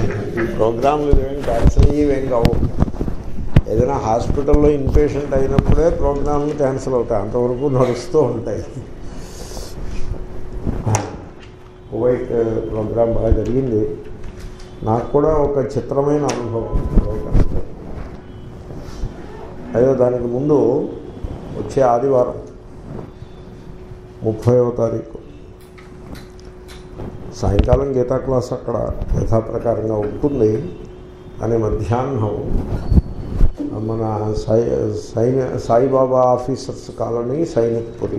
ఈ ప్రోగ్రాంలు ఏం క్యాన్సిల్ అయ్యేవేం కావు ఏదైనా హాస్పిటల్లో ఇన్పేషెంట్ అయినప్పుడే ప్రోగ్రాంలు క్యాన్సిల్ అవుతాయి అంతవరకు నడుస్తూ ఉంటాయి కువైట్ ప్రోగ్రాం బాగా జరిగింది నాకు కూడా ఒక చిత్రమైన అనుభవం కువైట్ అంటే. అదే దానికి ముందు వచ్చే ఆదివారం ముప్పైవ తారీఖు సాయంకాలం గీతా క్లాస్ అక్కడ యథాప్రకారంగా ఉంటుంది కానీ మధ్యాహ్నం మన సాయి సైని సాయిబాబా ఆఫీసర్స్ కాలనీ సైనిక్పురి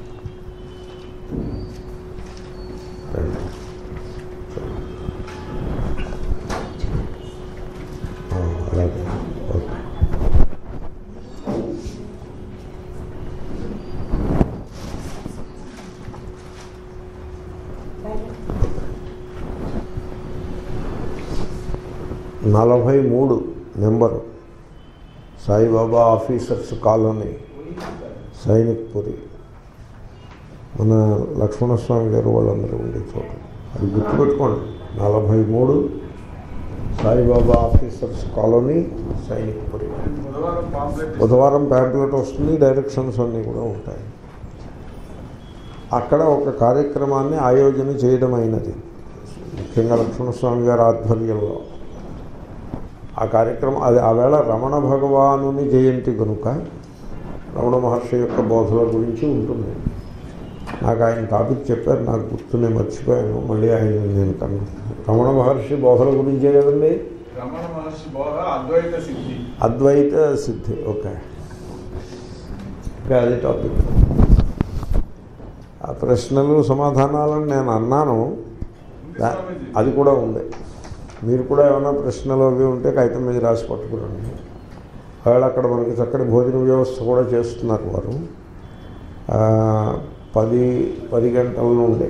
రండి. ఆ, అలాగే ఓకే నలభై మూడు number Saibaba officers colony Sainikpuri మన లక్ష్మణస్వామి గారు వాళ్ళందరూ ఉండే చోట అది గుర్తుపెట్టుకోండి నలభై మూడు సాయిబాబా ఆఫీసర్స్ కాలనీ సైనిక్పురి బుధవారం పాంప్లెట్ బుధవారం ప్యాంప్లెట్ వస్తుంది డైరెక్షన్స్ అన్నీ కూడా ఉంటాయి అక్కడ ఒక కార్యక్రమాన్ని ఆయోజన చేయడం అయినది ముఖ్యంగా లక్ష్మణస్వామి గారి ఆధ్వర్యంలో ఆ కార్యక్రమం అది ఆవేళ రమణ భగవానుని జయంతి కనుక రమణ మహర్షి యొక్క బోధల గురించి ఉంటుంది నాకు ఆయన టాపిక్ చెప్పారు నాకు గుర్తునే మర్చిపోయాను మళ్ళీ ఆయన నేను కన్నా రమణ మహర్షి బోధల గురించే కదండి రమణ మహర్షి బోధ అద్వైత సిద్ధి అద్వైత సిద్ధి ఓకే ఇంకా అది టాపిక్ ఆ ప్రశ్నలు సమాధానాలను నేను అన్నాను దా- అది కూడా ఉంది మీరు కూడా ఏమైనా ప్రశ్నలు అవి ఉంటే కాగితం మీద రాసి పట్టుకురండి వాళ్ళు అక్కడ మనకి చక్కటి భోజన వ్యవస్థ కూడా చేస్తున్నారు వారు ఆ, పది పది గంటల నుండి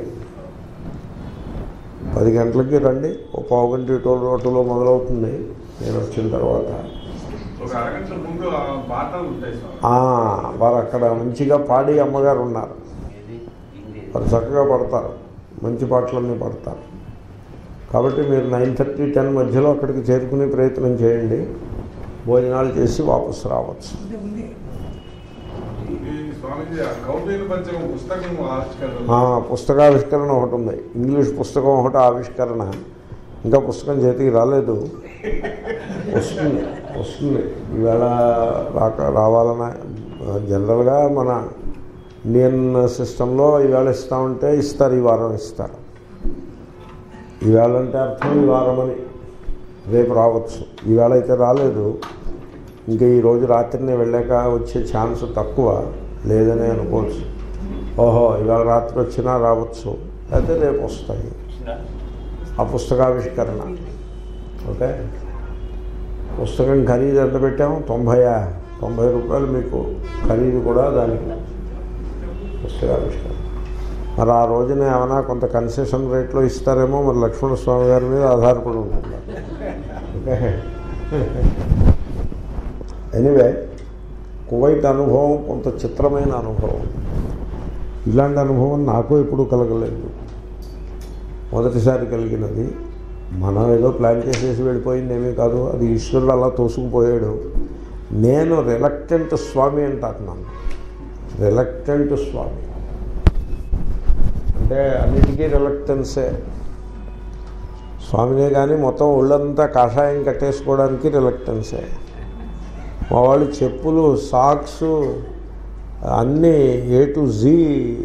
పది గంటలకి రండి ఓ పావు గంట ఇటో రోడ్డులో మొదలవుతుంది నేను వచ్చిన తర్వాత ఒక అరగంట ముందు ఆ పాటలు ఉంటాయి స్వామి ఆ, వారు అక్కడ మంచిగా పాడి అమ్మగారు ఉన్నారు వారు చక్కగా పడతారు మంచి పాటలన్నీ పడతారు కాబట్టి మీరు నైన్ థర్టీ టెన్ మధ్యలో అక్కడికి చేరుకునే ప్రయత్నం చేయండి భోజనాలు చేసి వాపసు రావచ్చు ఈ స్వామిజీ ఆ కౌటిల్య పంచకం పుస్తకం ఆవిష్కరణ ఆ, పుస్తకావిష్కరణ ఒకటి ఉంది ఇంగ్లీష్ పుస్తకం ఒకటి ఆవిష్కరణ ఇంకా పుస్తకం చేతికి రాలేదు వస్తుంది వస్తుంది ఈవేళ రాక రావాలన్న జనరల్గా మన ఇండియన్ సిస్టంలో ఈవేళ ఇస్తామంటే ఇస్తారు ఈ వారం ఇస్తారు ఈవేళ అంటే అర్థం ఈ వారం అని రేపు రావచ్చు ఈవేళ అయితే రాలేదు ఇంకా ఈ రోజు రాత్రినే వెళ్ళాక వచ్చే ఛాన్స్ తక్కువ లేదని అనుకోవచ్చు ఓహో ఇవాళ రాత్రి వచ్చినా రావచ్చు అయితే రేపు వస్తాయి ఆ పుస్తకావిష్కరణ ఓకే పుస్తకం ఖరీదు ఎంత పెట్టాము తొంభయా తొంభై రూపాయలు మీకు ఖరీదు కూడా దానికి పుస్తకావిష్కరణ మరి ఆ రోజున ఏమైనా కొంత కన్సెషన్ రేట్లో ఇస్తారేమో మరి లక్ష్మణ స్వామి గారి మీద ఆధారపడి ఉంటుంది ఓకే ఎనీవే కువైట్ అనుభవం కొంత చిత్రమైన అనుభవం ఇలాంటి అనుభవం నాకు ఎప్పుడూ కలగలేదు మొదటిసారి కలిగినది మనం ఏదో ప్లాన్ చేసేసి వెళ్ళిపోయింది ఏమీ కాదు అది ఈశ్వరుడు అలా తోసుకుపోయాడు నేను రిలక్టెంట్ స్వామి అంటారు నన్ను రిలక్టెంట్ స్వామి అంటే అన్నిటికీ రిలక్టెన్సే స్వామినే కానీ మొత్తం ఒళ్ళంతా కాషాయం కట్టేసుకోవడానికి రిలక్టెన్సే మా వాళ్ళు చెప్పులు సాక్స్ అన్నీ ఏ టు జీ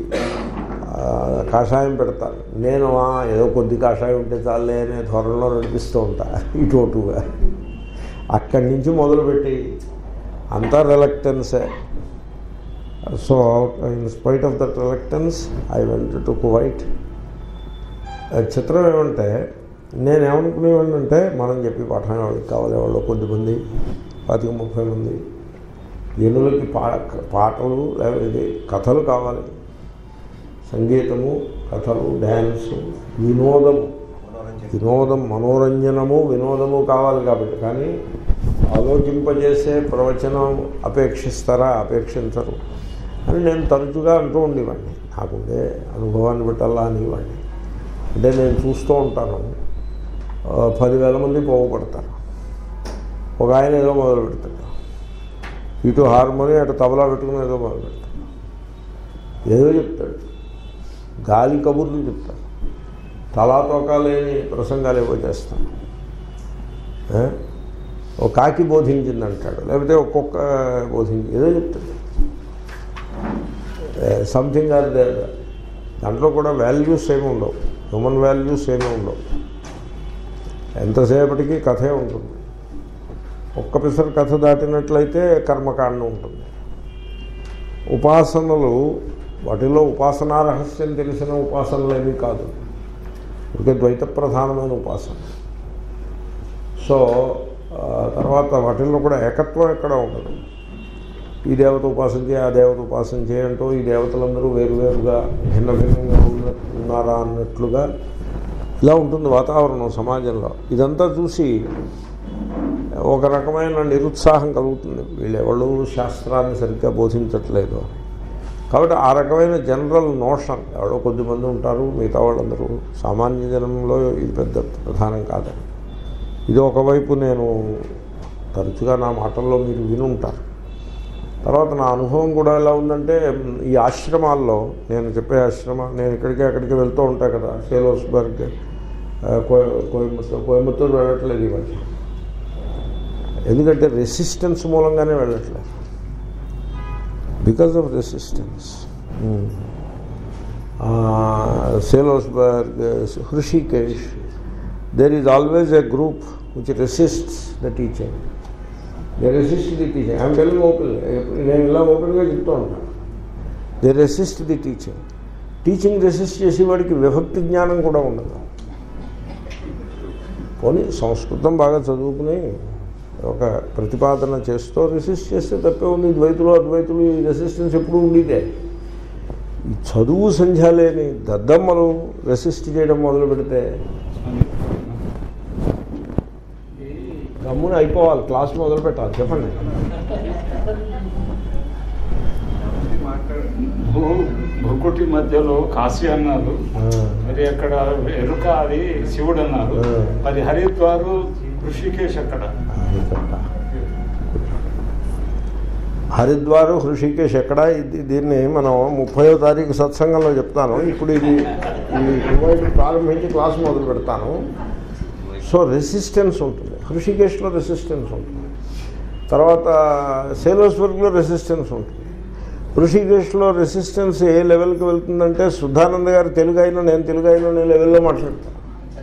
కాషాయం పెడతారు నేను "ఆ, ఏదో కొద్ది కాషాయం ఉంటే చాలే అనే ధోరణిలో నడిపిస్తూ ఉంటా ఇటు అటుగా అక్కడి నుంచి మొదలుపెట్టి అంతా రిలక్టెన్సే so in spite of that reluctance I went to Kuwait చిత్రం ఏమంటే నేనేమనుకునేవాడిని అంటే మనం చెప్పి పాఠం వాళ్ళకి కావాలి వాళ్ళు కొద్దిమంది పాతిక ముప్పై మంది జనులకి పా పాటలు లేకపోతే ఇది కథలు కావాలి సంగీతము కథలు డ్యాన్సు వినోదము వినోదం మనోరంజనము వినోదము కావాలి కాబట్టి కానీ ఆలోచింపజేసే ప్రవచనం అపేక్షిస్తారా అపేక్షించరు అని నేను తరచుగా అంటూ ఉండేవాడిని నాకుండే అనుభవాన్ని బట్టి అలా అనేవాడిని అంటే నేను చూస్తూ ఉంటాను ఆ, పదివేల మంది పోగుపడతారు ఒక ఆయన ఏదో మొదలు పెడతాడు ఇటు హార్మోని అటు తబలా పెట్టుకుని ఏదో మొదలు పెడతాడు ఏదో చెప్తాడు గాలి కబుర్లు చెప్తాడు తలా తోకా లేని ప్రసంగాలు ఏవో చేస్తాడు ఏ? ఒక కాకి బోధించింది అంటాడు లేకపోతే ఒక్కొక్క బోధించి ఏదో చెప్తాడు సంథింగ్ ఆర్ దే దాంట్లో కూడా వాల్యూస్ ఏమి ఉండవు హ్యూమన్ వాల్యూస్ ఏమి ఉండవు ఎంతసేపటికి కథే ఉంటుంది ఒక్క పిసరు కథ దాటినట్లయితే కర్మకాండం ఉంటుంది ఉపాసనలు వాటిలో ఉపాసనా రహస్యం తెలిసిన ఉపాసనలు ఏమీ కాదు ఇక ద్వైత ప్రధానమైన ఉపాసన సో ఆ, తర్వాత వాటిల్లో కూడా ఏకత్వం ఎక్కడ ఉండదు ఈ దేవత ఉపాసన చేయ ఆ దేవత ఉపాసన చేయంటూ ఈ దేవతలందరూ వేరువేరుగా భిన్న భిన్నంగా ఉన్న ఉన్నారా అన్నట్లుగా ఇలా ఉంటుంది వాతావరణం సమాజంలో ఇదంతా చూసి ఒక రకమైన నిరుత్సాహం కలుగుతుంది వీళ్ళెవళ్ళు శాస్త్రాన్ని సరిగ్గా బోధించట్లేదు అని కాబట్టి ఆ రకమైన జనరల్ నోషన్ ఎవరో కొద్దిమంది ఉంటారు మిగతా వాళ్ళందరూ సామాన్య జనంలో ఇది పెద్ద ప్రధానం కాదని ఇది ఒకవైపు నేను తరచుగా నా మాటల్లో మీరు వినుంటారు తర్వాత నా అనుభవం కూడా ఎలా ఉందంటే ఈ ఆశ్రమాల్లో నేను చెప్పే ఆశ్రమ నేను ఇక్కడికి అక్కడికి వెళ్తూ ఉంటాను కదా సేలోస్బర్గ్ ఆ, కోయ- కోయంబత్తూరు కోయంబత్తూరు వెళ్ళట్లేదు ఈ మధ్య ఎందుకంటే రెసిస్టెన్స్ మూలంగానే వెళ్ళట్లేదు because of resistance Salzburg Hrishikesh there is always a group which resists the teaching they resist the teaching I'm telling open నేను ఇలా ఓపెన్గా చెప్తూ ఉంటాను they resist the teaching teaching resist చేసేవాడికి విభక్తి జ్ఞానం కూడా ఉండదు పోనీ సంస్కృతం బాగా చదువుకుని ఒక ప్రతిపాదన చేస్తూ రెసిస్ట్ చేస్తే తప్పే ఉంది ద్వైతులు అద్వైతులు ఈ రెసిస్టెన్స్ ఎప్పుడూ ఉండేదే ఈ చదువు సంధ్య లేని దద్దమ్మలు రెసిస్ట్ చేయడం మొదలు పెడితే గమ్మున అయిపోవాలి క్లాస్ మొదలు పెట్టాలి చెప్పండి భూ- భూకుటి మధ్యలో కాశీ అన్నారు ఆ, మరి అక్కడ ఎరుక అది శివుడు అన్నారు ఆ. మరి హరిద్వారు ఋషికేశ్ అక్కడ అది కరెక్టా. హరిద్వారు హృషికేశ్ ఎక్కడ ఇది దీన్ని మనం ముప్పయో తారీఖు సత్సంగంలో చెప్తాను ఇప్పుడు ఇది ఈ కువైట్ ప్రారంభించి క్లాస్ మొదలు పెడతాను సో రెసిస్టెన్స్ ఉంటుంది హృషికేశ్లో రెసిస్టెన్స్ ఉంటుంది తర్వాత సేలోస్వర్గ్లో రెసిస్టెన్స్ ఉంటుంది ఋషికేశ్లో రెసిస్టెన్స్ ఏ లెవెల్కి వెళ్తుందంటే శుద్ధానంద గారు తెలుగు అయినా నేను తెలుగు అయినా నేను లెవెల్లో మాట్లాడతాను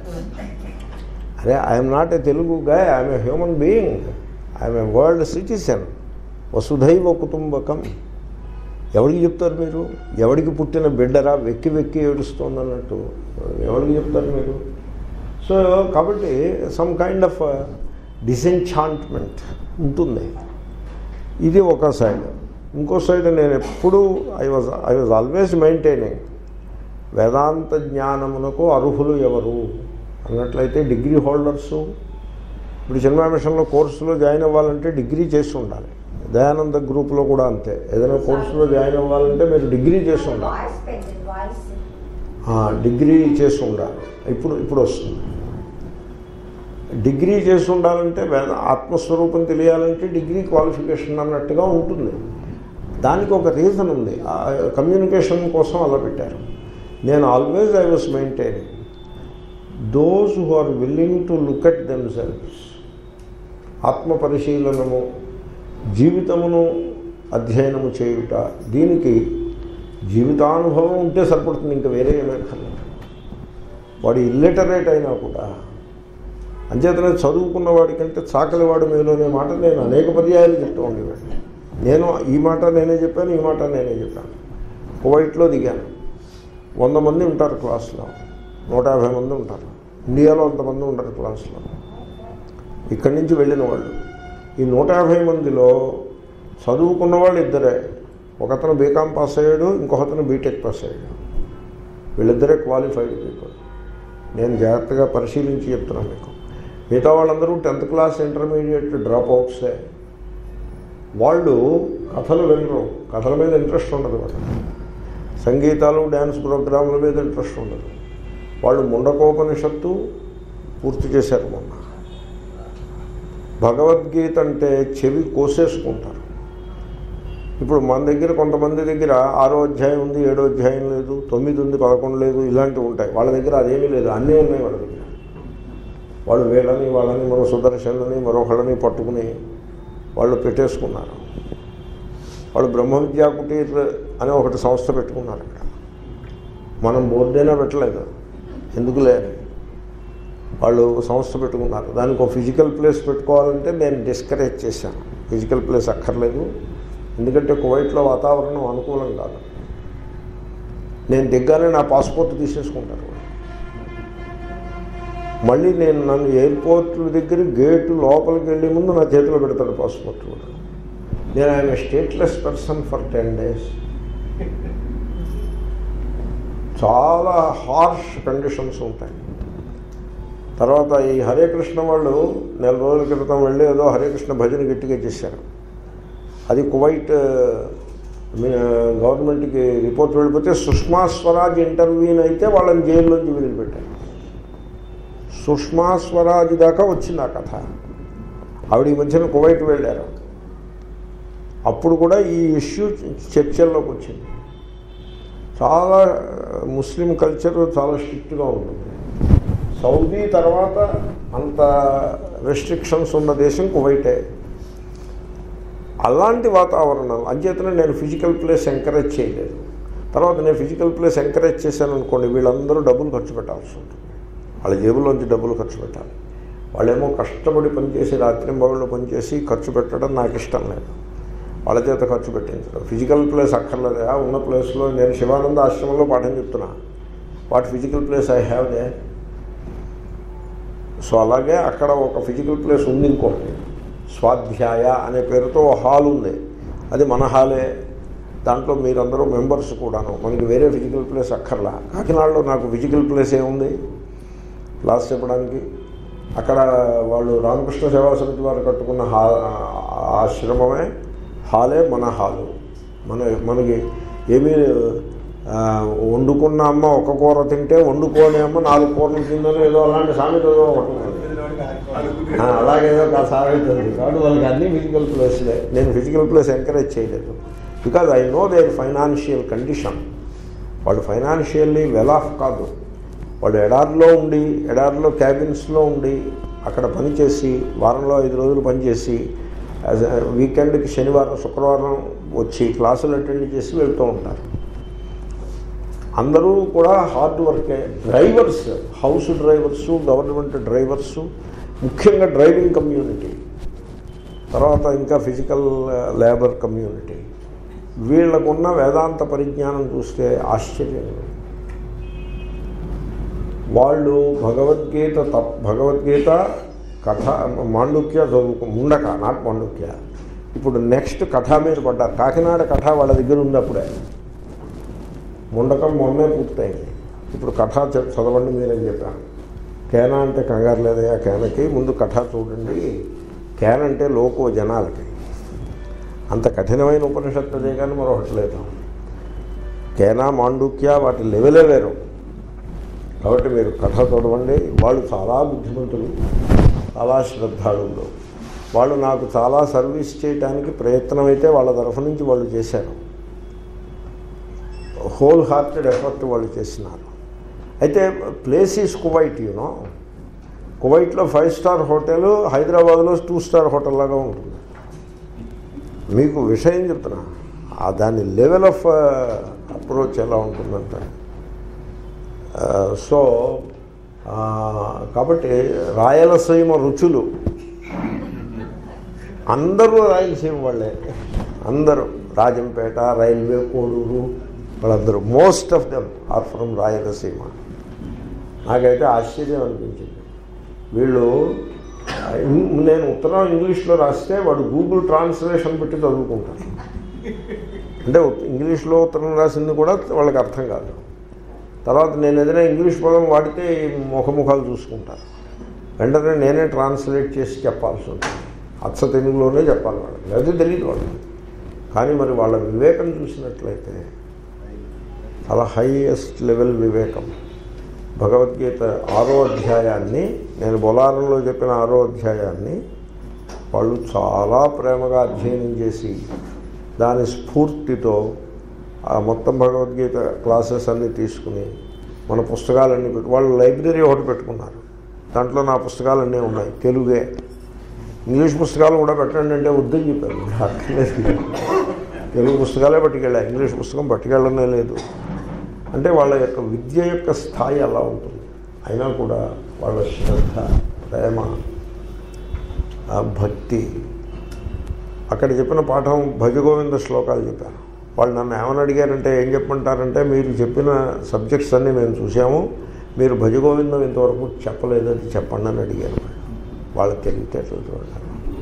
అరే I'm not a Telugu guy I'm a human being I'm a world citizen వసుధైవ కుటుంబకం ఎవరికి చెప్తారు మీరు ఎవరికి పుట్టిన బిడ్డరా వెక్కి వెక్కి ఏడుస్తోంది అన్నట్టు ఎవరికి చెప్తారు మీరు సో కాబట్టి సమ్ కైండ్ ఆఫ్ డిసెన్ఛాంట్మెంట్ ఉంటుంది ఇది ఒక సైడ్ ఇంకో సైడ్ నేను ఎప్పుడు I was I was always maintaining వేదాంత జ్ఞానమునకు అర్హులు ఎవరు అన్నట్లయితే డిగ్రీ హోల్డర్సు ఇప్పుడు చిన్మయ మిషన్లో కోర్సులో జాయిన్ అవ్వాలంటే డిగ్రీ చేసి ఉండాలి దయానంద గ్రూప్లో కూడా అంతే ఏదైనా కోర్సులో జాయిన్ అవ్వాలంటే మీరు డిగ్రీ చేసి ఉండాలి వాయిస్ పెట్టండి వాయిస్ ఆ, డిగ్రీ చేసి ఉండాలి ఇప్పుడు ఇప్పుడు వస్తుంది డిగ్రీ చేసి ఉండాలంటే వేద ఆత్మస్వరూపం తెలియాలంటే డిగ్రీ క్వాలిఫికేషన్ అన్నట్టుగా ఉంటుంది దానికి ఒక రీజన్ ఉంది ఆ కమ్యూనికేషన్ కోసం అలా పెట్టారు నేను always I was maintaining those who are willing to look at themselves ఆత్మ పరిశీలనము జీవితమును అధ్యయనము చేయుట దీనికి జీవితానుభవం ఉంటే సరిపడుతుంది ఇంకా వేరే ఏమక్కర్లేదు వాడు ఇల్లిటరేట్ అయినా కూడా అంచేతనే చదువుకున్న వాడికంటే చాకలివాడు మేలోనే మాట నేను అనేక పర్యాయాలు చెప్తూ ఉండేవాడిని నేను ఈ మాట నేనే చెప్పాను ఈ మాట నేనే చెప్పాను కువైట్లో దిగాను వంద మంది ఉంటారు క్లాస్లో నూట యాభై మంది ఉంటారు ఇండియాలో అంతమంది ఉంటారు క్లాస్లో ఇక్కడి నుంచి వెళ్ళిన వాళ్ళు ఈ నూట యాభై మందిలో చదువుకున్న వాళ్ళు ఇద్దరే ఒకతను బీకామ్ పాస్ అయ్యాడు ఇంకొకతను బీటెక్ పాస్ అయ్యాడు వీళ్ళిద్దరే క్వాలిఫైడ్ పీపుల్ నేను జాగ్రత్తగా పరిశీలించి చెప్తున్నాను మీకు మిగతా వాళ్ళందరూ టెన్త్ క్లాస్ ఇంటర్మీడియట్ డ్రాప్ అవుట్సే వాళ్ళు కథలు వినరు కథల మీద ఇంట్రెస్ట్ ఉండదు వాళ్ళకి సంగీతాలు డ్యాన్స్ ప్రోగ్రాంల మీద ఇంట్రెస్ట్ ఉండదు వాళ్ళు ముండకోపనిషత్తు పూర్తి చేశారు మొన్న భగవద్గీత అంటే చెవి కోసేసుకుంటారు ఇప్పుడు మన దగ్గర కొంతమంది దగ్గర ఆరో అధ్యాయం ఉంది ఏడో అధ్యాయం లేదు తొమ్మిది ఉంది పదకొండు లేదు ఇలాంటివి ఉంటాయి వాళ్ళ దగ్గర అదేమీ లేదు అన్నీ ఉన్నాయి వాళ్ళ దగ్గర వాళ్ళు వీళ్ళని వాళ్ళని మరో సుదర్శనని మరొకళ్ళని పట్టుకుని వాళ్ళు పెట్టేసుకున్నారు వాళ్ళు బ్రహ్మ విద్యా కుటీర్ అనే ఒకటి సంస్థ పెట్టుకున్నారు ఇక్కడ మనం బోర్డైనా పెట్టలేదు ఎందుకు లేదు వాళ్ళు సంస్థ పెట్టుకున్నారు దానికి ఒక ఫిజికల్ ప్లేస్ పెట్టుకోవాలంటే నేను డిస్కరేజ్ చేశాను ఫిజికల్ ప్లేస్ అక్కర్లేదు ఎందుకంటే కువైట్లో వాతావరణం అనుకూలం కాదు నేను దిగ్గానే నా పాస్పోర్ట్ తీసేసుకుంటారు వాళ్ళు. మళ్ళీ నేను నన్ను ఎయిర్పోర్ట్ దగ్గర గేటు లోపలికి వెళ్ళే ముందు నా చేతిలో పెడతాడు పాస్పోర్ట్ కూడా నేను ఆయన stateless person for ten days చాలా హార్ష్ కండిషన్స్ ఉంటాయి తర్వాత ఈ హరే కృష్ణ వాళ్ళు నెల రోజుల క్రితం వెళ్ళి ఏదో హరే కృష్ణ భజన గట్టిగా చేశారు అది కువైట్ మీ- గవర్నమెంట్కి రిపోర్ట్ వెళ్ళిపోతే సుష్మా స్వరాజ్ ఇంటర్వ్యూని అయితే వాళ్ళని జైల్లోంచి వదిలిపెట్టారు సుష్మా స్వరాజ్ దాకా వచ్చింది ఆ కథ ఆవిడ ఈ మధ్యన కువైట్ వెళ్ళారు అప్పుడు కూడా ఈ ఇష్యూ చర్చల్లోకి వచ్చింది చాలా ముస్లిం కల్చర్ చాలా స్ట్రిక్ట్గా ఉంటుంది సౌదీ తర్వాత అంత రెస్ట్రిక్షన్స్ ఉన్న దేశం కువైటే అలాంటి వాతావరణం అంచేతనే నేను ఫిజికల్ ప్లేస్ ఎంకరేజ్ చేయలేదు తర్వాత నేను ఫిజికల్ ప్లేస్ ఎంకరేజ్ చేశాను అనుకోండి వీళ్ళందరూ డబ్బులు ఖర్చు పెట్టాల్సి ఉంటుంది వాళ్ళ జేబులోంచి డబ్బులు ఖర్చు పెట్టాలి వాళ్ళేమో కష్టపడి పనిచేసి రాత్రి పగళ్ళు పనిచేసి ఖర్చు పెట్టడం నాకు ఇష్టం లేదు వాళ్ళ చేత ఖర్చు పెట్టించడం ఫిజికల్ ప్లేస్ అక్కర్లేదా ఉన్న ప్లేస్లో నేను శివానంద ఆశ్రమంలో పాఠం చెప్తున్నా what physical place I have they so అలాగే అక్కడ ఒక ఫిజికల్ ప్లేస్ ఉంది ఇంకోటి స్వాధ్యాయ అనే పేరుతో ఓ హాల్ ఉంది అది మన హాలే దాంట్లో మీరందరూ మెంబర్స్ కూడాను మనకి వేరే ఫిజికల్ ప్లేస్ అక్కర్లా కాకినాడలో నాకు ఫిజికల్ ప్లేస్ ఏముంది క్లాస్ చెప్పడానికి అక్కడ వాళ్ళు రామకృష్ణ సేవా సమితి వారు కట్టుకున్న హా ఆశ్రమమే హాలే మన హాలు మన మనకి ఏమీ ఆ, వండుకున్న అమ్మ ఒక కూర తింటే వండుకోని అమ్మ నాలుగు కూరలు తిందని ఏదో అలాంటి సామెత ఏదో ఒకటి ఉంది. ఆ, అలాగేదో కాదు సాగుతుంది కాబట్టి వాళ్ళకి అన్ని ఫిజికల్ ప్లేస్లే నేను ఫిజికల్ ప్లేస్ ఎంకరేజ్ చేయలేదు because I know their financial condition వాళ్ళు ఫైనాన్షియల్లీ వెల్ ఆఫ్ కాదు వాళ్ళు ఎడారిలో ఉండి ఎడారిలో క్యాబిన్స్లో ఉండి అక్కడ పనిచేసి వారంలో ఐదు రోజులు పనిచేసి యాజ్ వీకెండ్కి శనివారం శుక్రవారం వచ్చి క్లాసులు అటెండ్ చేసి వెళ్తూ ఉంటారు అందరూ కూడా హార్డ్ వర్కే drivers house drivers government drivers ముఖ్యంగా డ్రైవింగ్ కమ్యూనిటీ తర్వాత ఇంకా ఫిజికల్ లేబర్ కమ్యూనిటీ వీళ్ళకున్న వేదాంత పరిజ్ఞానం చూస్తే ఆశ్చర్యం వాళ్ళు భగవద్గీత తప్ భగవద్గీత కథ మాండుక్య చదువుకు ముండక నాట్ మాండుక్య ఇప్పుడు నెక్స్ట్ కథ మీద పడ్డారు కాకినాడ కథ వాళ్ళ దగ్గర ఉంది అప్పుడే ముండకం మొన్నే పూర్తయింది ఇప్పుడు కథ చ- చదవండి మీరని చెప్పాను కేన అంటే కంగారు లేదయా కేనకి ముందు కథ చూడండి కేన అంటే లోకో జనాలకి అంత కఠినమైన ఉపనిషత్తు అదే కానీ మరొకటి లేదు కేనా మాండుక్య వాటి లెవెలే వేరు కాబట్టి మీరు కథ చదవండి వాళ్ళు చాలా బుద్ధిమంతులు చాలా శ్రద్ధాళులు వాళ్ళు నాకు చాలా సర్వీస్ చేయడానికి ప్రయత్నం అయితే వాళ్ళ తరఫు నుంచి వాళ్ళు చేశారు హోల్ హార్టెడ్ ఎఫర్ట్ వాళ్ళు చేసినారు అయితే ప్లేస్ ఈజ్ కువైట్ యూనో కువైట్లో ఫైవ్ స్టార్ హోటల్ హైదరాబాద్లో టూ స్టార్ హోటల్ లాగా ఉంటుంది మీకు విషయం చెప్తున్నా ఆ దాని లెవెల్ ఆఫ్ అప్రోచ్ ఎలా ఉంటుందంటే ఆ, సో ఆ, కాబట్టి రాయలసీమ రుచులు అందరూ రాయలసీమ వాళ్ళే అందరూ రాజంపేట రైల్వే కోడూరు వాళ్ళందరూ most of them are from Rayalaseema నాకైతే ఆశ్చర్యం అనిపించింది వీళ్ళు ఆ, ఇం- నేను ఉత్తరం ఇంగ్లీష్లో రాస్తే వాడు గూగుల్ ట్రాన్స్లేషన్ పెట్టి చదువుకుంటాను అంటే ఉత్- ఇంగ్లీష్లో ఉత్తరం రాసింది కూడా వాళ్ళకి అర్థం కాదు తర్వాత నేను ఏదైనా ఇంగ్లీష్ పదం వాడితే ఈ ముఖముఖాలు చూసుకుంటాను వెంటనే నేనే ట్రాన్స్లేట్ చేసి చెప్పాల్సి ఉంటుంది అచ్చ తెలుగులోనే చెప్పాలి వాళ్ళకి లేదా తెలియదు వాళ్ళకి కానీ మరి వాళ్ళ వివేకం చూసినట్లయితే చాలా హైయెస్ట్ లెవెల్ వివేకం భగవద్గీత ఆరో అధ్యాయాన్ని నేను బొలారంలో చెప్పిన ఆరో అధ్యాయాన్ని వాళ్ళు చాలా ప్రేమగా అధ్యయనం చేసి దాని స్ఫూర్తితో ఆ మొత్తం భగవద్గీత క్లాసెస్ అన్నీ తీసుకుని మన పుస్తకాలన్నీ పెట్టి వాళ్ళు లైబ్రరీ ఒకటి పెట్టుకున్నారు దాంట్లో నా పుస్తకాలన్నీ ఉన్నాయి తెలుగే ఇంగ్లీష్ పుస్తకాలు కూడా పెట్టండి అంటే వద్దని చెప్పారు అక్కర్లేదు తెలుగు పుస్తకాలే పట్టుకెళ్ళా ఇంగ్లీష్ పుస్తకం పట్టుకెళ్ళనే లేదు అంటే వాళ్ళ యొక్క విద్య యొక్క స్థాయి అలా ఉంటుంది అయినా కూడా వాళ్ళ శ్రద్ధ ప్రేమ ఆ భక్తి అక్కడ చెప్పిన పాఠం భజగోవింద శ్లోకాలు చెప్పాను వాళ్ళు నన్ను ఏమని అడిగారంటే ఏం చెప్పమంటారంటే మీరు చెప్పిన సబ్జెక్ట్స్ అన్నీ మేము చూసాము మీరు భజగోవిందం ఇంతవరకు చెప్పలేదు అది చెప్పండి అని అడిగారు వాళ్ళకి తెలివితేటలు చూడాలి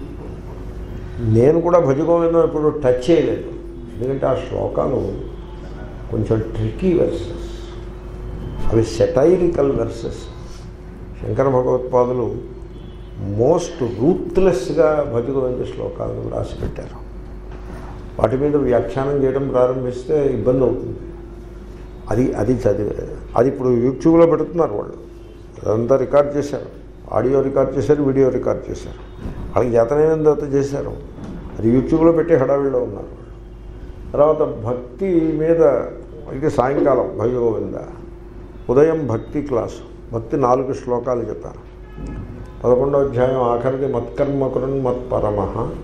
నేను కూడా భజగోవిందం ఎప్పుడు టచ్ చేయలేదు ఎందుకంటే ఆ శ్లోకాలు కొంచెం ట్రికీ వెర్సెస్ అవి సెటైరికల్ వెర్సెస్ శంకర భగవత్పాదులు మోస్ట్ రూత్లెస్గా భజగోవింద శ్లోకాలను రాసి పెట్టారు వాటి మీద వ్యాఖ్యానం చేయడం ప్రారంభిస్తే ఇబ్బంది అవుతుంది అది అది చదివే అది ఇప్పుడు యూట్యూబ్లో పెడుతున్నారు వాళ్ళు అదంతా రికార్డ్ చేశారు ఆడియో రికార్డ్ చేశారు వీడియో రికార్డ్ చేశారు వాళ్ళకి చేతనైనంత చేశారు అది యూట్యూబ్లో పెట్టి హడావిడిలో ఉన్నారు వాళ్ళు. తర్వాత భక్తి మీద ఇది సాయంకాలం భగగోవింద ఉదయం భక్తి క్లాసు భక్తి నాలుగు శ్లోకాలు చెప్పారు పదకొండో అధ్యాయం ఆఖరిది మత్కర్మకురున్ మత్పరమ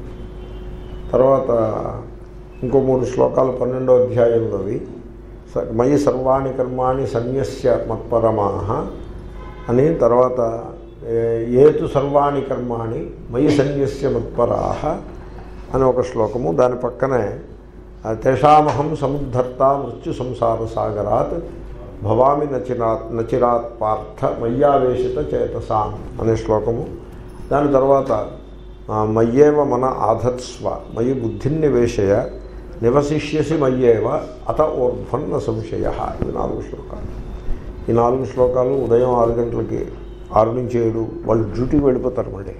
తర్వాత ఇంకో మూడు శ్లోకాలు పన్నెండో అధ్యాయంలోవి స- మయి సర్వాణి కర్మాణి సన్యస్య మత్పరమాహ అని తర్వాత ఏ- ఏతు సర్వాణి కర్మాణి మయి సన్యస్య మత్పరాహ అని ఒక శ్లోకము దాని పక్కనే ఆ, తేషామహం సముద్ధర్త మృత్యు సంసార సాగరాత్ భవామి నచిరాత్ నచిరాత్ పార్థ మయ్యావేశిత చేతసాం అనే శ్లోకము దాని తర్వాత ఆ, మయ్యేవ మన ఆధత్స్వ మయి బుద్ధిన్నివేశయ నివసిష్యసి మయ్యేవ అత ఊర్ధ్వన్న సంశయ ఇవి నాలుగు శ్లోకాలు ఈ నాలుగు శ్లోకాలు ఉదయం ఆరు గంటలకి ఆరు నుంచి ఏడు వాళ్ళు డ్యూటీకి వెళ్ళిపోతారు మళ్ళీ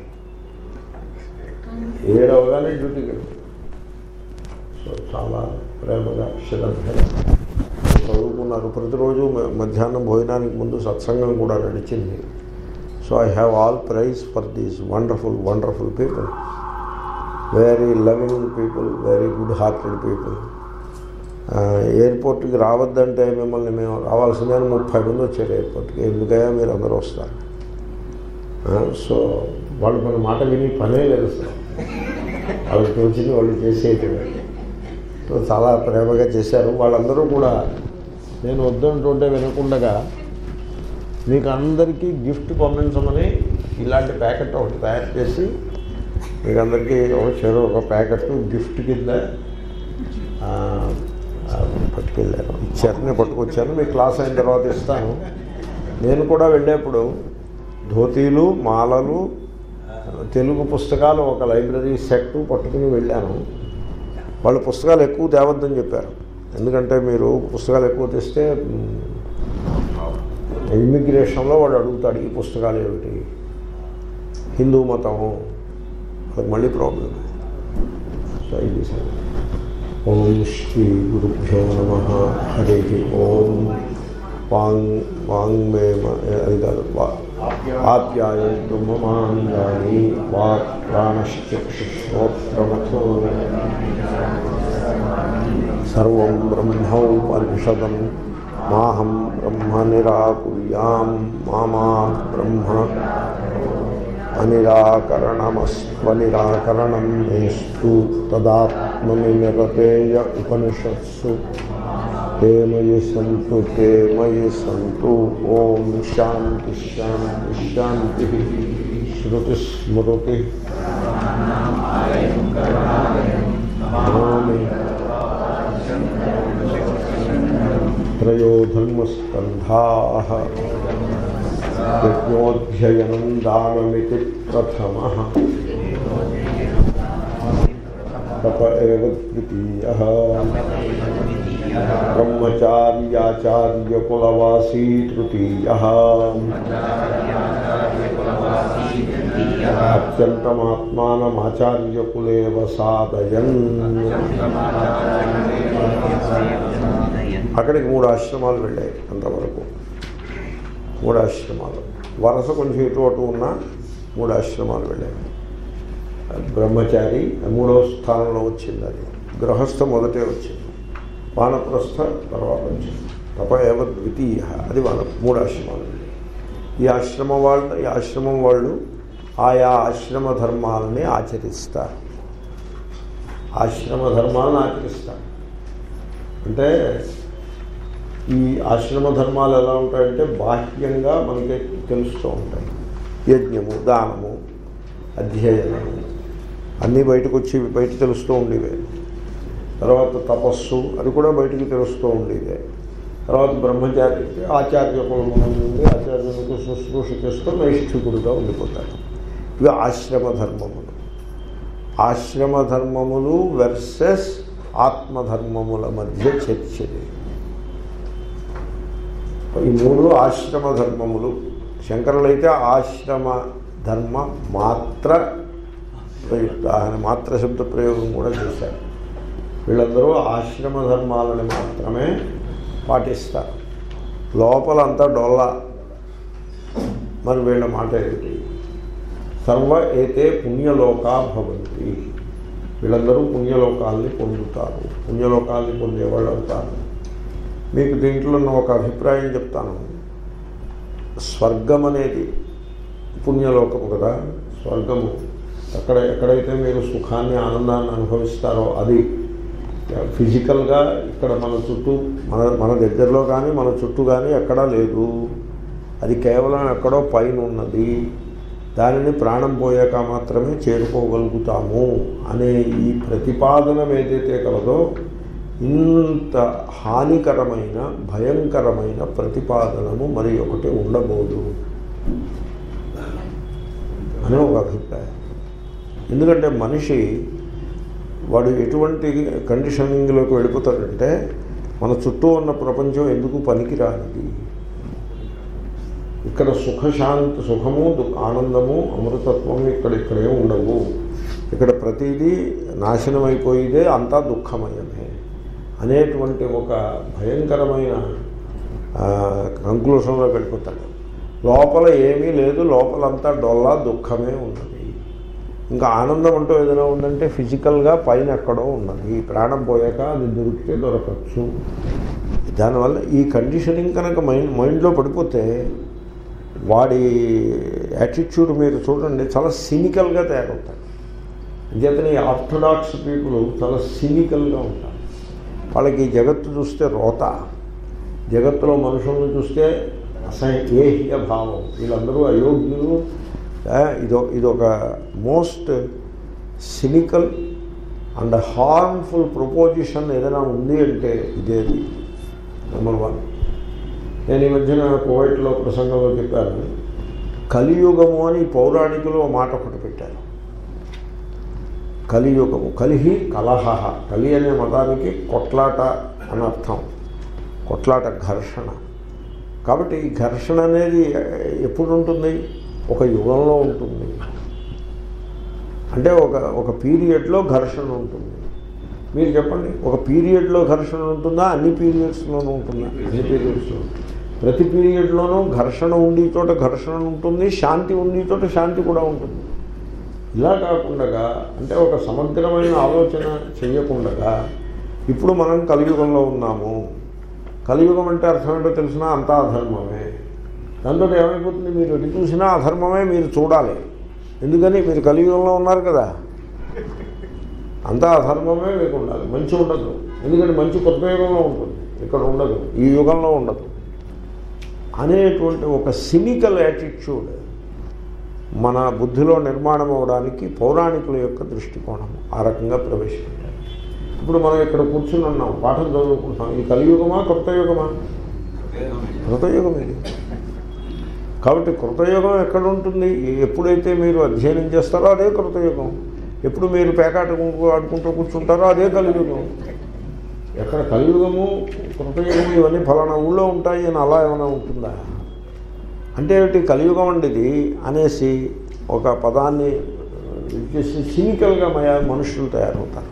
ఏడు అవగానే డ్యూటీకి వెళ్ళిపోతారు సో చాలా ప్రేమగా శ్రద్ధగా చదువుకున్నారు ప్రతిరోజు మ- మధ్యాహ్నం భోజనానికి ముందు సత్సంగం కూడా నడిచింది so I have all praise for these wonderful wonderful people very loving people very good hearted people ఎయిర్పోర్ట్కి రావద్దంటే మిమ్మల్ని మేము రావాల్సిందే అని ముప్పై మంది వచ్చారు ఎయిర్పోర్ట్కి ఎందుకయ్యా మీరు అందరూ వస్తారు సో వాళ్ళు మన మాట విని పనే లేదు సార్ వాళ్ళకి తోచింది వాళ్ళు చేసేయటమే సో చాలా ప్రేమగా చేశారు వాళ్ళందరూ కూడా నేను వద్దంటుంటే వినకుండగా మీకు అందరికీ గిఫ్ట్ పంపించమని ఇలాంటి ప్యాకెట్ ఒకటి తయారు చేసి మీకు అందరికీ ఒక చెరు ఒక ప్యాకెట్ గిఫ్ట్ కింద ఆ, ఆ, పట్టుకెళ్ళాను ఇచ్చారు నేను పట్టుకొచ్చాను మీ క్లాస్ అయిన తర్వాత ఇస్తాను నేను కూడా వెళ్ళేప్పుడు ధోతీలు మాలలు తెలుగు పుస్తకాలు ఒక లైబ్రరీ సెట్ పట్టుకుని వెళ్ళాను వాళ్ళు పుస్తకాలు ఎక్కువ తేవద్దని చెప్పారు ఎందుకంటే మీరు పుస్తకాలు ఎక్కువ తెస్తే మ్, ఇమ్మిగ్రేషన్లో వాడు అడుగుతాడు ఈ పుస్తకాలు ఏమిటి హిందూ మతము అది మళ్ళీ ప్రాబ్లం సో ఇది సార్ ఓం శ్రీ గురుభ్యో నమ హరి ఓం వాంగ్ వాంగ్మే మ- అది కాదు వా- ఆప్యాయంతు మమాంగాని వాక్ ప్రాణశ్చక్షుశ్రోత్రమథో సర్వం బ్రహ్మోపనిషదం మాహం బ్రహ్మ నిరాకుర్యాం మామా బ్రహ్మ అనిరాకరణమస్వనిరాకరణం మేస్తు తదాత్మని నిరతేయ ఉపనిషత్సు ते मयि सन्तु ते मयि सन्तु ॐ शान्ति शान्ति शान्तिः श्रुतिस्मृतिः मामि त्रयो धर्मस्कन्धाः यज्ञोऽध्ययनं दानमिति प्रथमः तप एव द्वितीयः ब्रह्मचार्याचार्यकुलवासी तृतीयः अत्यन्तमात्मानमाचार्यकुले वसादयन् అక్కడికి మూడు ఆశ్రమాలు వెళ్ళాయి అంతవరకు మూడు ఆశ్రమాలు వరస కొంచెం ఇటు అటు ఉన్న మూడు ఆశ్రమాలు వెళ్ళాయి బ్రహ్మచారి మూడవ స్థానంలో వచ్చింది అది గృహస్థ మొదటే వచ్చింది వానప్రస్థ తర్వాత వచ్చింది తప ఏవ ద్వితీయ అది వాళ్ళ మూడు ఆశ్రమాలు ఈ ఆశ్రమం వాళ్ళు ఈ ఆశ్రమం వాళ్ళు ఆయా ఆశ్రమ ధర్మాలని ఆచరిస్తారు ఆశ్రమ ధర్మాలను ఆచరిస్తారు అంటే ఈ ఆశ్రమ ధర్మాలు ఎలా ఉంటాయంటే బాహ్యంగా మనకి తెలుస్తూ ఉంటాయి యజ్ఞము దానము అధ్యయనము అన్నీ బయటకు వచ్చి బయట తెలుస్తూ ఉండేవే తర్వాత తపస్సు అది కూడా బయటికి తెలుస్తూ ఉండేదే తర్వాత బ్రహ్మచారి ఆచార్య కులమునం నుండి ఆచార్యులకు శుశ్రూష చేస్తూ నైష్ఠికుడుగా ఉండిపోతాడు ఇవి ఆశ్రమ ధర్మములు ఆశ్రమ ధర్మములు వెర్సెస్ ఆత్మధర్మముల మధ్య చర్చ ఇది. ఈ మూడు ఆశ్రమ ధర్మములు శంకరులైతే ఆశ్రమ ధర్మ మాత్ర ప్రయుక్త అని మాత్ర శబ్ద ప్రయోగం కూడా చేశారు వీళ్ళందరూ ఆశ్రమ ధర్మాలని మాత్రమే పాటిస్తారు లోపలంతా డొల్ల మరి వీళ్ళ మాట ఏమిటి సర్వ ఏతే పుణ్యలోకా భవంతి వీళ్ళందరూ పుణ్యలోకాల్ని పొందుతారు పుణ్యలోకాల్ని పొందేవాళ్ళు అవుతారు మీకు దీంట్లో ఉన్న ఒక అభిప్రాయం చెప్తాను స్వర్గం అనేది పుణ్యలోకము కదా స్వర్గము అక్కడ ఎక్కడైతే మీరు సుఖాన్ని ఆనందాన్ని అనుభవిస్తారో అది ఫిజికల్గా ఇక్కడ మన చుట్టూ మన మన దగ్గరలో కానీ మన చుట్టూ కానీ ఎక్కడా లేదు అది కేవలం ఎక్కడో పైన ఉన్నది దానిని ప్రాణం పోయాక మాత్రమే చేరుకోగలుగుతాము అనే ఈ ప్రతిపాదనం ఏదైతే కలదో ఇంత హానికరమైన భయంకరమైన ప్రతిపాదనము మరి ఒకటి ఉండబోదు అనే ఒక అభిప్రాయం ఎందుకంటే మనిషి వాడు ఎటువంటి కండిషనింగ్లోకి వెళ్ళిపోతాడంటే మన చుట్టూ ఉన్న ప్రపంచం ఎందుకు పనికిరానిది ఇక్కడ సుఖశాంతి సుఖము దుఃఖ ఆనందము అమృతత్వము ఇక్కడ ఇక్కడే ఉండవు ఇక్కడ ప్రతిదీ నాశనం అయిపోయిదే అంతా దుఃఖమయమే అనేటువంటి ఒక భయంకరమైన కంక్లూషన్లో వెళ్ళిపోతాడు లోపల ఏమీ లేదు లోపలంతా డొల్లా దుఃఖమే ఉన్నది ఇంకా ఆనందం అంటూ ఏదైనా ఉందంటే ఫిజికల్గా పైన ఎక్కడో ఉన్నది ప్రాణం పోయాక అది దొరికితే దొరకచ్చు దానివల్ల ఈ కండిషనింగ్ కనుక మైండ్ మైండ్లో పడిపోతే వాడి యాటిట్యూడ్ మీరు చూడండి చాలా సినికల్గా తయారవుతాడు అంచేతనే ఈ ఆర్థడాక్స్ పీపుల్ చాలా సినికల్గా ఉంటారు వాళ్ళకి ఈ జగత్తు చూస్తే రోత జగత్తులో మనుషులను చూస్తే అసహ్య ఏహ్య భావం వీళ్ళందరూ అయోగ్యులు ఆ, ఇదో ఇదొక most cynical and harmful proposition ఏదైనా ఉంది అంటే ఇదేది నెంబర్ వన్ నేను ఈ మధ్యన కోవైట్లో ప్రసంగంలో చెప్పాను కలియుగము అని పౌరాణికులు ఓ మాట ఒకటి పెట్టారు కలియుగము కలిహి కలహ కలి అనే మతానికి కొట్లాట అని అర్థం కొట్లాట ఘర్షణ కాబట్టి ఈ ఘర్షణ అనేది ఎప్పుడు ఉంటుంది ఒక యుగంలో ఉంటుంది అంటే ఒక ఒక పీరియడ్లో ఘర్షణ ఉంటుంది మీరు చెప్పండి ఒక పీరియడ్లో ఘర్షణ ఉంటుందా అన్ని పీరియడ్స్లోనూ ఉంటుందా అన్ని పీరియడ్స్లో ప్రతి పీరియడ్లోనూ ఘర్షణ ఉండి చోట ఘర్షణ ఉంటుంది శాంతి ఉండి చోట శాంతి కూడా ఉంటుంది ఇలా కాకుండా అంటే ఒక సమగ్రమైన ఆలోచన చేయకుండా ఇప్పుడు మనం కలియుగంలో ఉన్నాము కలియుగం అంటే అర్థం ఏంటో తెలిసినా అంతా అధర్మమే దాంతో ఏమైపోతుంది మీరు ఎటు చూసినా అధర్మమే మీరు చూడాలి ఎందుకని మీరు కలియుగంలో ఉన్నారు కదా అంతా అధర్మమే మీకు ఉండాలి మంచి ఉండదు ఎందుకంటే మంచి కొత్త యుగంలో ఉంటుంది ఇక్కడ ఉండదు ఈ యుగంలో ఉండదు అనేటువంటి ఒక సినికల్ యాటిట్యూడ్ మన బుద్ధిలో నిర్మాణం అవడానికి పౌరాణికుల యొక్క దృష్టికోణం ఆ రకంగా ప్రవేశపెట్టారు ఇప్పుడు మనం ఇక్కడ కూర్చుని ఉన్నాం పాఠం చదువుకుంటున్నాం ఇది కలియుగమా కృతయుగమా కృతయుగం ఇది కాబట్టి కృతయుగం ఎక్కడ ఉంటుంది ఎప్పుడైతే మీరు అధ్యయనం చేస్తారో అదే కృతయుగం ఎప్పుడు మీరు పేకాట ఆడుకుంటూ కూర్చుంటారో అదే కలియుగం ఎక్కడ కలియుగము కృతయుగము ఇవన్నీ ఫలానా ఊళ్ళో ఉంటాయి అని అలా ఏమైనా ఉంటుందా అంటే ఏమిటి కలియుగం అండి ఇది అనేసి ఒక పదాన్ని చేసి సినికల్గా మయా మనుషులు తయారవుతారు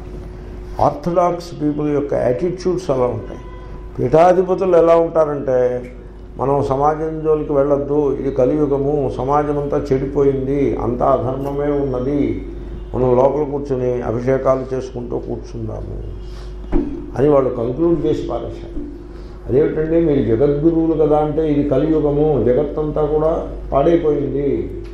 ఆర్థడాక్స్ పీపుల్ యొక్క యాటిట్యూడ్స్ అలా ఉంటాయి పీఠాధిపతులు ఎలా ఉంటారంటే మనం సమాజం జోలికి వెళ్ళొద్దు ఇది కలియుగము సమాజం అంతా చెడిపోయింది అంతా అధర్మమే ఉన్నది మనం లోపల కూర్చొని అభిషేకాలు చేసుకుంటూ కూర్చుందాము అని వాళ్ళు కంక్లూడ్ చేసి పారేశారు అదేమిటండి మీరు జగద్గురువులు కదా అంటే ఇది కలియుగము జగత్తంతా కూడా పాడైపోయింది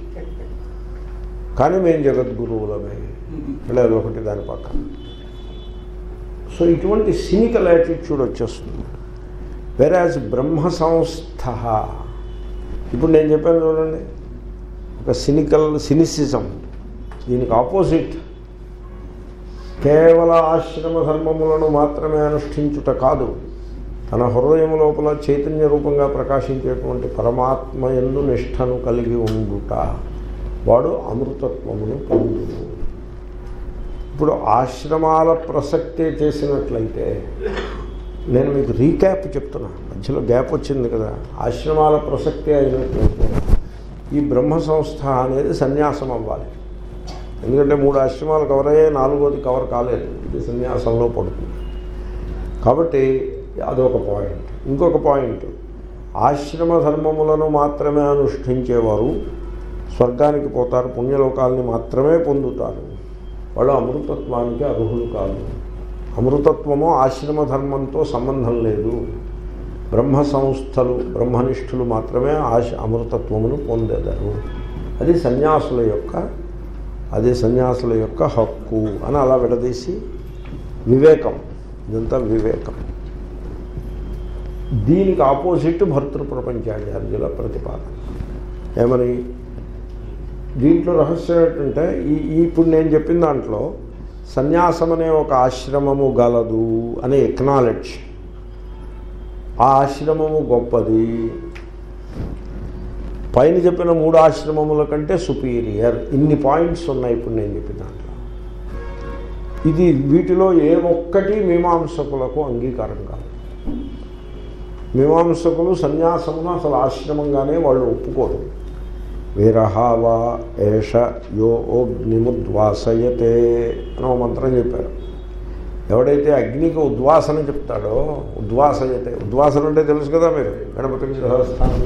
కానీ మేము జగద్గురువులమే మళ్ళీ అదొకటి దాని పక్కన సో ఇటువంటి సినికల్ యాటిట్యూడ్ వచ్చేస్తుంది వెరాజ్ బ్రహ్మ సంస్థ ఇప్పుడు నేను చెప్పాను చూడండి ఒక సినికల్ సినిసిజం దీనికి ఆపోజిట్ కేవల ఆశ్రమ ధర్మములను మాత్రమే అనుష్ఠించుట కాదు తన హృదయం లోపల చైతన్య రూపంగా ప్రకాశించేటువంటి పరమాత్మ ఎందు నిష్టను కలిగి ఉండుట వాడు అమృతత్వమును పొందును ఇప్పుడు ఆశ్రమాల ప్రసక్తే చేసినట్లయితే నేను మీకు రీక్యాప్ చెప్తున్నా మధ్యలో గ్యాప్ వచ్చింది కదా ఆశ్రమాల ప్రసక్తి అయినట్లయితే ఈ బ్రహ్మ సంస్థ అనేది సన్యాసం అవ్వాలి ఎందుకంటే మూడు ఆశ్రమాలు కవర్ అయ్యాయి నాలుగోది కవర్ కాలేదు ఇది సన్యాసంలో పడుతుంది కాబట్టి అదొక పాయింట్ ఇంకొక పాయింట్ ఆశ్రమ ధర్మములను మాత్రమే అనుష్ఠించేవారు స్వర్గానికి పోతారు పుణ్యలోకాలని మాత్రమే పొందుతారు వాళ్ళు అమృతత్వానికి అర్హులు కాదు అమృతత్వము ఆశ్రమ ధర్మంతో సంబంధం లేదు బ్రహ్మ సంస్థలు బ్రహ్మనిష్ఠులు మాత్రమే ఆశ అమృతత్వమును పొందేదారు అది సన్యాసుల యొక్క అది సన్యాసుల యొక్క హక్కు అని అలా విడదీసి వివేకం ఇదంతా వివేకం దీనికి ఆపోజిట్ భర్తృ ప్రపంచాచార్యుల ప్రతిపాదన ఏమని దీంట్లో రహస్యం ఏంటంటే ఈ ఈ ఇప్పుడు నేను చెప్పిన దాంట్లో సన్యాసం అనే ఒక ఆశ్రమము గలదు అనే ఎక్నాలెడ్జ్ ఆ ఆశ్రమము గొప్పది పైన చెప్పిన మూడు ఆశ్రమముల కంటే సుపీరియర్ ఇన్ని పాయింట్స్ ఉన్నాయి ఇప్పుడు నేను చెప్పిన దాంట్లో ఇది వీటిలో ఏ ఒక్కటి మీమాంసకులకు అంగీకారం కాదు మీమాంసకులు సన్యాసమును అసలు ఆశ్రమంగానే వాళ్ళు ఒప్పుకోరు వీరహావా ఏష యో అగ్నిముద్వాసయతే అని ఒక మంత్రం చెప్పారు ఎవడైతే అగ్నికి ఉద్వాసన చెప్తాడో ఉద్వాసయతే ఉద్వాసన అంటే తెలుసు కదా మీరు గణపతి విగ్రహస్థానం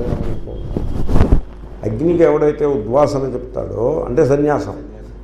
అగ్నికి ఎవడైతే ఉద్వాసన చెప్తాడో అంటే సన్యాసం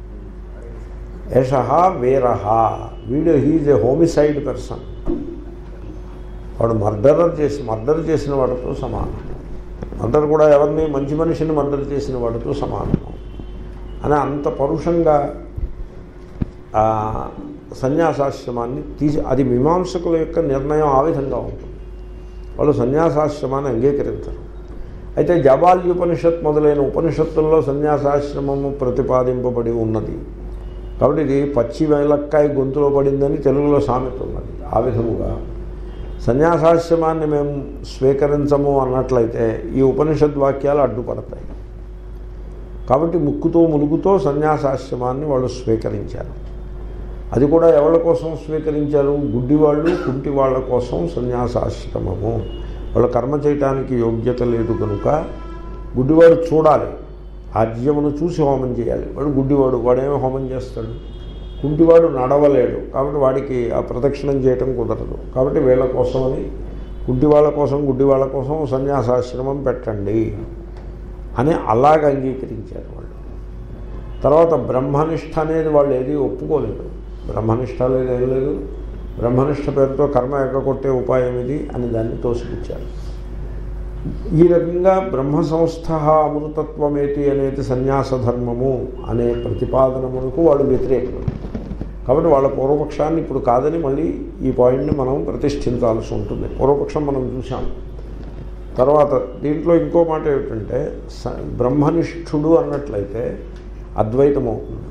యశ వీరహ వీడు హీజ్ ఏ హోమిసైడ్ పర్సన్ వాడు మర్డరర్ చేసి మర్డర్ చేసిన వాడితో సమానం మర్డర్ కూడా ఎవరిని మంచి మనిషిని మర్డర్ చేసిన వాడితో సమానం అని అంత పరుషంగా ఆ, సన్యాసాశ్రమాన్ని తీసి అది మీమాంసకుల యొక్క నిర్ణయం ఆ విధంగా ఉంటుంది వాళ్ళు సన్యాసాశ్రమాన్ని అంగీకరించరు అయితే జబాల్యుపనిషత్ మొదలైన ఉపనిషత్తుల్లో సన్యాసాశ్రమము ప్రతిపాదింపబడి ఉన్నది కాబట్టి ఇది పచ్చి వేలక్కాయ గొంతులో పడిందని తెలుగులో సామెత ఉన్నది ఆ విధముగా సన్యాసాశ్రమాన్ని మేము స్వీకరించము అన్నట్లయితే ఈ ఉపనిషద్ వాక్యాలు అడ్డుపడతాయి కాబట్టి ముక్కుతో ములుగుతో సన్యాసాశ్రమాన్ని వాళ్ళు స్వీకరించారు అది కూడా ఎవరి కోసం స్వీకరించారు గుడ్డివాళ్ళు కుంటి వాళ్ళ కోసం సన్యాసాశ్రమము వాళ్ళ కర్మ చేయటానికి యోగ్యత లేదు కనుక గుడ్డివాడు చూడాలి ఆజ్యమును చూసి హోమం చేయాలి వాడు గుడ్డివాడు వాడేమో హోమం చేస్తాడు కుంటివాడు నడవలేడు కాబట్టి వాడికి ఆ ప్రదక్షిణం చేయటం కుదరదు కాబట్టి వీళ్ళ కోసమని గుడ్డి వాళ్ళ కోసం గుడ్డి వాళ్ళ కోసం సన్యాసాశ్రమం పెట్టండి అని అలాగ అంగీకరించారు వాళ్ళు తర్వాత బ్రహ్మనిష్ట అనేది వాళ్ళు ఏది ఒప్పుకోలేదు బ్రహ్మనిష్ట లేదు ఏం లేదు బ్రహ్మనిష్ట పేరుతో కర్మ ఎగ్గొట్టే ఉపాయం ఇది అని దాన్ని తోసిపుచ్చారు ఈ రకంగా బ్రహ్మ సంస్థ అమృతత్వమేతి అనేది సన్యాస ధర్మము అనే ప్రతిపాదనమునకు వాళ్ళు వ్యతిరేకులు కాబట్టి వాళ్ళ పూర్వపక్షాన్ని ఇప్పుడు కాదని మళ్ళీ ఈ పాయింట్ని మనం ప్రతిష్ఠించాల్సి ఉంటుంది పూర్వపక్షం మనం చూసాం తర్వాత దీంట్లో ఇంకో మాట ఏమిటంటే స బ్రహ్మనిష్ఠుడు అన్నట్లయితే అద్వైతం అవుతుంది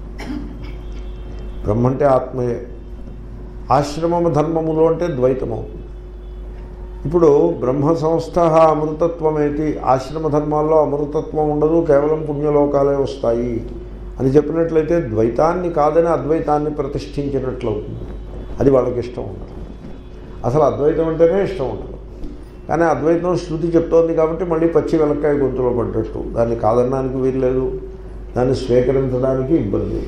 బ్రహ్మ అంటే ఆత్మయే ఆశ్రమము ధర్మములు అంటే ద్వైతం అవుతుంది ఇప్పుడు బ్రహ్మ సంస్థ అమృతత్వమేటి ఆశ్రమ ధర్మాల్లో అమృతత్వం ఉండదు కేవలం పుణ్యలోకాలే వస్తాయి అని చెప్పినట్లయితే ద్వైతాన్ని కాదని అద్వైతాన్ని ప్రతిష్ఠించినట్లవుతుంది అది వాళ్ళకి ఇష్టం ఉండదు అసలు అద్వైతం అంటేనే ఇష్టం ఉండదు కానీ అద్వైతం శృతి చెప్తోంది కాబట్టి మళ్ళీ పచ్చి వెలక్కాయ గొంతులో పడ్డట్టు దాన్ని కాదనడానికి వీల్లేదు దాన్ని స్వీకరించడానికి ఇబ్బంది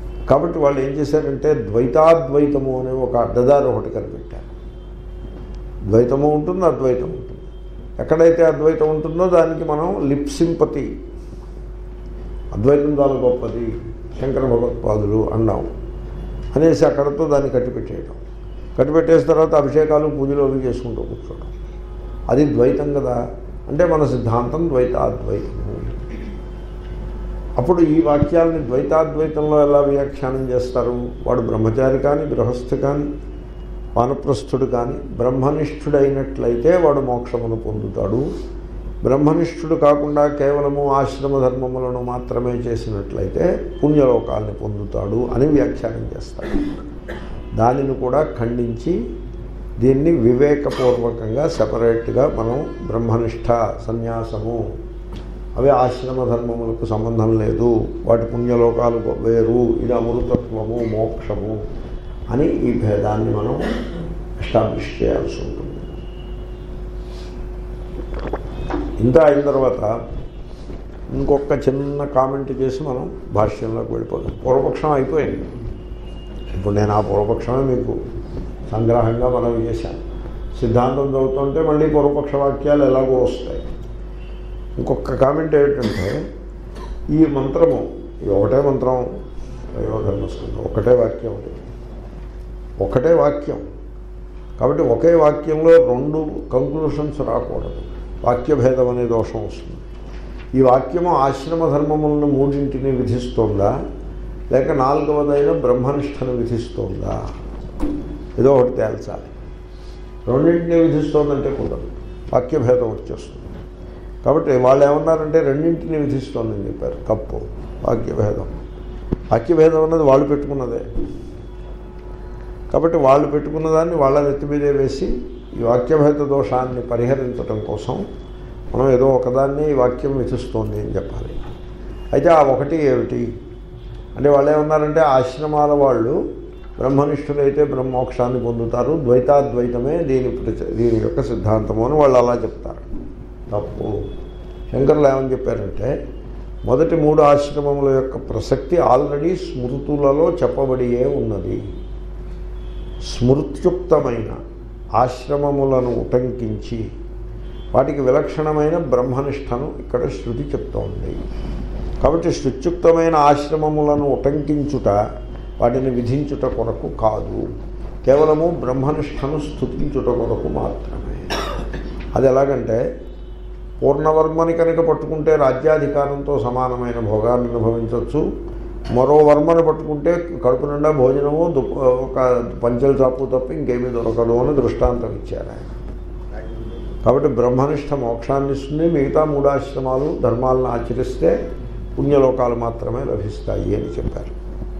కాబట్టి వాళ్ళు ఏం చేశారంటే ద్వైతాద్వైతము అనే ఒక అడ్డదారి ఒకటి కనిపెట్టారు ద్వైతము ఉంటుంది అద్వైతం ఉంటుంది ఎక్కడైతే అద్వైతం ఉంటుందో దానికి మనం లిప్ సింపతి అద్వైతం చాలా గొప్పది శంకర భగవత్పాదులు అన్నాం అనేసి అక్కడతో దాన్ని కట్టిపెట్టేయడం కట్టిపెట్టేసిన తర్వాత అభిషేకాలు పూజలు అవి చేసుకుంటూ కూర్చోవడం అది ద్వైతం కదా అంటే మన సిద్ధాంతం ద్వైతాద్వైతము అప్పుడు ఈ వాక్యాలని ద్వైతాద్వైతంలో ఎలా వ్యాఖ్యానం చేస్తారు వాడు బ్రహ్మచారి కానీ గృహస్థు కానీ వానప్రస్థుడు కానీ బ్రహ్మనిష్ఠుడైనట్లయితే వాడు మోక్షమును పొందుతాడు బ్రహ్మనిష్ఠుడు కాకుండా కేవలము ఆశ్రమ ధర్మములను మాత్రమే చేసినట్లయితే పుణ్యలోకాల్ని పొందుతాడు అని వ్యాఖ్యానం చేస్తాడు దానిని కూడా ఖండించి దీన్ని వివేకపూర్వకంగా సెపరేట్గా మనం బ్రహ్మనిష్ట సన్యాసము అవి ఆశ్రమ ధర్మములకు సంబంధం లేదు వాటి పుణ్యలోకాలు వేరు ఇది అమృతత్వము మోక్షము అని ఈ భేదాన్ని మనం ఎస్టాబ్లిష్ చేయాల్సి ఉంటుంది ఇంత అయిన తర్వాత ఇంకొక చిన్న కామెంట్ చేసి మనం భాష్యంలోకి వెళ్ళిపోదాం పూర్వపక్షం అయిపోయింది ఇప్పుడు నేను ఆ పూర్వపక్షమే మీకు సంగ్రహంగా మనవి చేశాను సిద్ధాంతం చదువుతుంటే మళ్ళీ పూర్వపక్ష వాక్యాలు ఎలాగో వస్తాయి ఇంకొక కామెంట్ ఏమిటంటే ఈ మంత్రము ఇది ఒకటే మంత్రం ప్రయోధర్మస్కంధం ఒకటే వాక్యం ఉంటుంది ఒకటే వాక్యం కాబట్టి ఒకే వాక్యంలో రెండు కంక్లూషన్స్ రాకూడదు వాక్యభేదం అనే దోషం వస్తుంది ఈ వాక్యము ఆశ్రమ ధర్మములను మూడింటిని విధిస్తోందా లేక నాలుగవదైన బ్రహ్మనిష్టను విధిస్తోందా ఏదో ఒకటి తేల్చాలి రెండింటిని విధిస్తోందంటే కుదరదు వాక్యభేదం వచ్చేస్తుంది కాబట్టి వాళ్ళు ఏమన్నారంటే రెండింటిని విధిస్తోందని చెప్పారు తప్పు వాక్యభేదం వాక్యభేదం అన్నది వాళ్ళు పెట్టుకున్నదే కాబట్టి వాళ్ళు పెట్టుకున్న దాన్ని వాళ్ళ నెత్తి మీదే వేసి ఈ వాక్యభేద దోషాన్ని పరిహరించడం కోసం మనం ఏదో ఒకదాన్ని ఈ వాక్యం విధిస్తోంది అని చెప్పాలి అయితే ఆ ఒకటి ఏమిటి అంటే వాళ్ళు ఏమన్నారంటే ఆశ్రమాల వాళ్ళు బ్రహ్మనిష్ఠులైతే బ్రహ్మోక్షాన్ని పొందుతారు ద్వైతాద్వైతమే దీని ప్రచ- దీని యొక్క సిద్ధాంతము అని వాళ్ళు అలా చెప్తారు తప్పు శంకర్లు ఏమని చెప్పారంటే మొదటి మూడు ఆశ్రమముల యొక్క ప్రసక్తి ఆల్రెడీ స్మృతులలో చెప్పబడియే ఉన్నది స్మృత్యుక్తమైన ఆశ్రమములను ఉటంకించి వాటికి విలక్షణమైన బ్రహ్మనిష్టను ఇక్కడ శృతి చెప్తోంది కాబట్టి శృత్యుక్తమైన ఆశ్రమములను ఉటంకించుట వాటిని విధించుట కొరకు కాదు కేవలము బ్రహ్మనిష్టను స్థుతించుట కొరకు మాత్రమే అది ఎలాగంటే పూర్ణవర్మని కనుక పట్టుకుంటే రాజ్యాధికారంతో సమానమైన భోగాన్ని అనుభవించవచ్చు మరో వర్మను పట్టుకుంటే కడుపు నిండా భోజనము దుప్ ఒక పంచల చాపు తప్ప ఇంకేమీ దొరకదు అని దృష్టాంతం ఇచ్చారు ఆయన కాబట్టి బ్రహ్మనిష్ట మోక్షాన్ని ఇస్తుంది మిగతా మూడాశ్రమాలు ధర్మాలను ఆచరిస్తే పుణ్యలోకాలు మాత్రమే లభిస్తాయి అని చెప్పారు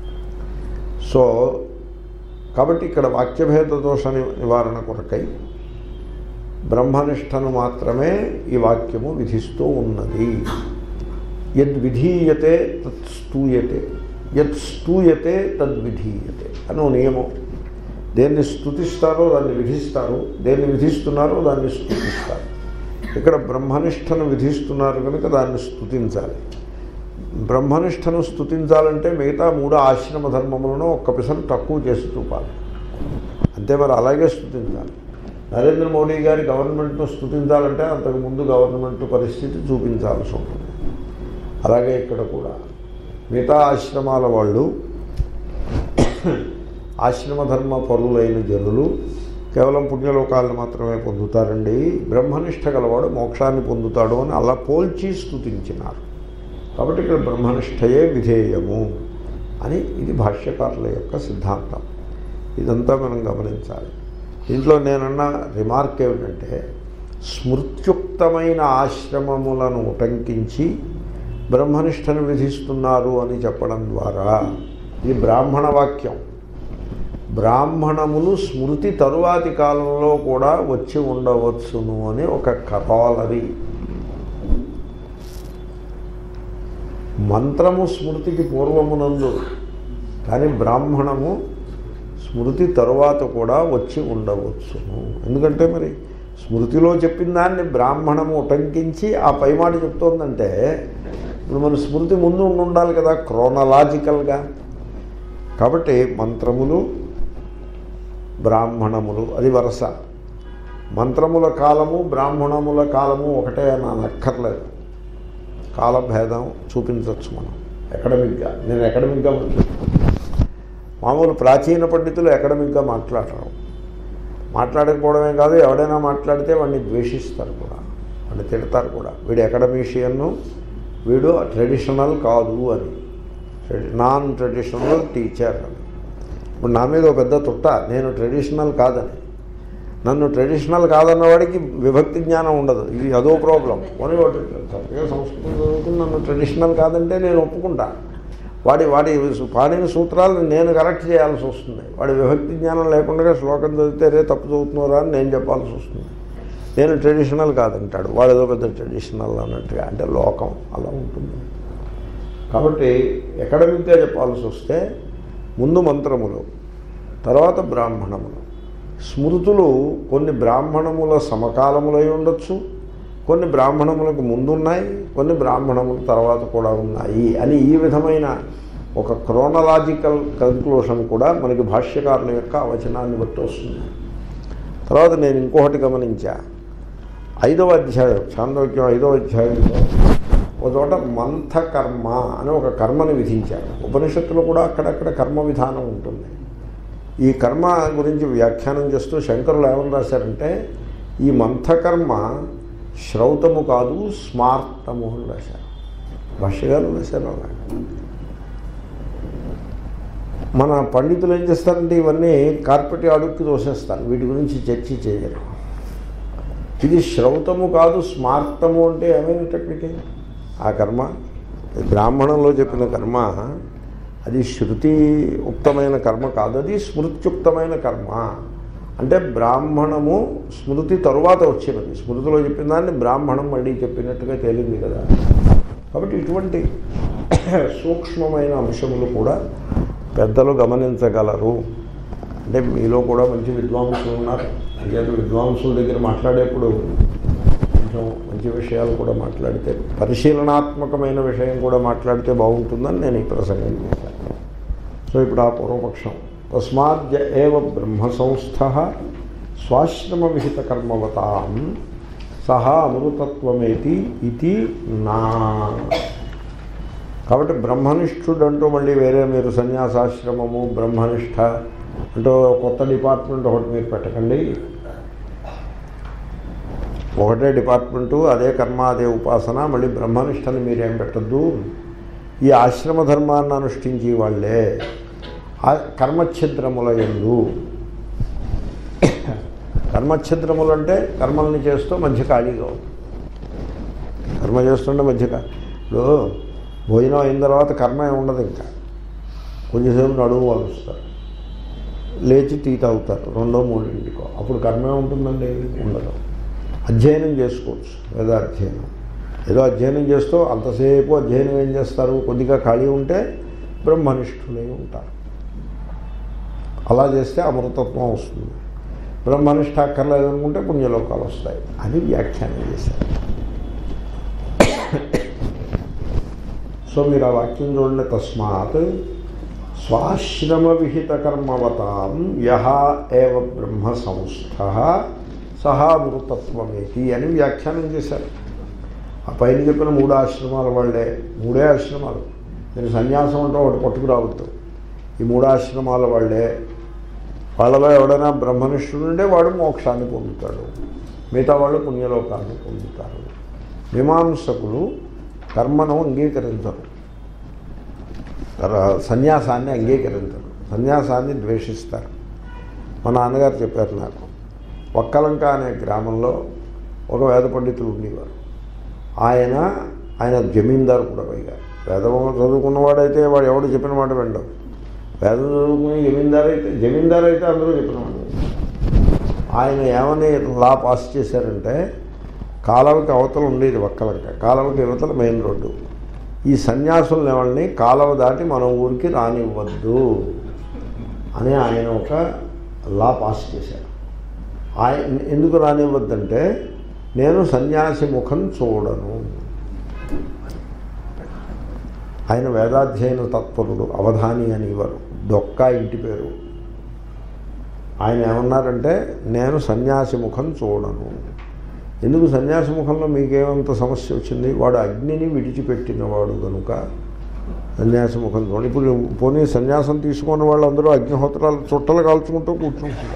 సో కాబట్టి ఇక్కడ వాక్యభేద దోష ని- నివారణ కొరకై బ్రహ్మనిష్టను మాత్రమే ఈ వాక్యము విధిస్తూ ఉన్నది యద్ విధీయతే తత్ స్తూయతే యత్ స్తూయతే తద్విధీయతే అని ఓ నియమం దేన్ని స్థుతిస్తారో దాన్ని విధిస్తారు దేన్ని విధిస్తున్నారో దాన్ని స్థుతిస్తారు ఇక్కడ బ్రహ్మనిష్టను విధిస్తున్నారు కనుక దాన్ని స్థుతించాలి బ్రహ్మనిష్టను స్థుతించాలంటే మిగతా మూడు ఆశ్రమ ధర్మములను ఒక్క పిసరు తక్కువ చేసి చూపాలి అంతే మరి అలాగే స్థుతించాలి నరేంద్ర మోడీ గారి గవర్నమెంట్ను స్థుతించాలంటే అంతకుముందు గవర్నమెంట్ పరిస్థితి చూపించాల్సి ఉంటుంది అలాగే ఇక్కడ కూడా మిగతా ఆశ్రమాల వాళ్ళు ఆశ్రమ ధర్మ పరులైన జనులు కేవలం పుణ్యలోకాలను మాత్రమే పొందుతారండి బ్రహ్మనిష్ట గలవాడు మోక్షాన్ని పొందుతాడు అని అలా పోల్చి స్థుతించినారు కాబట్టి ఇక్కడ బ్రహ్మనిష్టయే విధేయము అని ఇది భాష్యకారుల యొక్క సిద్ధాంతం ఇదంతా మనం గమనించాలి దీంట్లో నేనన్న రిమార్క్ ఏమిటంటే స్మృత్యుక్తమైన ఆశ్రమములను ఉటంకించి బ్రహ్మనిష్టను విధిస్తున్నారు అని చెప్పడం ద్వారా ఇది బ్రాహ్మణ వాక్యం బ్రాహ్మణములు స్మృతి తరువాతి కాలంలో కూడా వచ్చి ఉండవచ్చును అని ఒక కథాలరి మంత్రము స్మృతికి పూర్వమునందు కానీ బ్రాహ్మణము స్మృతి తరువాత కూడా వచ్చి ఉండవచ్చును ఎందుకంటే మరి స్మృతిలో చెప్పిన దాన్ని బ్రాహ్మణము ఉటంకించి ఆ పైమాట చెప్తోందంటే ఇప్పుడు మన స్మృతి ముందు ఉండి ఉండాలి కదా క్రోనలాజికల్గా కాబట్టి మంత్రములు బ్రాహ్మణములు అది వరస మంత్రముల కాలము బ్రాహ్మణముల కాలము ఒకటే అని అనక్కర్లేదు కాలభేదం చూపించవచ్చు మనం అకాడమిక్గా నేను అకాడమిక్గా మామూలు ప్రాచీన పండితులు అకాడమిక్గా మాట్లాడరు మాట్లాడకపోవడమే కాదు ఎవడైనా మాట్లాడితే వాడిని ద్వేషిస్తారు కూడా వాడిని తిడతారు కూడా వీడు అకాడమీషియన్ను వీడు ట్రెడిషనల్ కాదు అని నాన్ ట్రెడిషనల్ టీచర్ అని ఇప్పుడు నా మీద ఒక పెద్ద తుట్ట నేను ట్రెడిషనల్ కాదని నన్ను ట్రెడిషనల్ కాదన్న వాడికి విభక్తి జ్ఞానం ఉండదు ఇది అదో ప్రాబ్లం పోనీ వాడు చక్కగా సంస్కృతం చదువుకుని నన్ను ట్రెడిషనల్ కాదంటే నేను ఒప్పుకుంటా వాడి వాడి పాడిన సూత్రాలను నేను కరెక్ట్ చేయాల్సి వస్తుంది వాడి విభక్తి జ్ఞానం లేకుండా శ్లోకం చదివితే రే తప్పు చదువుతున్నారా అని నేను చెప్పాల్సి వస్తుంది నేను ట్రెడిషనల్ కాదంటాడు వాడు ఏదో పెద్ద ట్రెడిషనల్ అన్నట్టుగా అంటే లోకం అలా ఉంటుంది కాబట్టి ఎకడమిక్గా చెప్పాల్సి వస్తే ముందు మంత్రములు తర్వాత బ్రాహ్మణములు స్మృతులు కొన్ని బ్రాహ్మణముల సమకాలములై ఉండొచ్చు కొన్ని బ్రాహ్మణములకు ముందున్నాయి కొన్ని బ్రాహ్మణముల తర్వాత కూడా ఉన్నాయి అని ఈ విధమైన ఒక క్రోనలాజికల్ కన్క్లూషన్ కూడా మనకి భాష్యకారుల యొక్క వచనాన్ని బట్టి వస్తుంది తర్వాత నేను ఇంకొకటి గమనించా ఐదవ అధ్యాయం చాంద్రోగ్యం ఐదవ అధ్యాయంలో ఒక చోట మంథ కర్మ అని ఒక కర్మని విధించారు ఉపనిషత్తులో కూడా అక్కడక్కడ కర్మ విధానం ఉంటుంది ఈ కర్మ గురించి వ్యాఖ్యానం చేస్తూ శంకరులు ఏమని రాశారంటే ఈ మంథకర్మ శ్రౌతము కాదు స్మార్తము అని రాశారు భాష్యగారు రాశారు అలాగే మన పండితులు ఏం చేస్తారంటే ఇవన్నీ కార్పెట్ అడుక్కి తోసేస్తారు వీటి గురించి చర్చ చేయరు ఇది శ్రౌతము కాదు స్మార్తము అంటే ఏమైనటప్పటికీ ఆ కర్మ బ్రాహ్మణంలో చెప్పిన కర్మ అది శృతి ఉక్తమైన కర్మ కాదు అది స్మృత్యుక్తమైన కర్మ అంటే బ్రాహ్మణము స్మృతి తరువాత వచ్చినది స్మృతిలో చెప్పిన దాన్ని బ్రాహ్మణం మళ్ళీ చెప్పినట్టుగా తేలింది కదా కాబట్టి ఇటువంటి సూక్ష్మమైన అంశములు కూడా పెద్దలు గమనించగలరు అంటే మీలో కూడా మంచి విద్వాంసులు ఉన్నారు అంచేత విద్వాంసుల దగ్గర మాట్లాడేప్పుడు కొంచెం మంచి విషయాలు కూడా మాట్లాడితే పరిశీలనాత్మకమైన విషయం కూడా మాట్లాడితే బాగుంటుందని నేను ఈ ప్రసంగం చేశాను సో ఇప్పుడు ఆ పూర్వపక్షం తస్మాద్య ఏవ బ్రహ్మ సంస్థ స్వాశ్రమ విహిత కర్మవతాం సహా అమృతత్వమేతి ఇది నా కాబట్టి బ్రహ్మనిష్ఠుడు అంటూ మళ్ళీ వేరే మీరు సన్యాసాశ్రమము బ్రహ్మనిష్ట అంటూ కొత్త డిపార్ట్మెంట్ ఒకటి మీరు పెట్టకండి ఒకటే డిపార్ట్మెంటు అదే కర్మ అదే ఉపాసన మళ్ళీ బ్రహ్మనిష్టని మీరేం పెట్టద్దు ఈ ఆశ్రమ ధర్మాన్ని అనుష్ఠించి వాళ్ళే ఆ కర్మఛిద్రముల ఎందు కర్మఛిద్రములు అంటే కర్మల్ని చేస్తూ మధ్య ఖాళీగా ఉంది కర్మ చేస్తుంటే మధ్య కా- ఇప్పుడు భోజనం అయిన తర్వాత కర్మ ఏమి ఉండదు ఇంకా కొంచెంసేపు నడువు వాలుస్తారు లేచి టీ తాగుతారు రెండో మూడింటికో అప్పుడు కర్మ ఏముంటుందండి ఉండదు అధ్యయనం చేసుకోవచ్చు వేదాధ్యయనం ఏదో అధ్యయనం చేస్తూ అంతసేపు అధ్యయనం ఏం చేస్తారు కొద్దిగా ఖాళీ ఉంటే బ్రహ్మనిష్ఠులై ఉంటారు అలా చేస్తే అమృతత్వం వస్తుంది బ్రహ్మనిష్ట అక్కర్లేదు అనుకుంటే పుణ్యలోకాలు వస్తాయి అని వ్యాఖ్యానం చేశారు సో మీరు ఆ వాక్యం చూడండి తస్మాత్ స్వాశ్రమ విహిత కర్మవతాం యహ ఏవ బ్రహ్మ సంస్థ సహా మృతత్వమేతి అని వ్యాఖ్యానం చేశారు ఆ పైన చెప్పిన మూడు ఆశ్రమాల వాళ్ళే మూడే ఆశ్రమాలు మీరు సన్యాసం అంటే ఒకటి పట్టుకురావద్దు ఈ మూడు ఆశ్రమాల వాళ్ళే వాళ్ళలో ఎవడైనా బ్రహ్మనిష్ఠుడు ఉంటే వాడు మోక్షాన్ని పొందుతాడు మిగతా వాళ్ళు పుణ్యలోకాన్ని పొందుతారు మీమాంసకులు కర్మను అంగీకరించరు తర- సన్యాసాన్ని అంగీకరించరు సన్యాసాన్ని ద్వేషిస్తారు మా నాన్నగారు చెప్పారు నాకు ఒక్కలంక అనే గ్రామంలో ఒక వేద పండితులు ఉండేవారు ఆయన ఆయన జమీందారు కూడా పైగా వేదం చదువుకున్నవాడైతే వాడు ఎవడు చెప్పిన మాట వినడం వేదం చదువుకుని జమీందారు అయితే జమీందారు అయితే అందరూ చెప్పిన మాట వినడం. ఆయన ఏమని లా పాస్ చేశారంటే కాలవకి అవతల ఉండేది ఒక్కలంక కాలవకి అవతల మెయిన్ రోడ్డు ఈ సన్యాసుల వాళ్ళని కాలవ దాటి మన ఊరికి రానివ్వద్దు అని ఆయన ఒక లా పాస్ చేశారు ఆయన ఎందుకు రానివ్వద్దంటే నేను సన్యాసి ముఖం చూడను ఆయన వేదాధ్యయన తత్పరుడు అవధాని అనేవారు డొక్కా ఇంటి పేరు ఆయన ఏమన్నారంటే నేను సన్యాసి ముఖం చూడను ఎందుకు సన్యాసి ముఖంలో మీకేమంత సమస్య వచ్చింది వాడు అగ్నిని విడిచిపెట్టినవాడు కనుక సన్యాసి ముఖం చూడండి ఇప్పుడు పోనీ సన్యాసం తీసుకున్న వాళ్ళందరూ అగ్నిహోత్రాలు చుట్టలు కాల్చుకుంటూ కూర్చుంటారు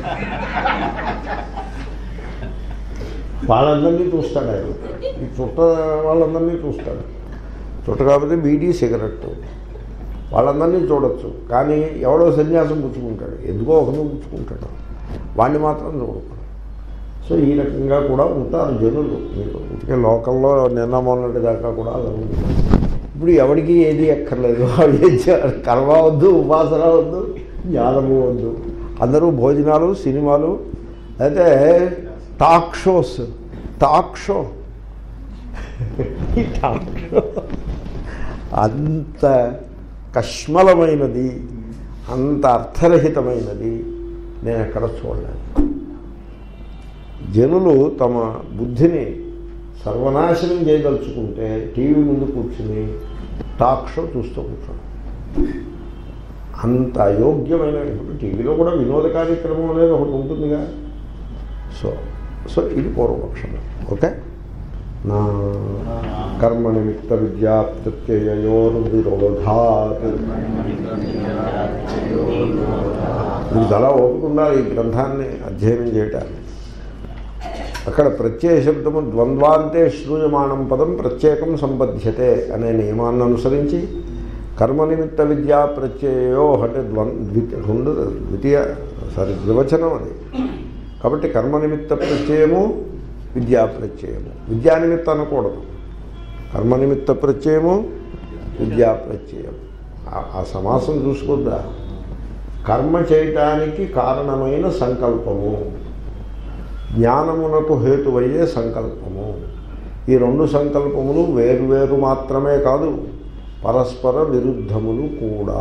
వాళ్ళందరినీ చూస్తాడు ఆయన ఈ చుట్ట వాళ్ళందరినీ చూస్తాడు చుట్ట కాకపోతే బీడీ సిగరెట్ వాళ్ళందరినీ చూడొచ్చు కానీ ఎవడో సన్యాసం పుచ్చుకుంటాడు ఎందుకో ఒకరిని పుచ్చుకుంటాడు వాడిని మాత్రం చూడకూడదు సో ఈ రకంగా కూడా ఉంటారు జనులు మీకు ఇటుకే లోకల్లో నిన్న మొన్నటి దాకా కూడా అలా ఉంది ఇప్పుడు ఎవరికి ఏది ఎక్కర్లేదు వాళ్ళు ఏం చేయాలి కర్మ వద్దు ఉపాసన వద్దు జ్ఞానము వద్దు అందరూ భోజనాలు సినిమాలు అయితే టాక్ షోస్ టాక్ షో ఈ టాక్ షో అంత కష్మలమైనది అంత అర్థరహితమైనది నేను ఎక్కడ చూడలేదు జనులు తమ బుద్ధిని సర్వనాశనం చేయదలుచుకుంటే టీవీ ముందు కూర్చుని టాక్ షో చూస్తూ కూర్చోండి అంత అయోగ్యమైన ఇప్పుడు టీవీలో కూడా వినోద కార్యక్రమం అనేది ఒకటి ఉంటుందిగా సో సో ఇది పూర్వపక్షం ఓకే నా కర్మ నిమిత్త విద్యా ప్రత్యయోర్విరోధాత్ మీకు చాలా ఓపిక ఉండాలి ఈ గ్రంథాన్ని అధ్యయనం చేయటానికి అక్కడ ప్రత్యయ శబ్దము ద్వంద్వాంతే శ్రూయమాణం పదం ప్రత్యేకం సంబధ్యతే అనే నియమాన్ని అనుసరించి కర్మ నిమిత్త విద్యా ప్రత్యయో అంటే ద్వం ద్వి- రెండు ద్వితీయ సారీ ద్వివచనం అది కాబట్టి కర్మ నిమిత్త ప్రత్యయము విద్యా ప్రత్యయము విద్యా నిమిత్త అనకూడదు కర్మ నిమిత్త ప్రత్యయము విద్యా ప్రత్యయం ఆ- ఆ సమాసం చూసుకుందా కర్మ చేయటానికి కారణమైన సంకల్పము జ్ఞానమునకు హేతువయ్యే సంకల్పము ఈ రెండు సంకల్పములు వేరువేరు మాత్రమే కాదు పరస్పర విరుద్ధములు కూడా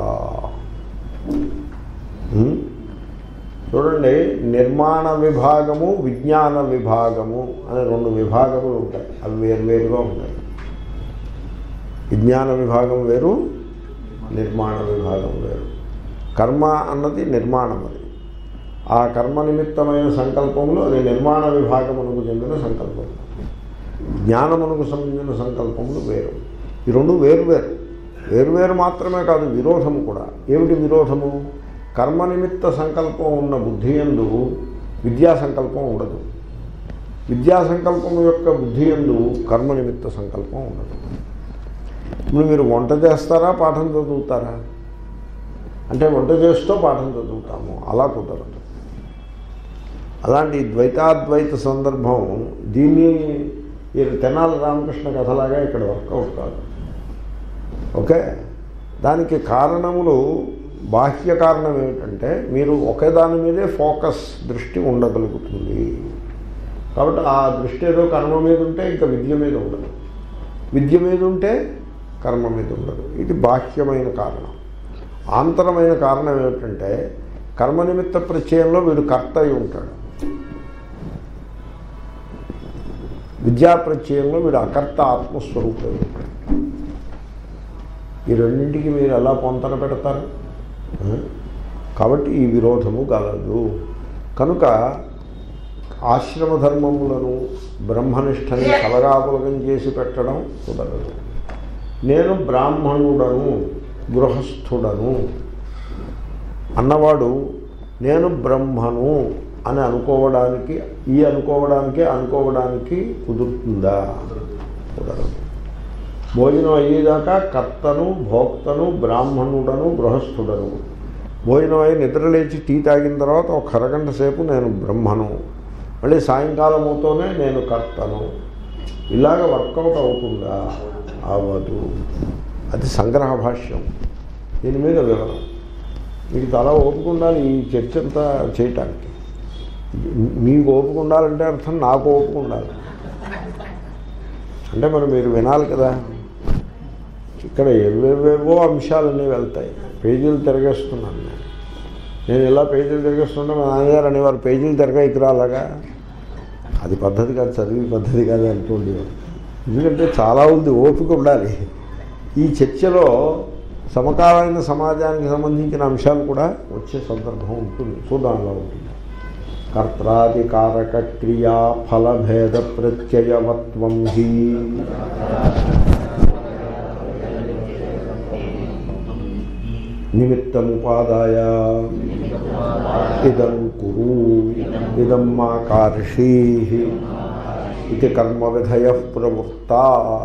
ఉం? చూడండి నిర్మాణ విభాగము విజ్ఞాన విభాగము అనే రెండు విభాగములు ఉంటాయి అవి వేరువేరుగా ఉంటాయి విజ్ఞాన విభాగం వేరు నిర్మాణ విభాగం వేరు కర్మ అన్నది నిర్మాణం అది ఆ కర్మ నిమిత్తమైన సంకల్పములు అది నిర్మాణ విభాగమునకు చెందిన సంకల్పం జ్ఞానమునకు సంబంధించిన సంకల్పములు వేరు ఈ రెండు వేరు వేరు వేరు వేరు మాత్రమే కాదు విరోధము కూడా ఏమిటి విరోధము కర్మ నిమిత్త సంకల్పం ఉన్న బుద్ధి ఎందు విద్యా సంకల్పం ఉండదు విద్యా సంకల్పం యొక్క బుద్ధి ఎందు కర్మ నిమిత్త సంకల్పం ఉండదు ఇప్పుడు మీరు వంట చేస్తారా పాఠం చదువుతారా అంటే వంట చేస్తూ పాఠం చదువుతాము అలా కుదరదు అలాంటి ద్వైతాద్వైత సందర్భం దీన్ని ఈ తెనాలి రామకృష్ణ కథలాగా ఇక్కడ వర్కౌట్ కాదు ఓకే దానికి కారణములు బాహ్య కారణం ఏమిటంటే మీరు ఒకే దాని మీదే ఫోకస్ దృష్టి ఉండగలుగుతుంది కాబట్టి ఆ దృష్టి ఏదో కర్మ మీద ఉంటే ఇంకా విద్య మీద ఉండదు విద్య మీద ఉంటే కర్మ మీద ఉండదు ఇది బాహ్యమైన కారణం ఆంతరమైన కారణం ఏమిటంటే కర్మ నిమిత్త ప్రత్యయంలో వీడు కర్త అయి ఉంటాడు విద్యా ప్రత్యయంలో వీడు అకర్త ఆత్మస్వరూపం ఉంటాడు ఈ రెండింటికి మీరు ఎలా పొంతన పెడతారు ఆ? కాబట్టి ఈ విరోధము గలదు కనుక ఆశ్రమ ధర్మములను బ్రహ్మనిష్టని కలగాపులగం చేసి పెట్టడం కుదరదు నేను బ్రాహ్మణుడను గృహస్థుడను అన్నవాడు నేను బ్రహ్మను అని అనుకోవడానికి ఈ అనుకోవడానికే అనుకోవడానికి కుదురుతుందా కుదరదు భోజనం అయ్యేదాకా కర్తను భోక్తను బ్రాహ్మణుడను గృహస్థుడను భోజనం అయి నిద్రలేచి టీ తాగిన తర్వాత ఒక అరగంట సేపు నేను బ్రహ్మను మళ్ళీ సాయంకాలం అవుతూనే నేను కర్తను ఇలాగ వర్కౌట్ అవుతుందా అవ్వదు అది సంగ్రహ భాష్యం దీని మీద వివరం మీకు చాలా ఓపిక ఉండాలి ఈ చర్చ అంతా చేయటానికి మీకు ఓపిక ఉండాలంటే అర్థం నాకు ఓపిక ఉండాలి అంటే మరి మీరు వినాలి కదా ఇక్కడ ఎవేవేవో అంశాలన్నీ వెళ్తాయి పేజీలు తిరగేస్తున్నాను నేను నేను ఇలా పేజీలు తిరగేస్తుంటే మా నాన్నగారు అనేవారు పేజీలు తిరగ ఇక్కడ అలాగా అది పద్ధతి కాదు చదివి పద్ధతి కాదు అనుకోండి ఎందుకంటే చాలా ఉంది ఓపిక ఉండాలి ఈ చర్చలో సమకాలీన సమాజానికి సంబంధించిన అంశాలు కూడా వచ్చే సందర్భం ఉంటుంది చూద్దాంలో ఉంటుంది కర్తాధికారక క్రియా ఫలభేద ప్రత్యయవత్వం హి నిమిత్తముపాదాయ ఇదం కురు ఇదం మా కార్షీ ఇది కర్మ విధయ ప్రవృత్తా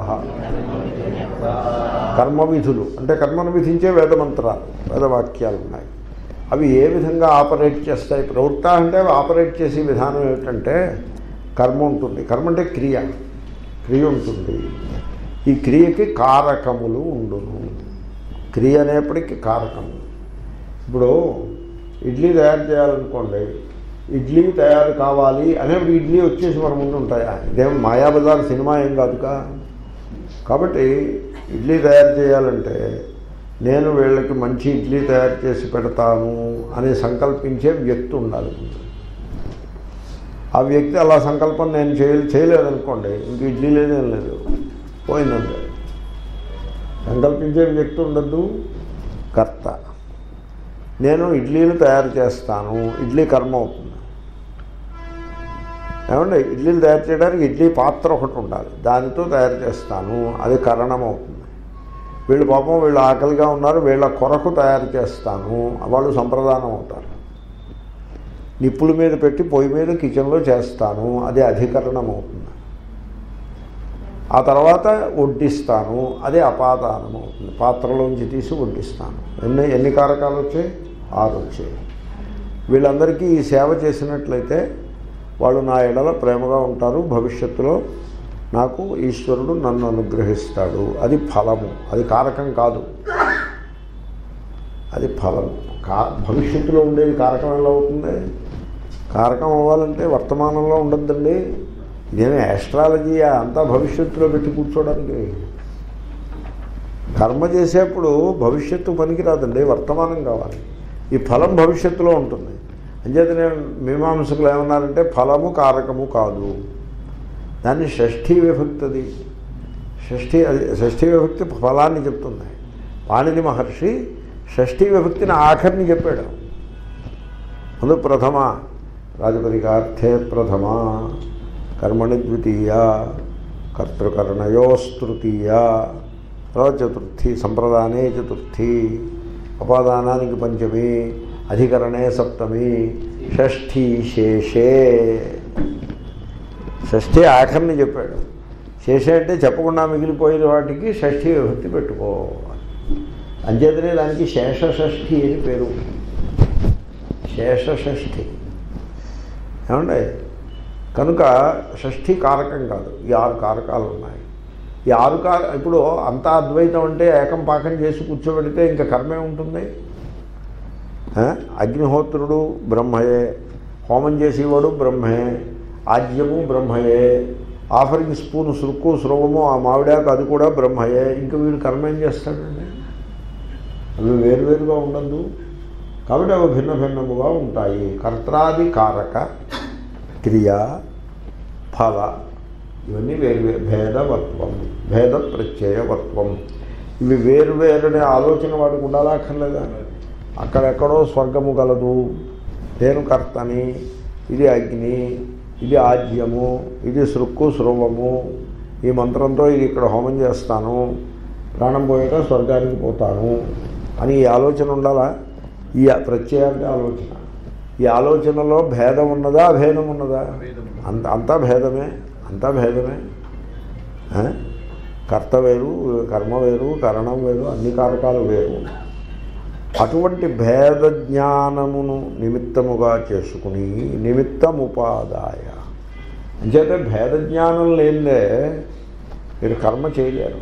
కర్మ విధులు అంటే కర్మను విధించే వేదమంత్రాలు వేదవాక్యాలు ఉన్నాయి అవి ఏ విధంగా ఆపరేట్ చేస్తాయి ప్రవృత్త అంటే అవి ఆపరేట్ చేసే విధానం ఏమిటంటే కర్మ ఉంటుంది కర్మ అంటే క్రియ క్రియ ఉంటుంది ఈ క్రియకి కారకములు ఉండును క్రియ అనేప్పటికీ కారకము ఇప్పుడు ఇడ్లీ తయారు చేయాలనుకోండి ఇడ్లీ తయారు కావాలి అనేప్పుడు ఇడ్లీ వచ్చేసి మన ముందు ఉంటాయా ఇదేం మాయాబజార్ సినిమా ఏం కాదుగా కాబట్టి ఇడ్లీ తయారు చేయాలంటే నేను వీళ్ళకి మంచి ఇడ్లీ తయారు చేసి పెడతాను అని సంకల్పించే వ్యక్తి ఉండాలి ముందు. ఆ వ్యక్తి అలా సంకల్పం నేను చేయ చేయలేదనుకోండి ఇంక ఇడ్లీ లేదేం లేదు పోయిందండి సంకల్పించే వ్యక్తి ఉండద్దు కర్త నేను ఇడ్లీలు తయారు చేస్తాను ఇడ్లీ కర్మ అవుతుంది ఏమండి ఇడ్లీలు తయారు చేయడానికి ఇడ్లీ పాత్ర ఒకటి ఉండాలి దానితో తయారు చేస్తాను అది కరణం అవుతుంది వీళ్ళు పాపం వీళ్ళు ఆకలిగా ఉన్నారు వీళ్ళ కొరకు తయారు చేస్తాను వాళ్ళు సంప్రదానం అవుతారు నిప్పుల మీద పెట్టి పొయ్యి మీద కిచెన్లో చేస్తాను అది అధికరణం అవుతుంది ఆ తర్వాత వడ్డిస్తాను అదే అపాదానం అవుతుంది పాత్రలోంచి తీసి వడ్డిస్తాను ఎన్ని ఎన్ని కారకాలు వచ్చాయి ఆరు వచ్చాయి వీళ్ళందరికీ ఈ సేవ చేసినట్లయితే వాళ్ళు నా ఎడల ప్రేమగా ఉంటారు భవిష్యత్తులో నాకు ఈశ్వరుడు నన్ను అనుగ్రహిస్తాడు అది ఫలము అది కారకం కాదు అది ఫలము కా భవిష్యత్తులో ఉండేది కారకం ఎలా అవుతుంది కారకం అవ్వాలంటే వర్తమానంలో ఉండద్దండి ఇదేమి యాస్ట్రాలజీయా అంతా భవిష్యత్తులో పెట్టి కూర్చోడానికి కర్మ చేసేప్పుడు భవిష్యత్తు పనికిరాదండి వర్తమానం కావాలి ఈ ఫలం భవిష్యత్తులో ఉంటుంది అంచేతనే మీమాంసకులు ఏమన్నారంటే ఫలము కారకము కాదు దాన్ని షష్ఠీ విభక్తిది షష్ఠీ అది షష్ఠీ విభక్తి ఫలాన్ని చెప్తుంది పాణిని మహర్షి షష్ఠీ విభక్తిని ఆఖరిని చెప్పాడు ముందు ప్రథమ రాజపరికార్థే ప్రథమ కర్మణి ద్వితీయ కర్తృకరణయోస్తృతీయ తర్వాత చతుర్థి సంప్రదానే చతుర్థి అపాదానానికి పంచమి అధికరణే సప్తమి షష్ఠీ శేషే షష్ఠి ఆఖరిని చెప్పాడు శేషే అంటే చెప్పకుండా మిగిలిపోయిన వాటికి షష్ఠీ విభక్తి పెట్టుకో అంచేతనే దానికి శేష షష్ఠి అని పేరు శేష షష్ఠి ఏమండి కనుక షష్ఠి కారకం కాదు ఈ ఆరు కారకాలు ఉన్నాయి ఈ ఆరు కార ఇప్పుడు అంతా అద్వైతం అంటే ఏకం పాకం చేసి కూర్చోబెడితే ఇంకా కర్మే ఉంటుంది ఆ? అగ్నిహోత్రుడు బ్రహ్మయే హోమం చేసేవాడు బ్రహ్మే ఆజ్యము బ్రహ్మయే ఆఫరింగ్ స్పూన్ సురుక్కు స్రవము ఆ మామిడాకు అది కూడా బ్రహ్మయే ఇంకా వీడు కర్మ ఏం చేస్తాడండి అవి వేరువేరుగా ఉండద్దు కాబట్టి అవి భిన్న భిన్నముగా ఉంటాయి కర్తాది కారక క్రియ ఫల ఇవన్నీ వేరు వేరు భేదవత్వం భేద ప్రత్యయవత్వం ఇవి వేరు వేరనే ఆలోచన వాడికి ఉండాలా అక్కర్లేదా అక్కడెక్కడో స్వర్గము గలదు నేను కర్తని ఇది అగ్ని ఇది ఆజ్యము ఇది సృక్కు స్రవము ఈ మంత్రంతో ఇది ఇక్కడ హోమం చేస్తాను ప్రాణం పోయాక స్వర్గానికి పోతాను అని ఈ ఆలోచన ఉండాలా ఈ ప్రత్యయ అంటే ఆలోచన ఈ ఆలోచనలో భేదం ఉన్నదా అభేదం ఉన్నదా అంత అంతా భేదమే అంతా భేదమే ఆ? కర్త వేరు కర్మ వేరు కరణం వేరు అన్ని కారకాలు వేరు అటువంటి భేద జ్ఞానమును నిమిత్తముగా చేసుకుని నిమిత్తముపాదాయ అంచేతే భేద జ్ఞానం లేదే మీరు కర్మ చేయలేరు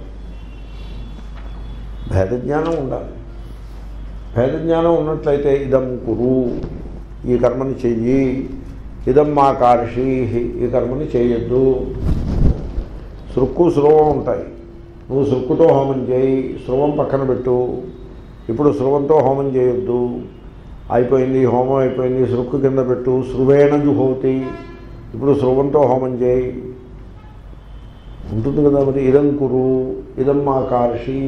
భేద జ్ఞానం ఉండాలి భేద జ్ఞానం ఉన్నట్లయితే ఇదం కురు ఈ కర్మని చెయ్యి ఇదం మా కార్షి ఈ కర్మని చేయొద్దు సృక్కు స్రవం ఉంటాయి నువ్వు సృక్కుతో హోమం చేయి స్రవం పక్కన పెట్టు ఇప్పుడు స్రవంతో హోమం చేయొద్దు అయిపోయింది హోమం అయిపోయింది సృక్కు కింద పెట్టు శృవేణ జుహోతి ఇప్పుడు స్రవంతో హోమం చేయి ఉంటుంది కదా మరి ఇదం కురు ఇదం మా కార్షీ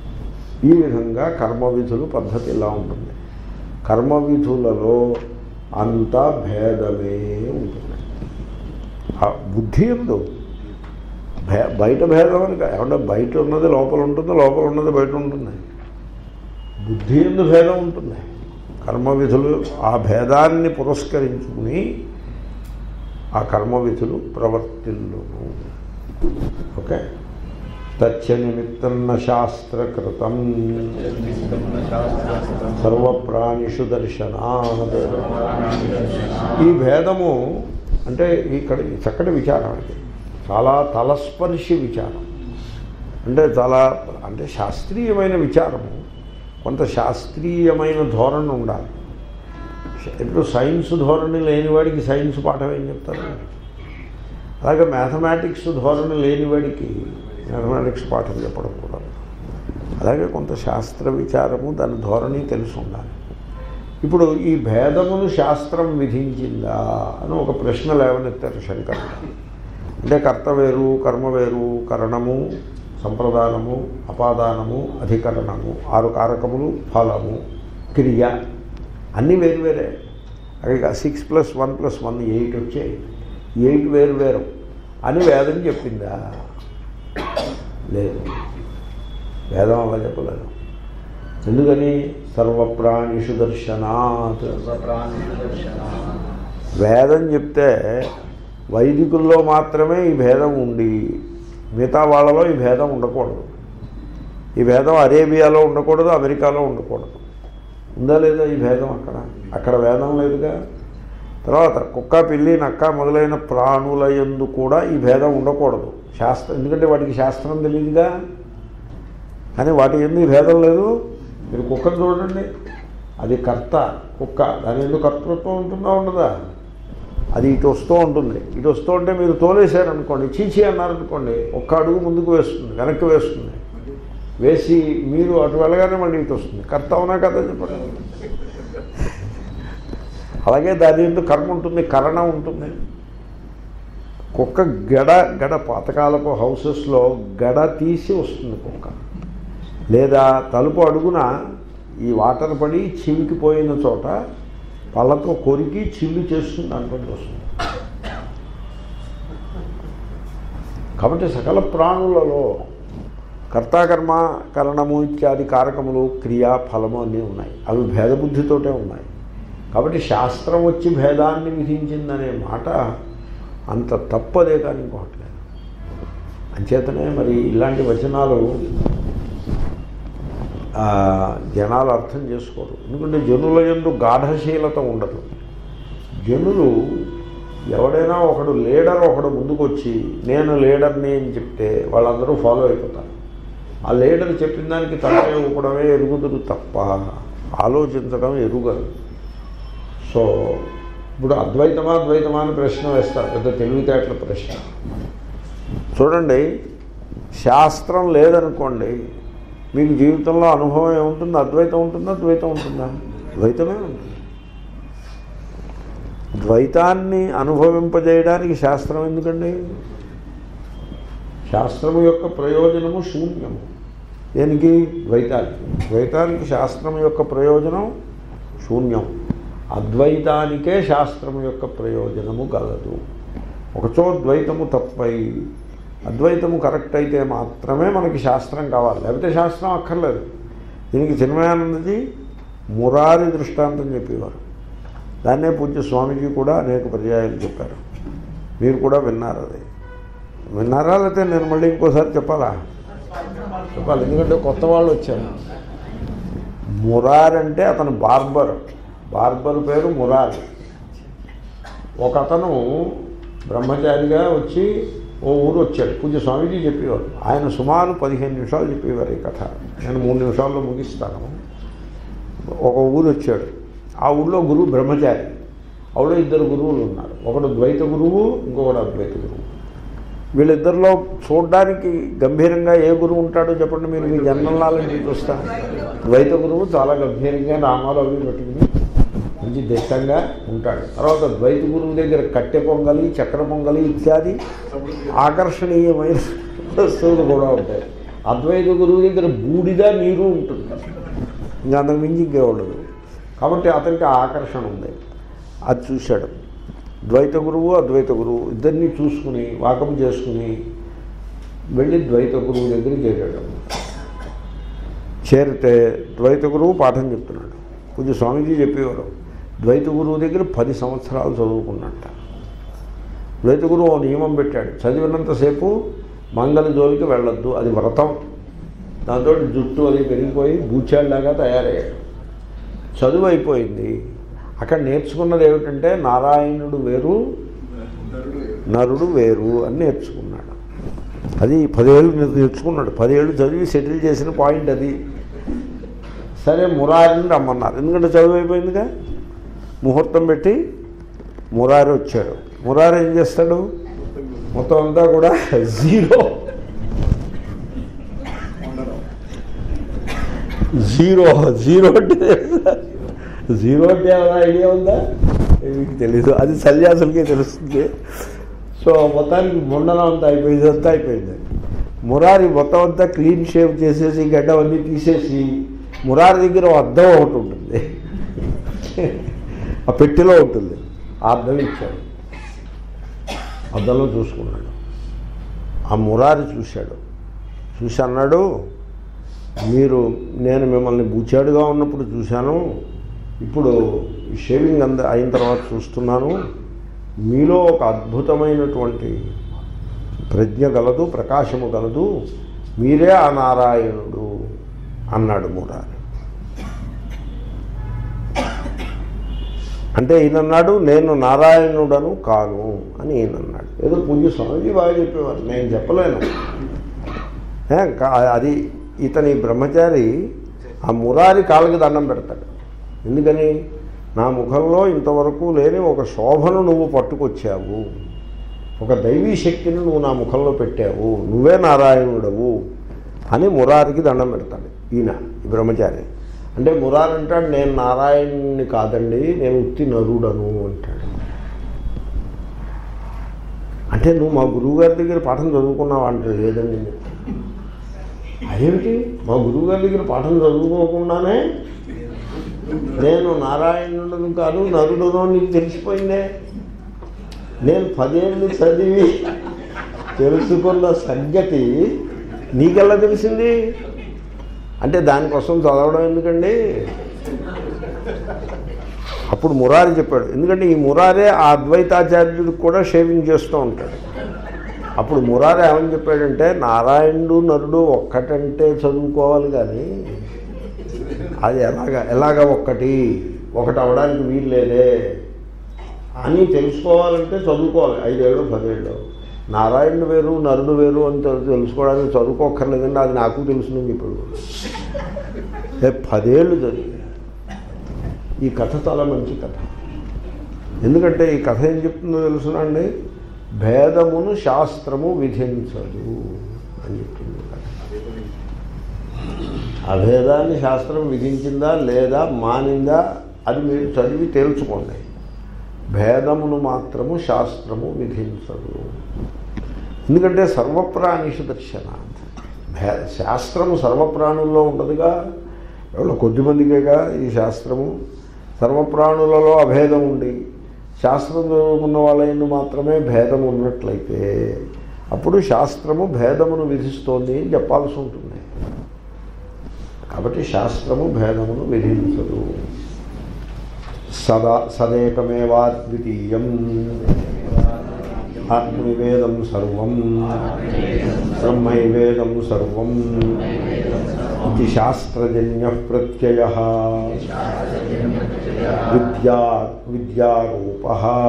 ఈ విధంగా కర్మ విధులు పద్ధతి ఇలా ఉంటుంది కర్మ విధులలో అంతా భేదమే ఉంటుంది ఆ బుద్ధి ఎందు భే బయట భేదం అని కాదు. ఏమంటే బయట ఉన్నది లోపల ఉంటుంది లోపల ఉన్నది బయట ఉంటుంది బుద్ధి ఎందు భేదం ఉంటుంది కర్మ విధులు ఆ భేదాన్ని పురస్కరించుకుని ఆ కర్మ విధులు ప్రవర్తిల్లును ఓకే తచ్చ నిమిత్తం న శాస్త్రకృతం సర్వప్రాణిషు దర్శనాత్ ఈ భేదము అంటే ఇక్కడ ఈ చక్కటి విచారం ఇది చాలా తలస్పర్శి విచారం అంటే చాలా అంటే శాస్త్రీయమైన విచారము కొంత శాస్త్రీయమైన ధోరణి ఉండాలి ఇప్పుడు సైన్స్ ధోరణి లేనివాడికి సైన్స్ పాఠం ఏం చెప్తారు అలాగే మ్యాథమెటిక్స్ ధోరణి లేనివాడికి మ్యాథమెటిక్స్ పాఠం చెప్పడం కూడా అలాగే కొంత శాస్త్ర విచారము దాని ధోరణి తెలిసి ఉండాలి ఇప్పుడు ఈ భేదమును శాస్త్రం విధించిందా అని ఒక ప్రశ్న లేవనెత్తారు శంకరుడు అంటే కర్త వేరు కర్మ వేరు కరణము సంప్రదానము అపాదానము అధికరణము ఆరు కారకములు ఫలము క్రియ అన్నీ వేరు వేరే అక్కడ six plus one plus one eight వచ్చాయి ఎయిట్ వేరు వేరు అని వేదం చెప్పిందా లేదు వేదం అలా చెప్పలేదు ఎందుకని సర్వప్రాణిషు దర్శనాత్ వేదం చెప్తే వైదికుల్లో మాత్రమే ఈ భేదం ఉండి మిగతా వాళ్ళలో ఈ భేదం ఉండకూడదు ఈ భేదం అరేబియాలో ఉండకూడదు అమెరికాలో ఉండకూడదు ఉందా లేదా ఈ భేదం అక్కడ అక్కడ వేదం లేదుగా తర్వాత కుక్క పిల్లి నక్క మొదలైన ప్రాణుల యందు కూడా ఈ భేదం ఉండకూడదు శాస్త్రం ఎందుకంటే వాటికి శాస్త్రం తెలియదుగా కానీ వాటి ఎందు ఈ భేదం లేదు మీరు కుక్కను చూడండి అది కర్త కుక్క దాని ఎందుకు కర్తృత్వం ఉంటుందా ఉండదా అది ఇటు వస్తూ ఉంటుంది ఇటు వస్తూ ఉంటే మీరు తోలేశారనుకోండి చీచి అన్నారనుకోండి ఒక్క అడుగు ముందుకు వేస్తుంది వెనక్కి వేస్తుంది వేసి మీరు అటు వెళ్ళగానే మళ్ళీ ఇటు వస్తుంది కర్త అవునా కదా చెప్పండి అలాగే దాని ఎందుకు కర్మ ఉంటుంది కరణ ఉంటుంది కుక్క గడ గడ పాతకాలపు హౌసెస్లో గడ తీసి వస్తుంది కుక్క లేదా తలుపు అడుగున ఈ వాటర్ పడి చివికిపోయిన చోట పళ్ళతో కొరికి చిల్లు చేస్తుంది అనుకుంటూ వస్తుంది కాబట్టి సకల ప్రాణులలో కర్తాకర్మ కరణము ఇత్యాది కారకములు క్రియా ఫలము అన్నీ ఉన్నాయి అవి భేదబుద్ధితోటే ఉన్నాయి కాబట్టి శాస్త్రం వచ్చి భేదాన్ని విధించిందనే మాట అంత తప్పదే కానీ ఇంకోటి లేదు అంచేతనే మరి ఇలాంటి వచనాలు ఆ, జనాలు అర్థం చేసుకోరు ఎందుకంటే జనుల ఎందు గాఢశీలత ఉండదు జనులు ఎవడైనా ఒకడు లీడర్ ఒకడు ముందుకొచ్చి నేను లీడర్ని అని చెప్తే వాళ్ళందరూ ఫాలో అయిపోతారు ఆ లీడర్ చెప్పిన దానికి తలకే ఊపడమే ఎరుగుదురు తప్ప ఆలోచించడం ఎరుగరు సో ఇప్పుడు అద్వైతమా ద్వైతమా అని ప్రశ్న వేస్తారు పెద్ద తెలివితేటల ప్రశ్న చూడండి శాస్త్రం లేదనుకోండి మీకు జీవితంలో అనుభవం ఏముంటుంది అద్వైతం ఉంటుందా ద్వైతం ఉంటుందా ద్వైతమే ఉంటుంది ద్వైతాన్ని అనుభవింపజేయడానికి శాస్త్రం ఎందుకండి శాస్త్రము యొక్క ప్రయోజనము శూన్యము దేనికి ద్వైతానికి ద్వైతానికి శాస్త్రం యొక్క ప్రయోజనం శూన్యం అద్వైతానికే శాస్త్రం యొక్క ప్రయోజనము గలదు ఒకచో ద్వైతము తప్పై అద్వైతము కరెక్ట్ అయితే మాత్రమే మనకి శాస్త్రం కావాలి లేకపోతే శాస్త్రం అక్కర్లేదు దీనికి చిన్మయానందజీ మురారి దృష్టాంతం చెప్పేవారు దాన్నే పూజ్య స్వామీజీ కూడా అనేక పర్యాయాలు చెప్పారు మీరు కూడా విన్నారు అది విన్నారా లేకపోతే నేను మళ్ళీ ఇంకోసారి చెప్పాలా చెప్పాలి ఎందుకంటే కొత్త వాళ్ళు వచ్చారు మురార్ అంటే అతను బార్బర్ బార్బర్ పేరు మురారి ఒక అతను బ్రహ్మచారిగా వచ్చి ఓ ఊరు వచ్చాడు పూజ్య స్వామీజీ చెప్పేవారు ఆయన సుమారు పదిహేను నిమిషాలు చెప్పేవారు ఈ కథ నేను మూడు నిమిషాల్లో ముగిస్తాను ఒక ఊరు వచ్చాడు ఆ ఊళ్ళో గురువు బ్రహ్మచారి ఆవిడ ఇద్దరు గురువులు ఉన్నారు ఒకడు ద్వైత గురువు ఇంకొకడు అద్వైత గురువు వీళ్ళిద్దరిలో చూడడానికి గంభీరంగా ఏ గురువు ఉంటాడో చెప్పండి మీరు మీ జన్మలాలని చూస్తాను ద్వైత గురువు చాలా గంభీరంగా నామాలు అవి పెట్టుకుని మంచి దిట్టంగా ఉంటాడు తర్వాత ద్వైత గురువు దగ్గర కట్టె పొంగలి చక్ర పొంగలి ఇత్యాది ఆకర్షణీయమైన వస్తువులు కూడా ఉంటాయి అద్వైత గురువు దగ్గర బూడిద నీరు ఉంటుంది ఇంకా అంతకు మించి ఇంకే ఉండదు కాబట్టి అతనికి ఆ ఆకర్షణ ఉంది అది చూశాడు ద్వైత గురువు అద్వైత గురువు ఇద్దరిని చూసుకుని వాకం చేసుకుని వెళ్ళి ద్వైత గురువు దగ్గరికి చేరాడు చేరితే ద్వైత గురువు పాఠం చెప్తున్నాడు పూజ స్వామీజీ చెప్పేవారు ద్వైత గురువు దగ్గర పది సంవత్సరాలు చదువుకున్నట్ట ద్వైత గురువు ఓ నియమం పెట్టాడు చదివినంతసేపు మంగళ జోలికి వెళ్ళొద్దు అది వ్రతం దాంతో జుట్టు అది పెరిగిపోయి బూచాళ్ళలాగా తయారయ్యాడు చదువు అయిపోయింది అక్కడ నేర్చుకున్నది ఏమిటంటే నారాయణుడు వేరు నరుడు వేరు అని నేర్చుకున్నాడు అది పదేళ్ళు నేర్చుకున్నాడు పదేళ్ళు చదివి సెటిల్ చేసిన పాయింట్ అది సరే మురారిని రమ్మన్నారు ఎందుకంటే చదువు అయిపోయిందిగా ముహూర్తం పెట్టి మురారి వచ్చాడు మురారి ఏం చేస్తాడు మొత్తం అంతా కూడా జీరో జీరో జీరో అంటే తెలుసా? జీరో అంటే ఏమైనా ఐడియా ఉందా మీకు తెలీదు అది సన్యాసులకే తెలుస్తుంది సో మొత్తానికి ముండలం అంతా అయిపోయింది అంతా అయిపోయింది మురారి మొత్తం అంతా క్లీన్ షేవ్ చేసేసి గడ్డం అన్నీ తీసేసి మురారి దగ్గర ఓ అద్దం ఒకటి ఉంటుంది ఆ పెట్టెలో ఉంటుంది ఆ అద్దం ఇచ్చాడు అద్దంలో చూసుకున్నాడు ఆ మురారి చూశాడు చూసి అన్నాడు మీరు నేను మిమ్మల్ని బూచాడుగా ఉన్నప్పుడు చూశాను ఇప్పుడు ఈ షేవింగ్ అంద అయిన తర్వాత చూస్తున్నాను మీలో ఒక అద్భుతమైనటువంటి ప్రజ్ఞ గలదు ప్రకాశము గలదు మీరే ఆ నారాయణుడు అన్నాడు మురారి అంటే ఈయనన్నాడు నేను నారాయణుడను కాను అని ఈయన అన్నాడు ఏదో పూజ్య స్వామిజీ బాగా చెప్పేవారు నేను చెప్పలేను ఏ, కా- అది ఇతని బ్రహ్మచారి ఆ మురారి కాళ్ళకి దండం పెడతాడు ఎందుకని నా ముఖంలో ఇంతవరకు లేని ఒక శోభను నువ్వు పట్టుకొచ్చావు ఒక దైవీ శక్తిని నువ్వు నా ముఖంలో పెట్టావు నువ్వే నారాయణుడవు అని మురారికి దండం పెడతాడు ఈయన ఈ బ్రహ్మచారి అంటే మురారి అంటాడు నేను నారాయణుని కాదండి నేను ఉత్తి నరుడను అంటాడు అంటే నువ్వు మా గురువుగారి దగ్గర పాఠం చదువుకున్నావా అంటే లేదండి అదేమిటి మా గురువుగారి దగ్గర పాఠం చదువుకోకుండానే నేను నారాయణుడును కాదు నరుడును నీకు తెలిసిపోయిందే నేను పదేళ్ళు చదివి తెలుసుకున్న సంగతి నీకెలా తెలిసింది అంటే దానికోసం చదవడం ఎందుకండి అప్పుడు మురారి చెప్పాడు ఎందుకంటే ఈ మురారే ఆ అద్వైతాచార్యుడికి కూడా షేవింగ్ చేస్తూ ఉంటాడు అప్పుడు మురారి ఏమని చెప్పాడంటే నారాయణుడు నరుడు ఒక్కటంటే చదువుకోవాలి కానీ అది ఎలాగ ఎలాగ ఒక్కటి ఒకటి అవడానికి వీలు లేదే అని తెలుసుకోవాలంటే చదువుకోవాలి ఐదేళ్ళు పదేళ్ళు నారాయణుడు వేరు నరుడు వేరు అని తెలు- తెలుసుకోవడానికి చదువుకోక్కర్లేదండి అది నాకు తెలుసునని చెప్పాడు ఏ పదేళ్ళు చదివి ఈ కథ చాలా మంచి కథ ఎందుకంటే ఈ కథ ఏం చెప్తుందో తెలుసునండి భేదమును శాస్త్రము విధించదు అని చెప్తుంది ఈ కథ అభేదాన్ని శాస్త్రం విధించిందా లేదా మానిందా అది మీరు చదివి తేల్చుకోండి భేదమును మాత్రము శాస్త్రము విధించదు ఎందుకంటే సర్వప్రాణిషు దర్శనాత్ భే శాస్త్రము సర్వప్రాణుల్లో ఉండదుగా ఎవరో కొద్దిమందికేగా ఈ శాస్త్రము సర్వప్రాణులలో అభేదం ఉండి శాస్త్రం చదువుకున్న వాళ్ళని మాత్రమే భేదం ఉన్నట్లయితే అప్పుడు శాస్త్రము భేదమును విధిస్తోంది అని చెప్పాల్సి ఉంటుంది కాబట్టి శాస్త్రము భేదమును విధించదు సదా సదేకమేవాద్వితీయం ఆత్మనివేదం సర్వం బ్రహ్మైవేదం సర్వం ఇది శాస్త్రజన్య ప్రత్యయ విద్యా విద్యారూప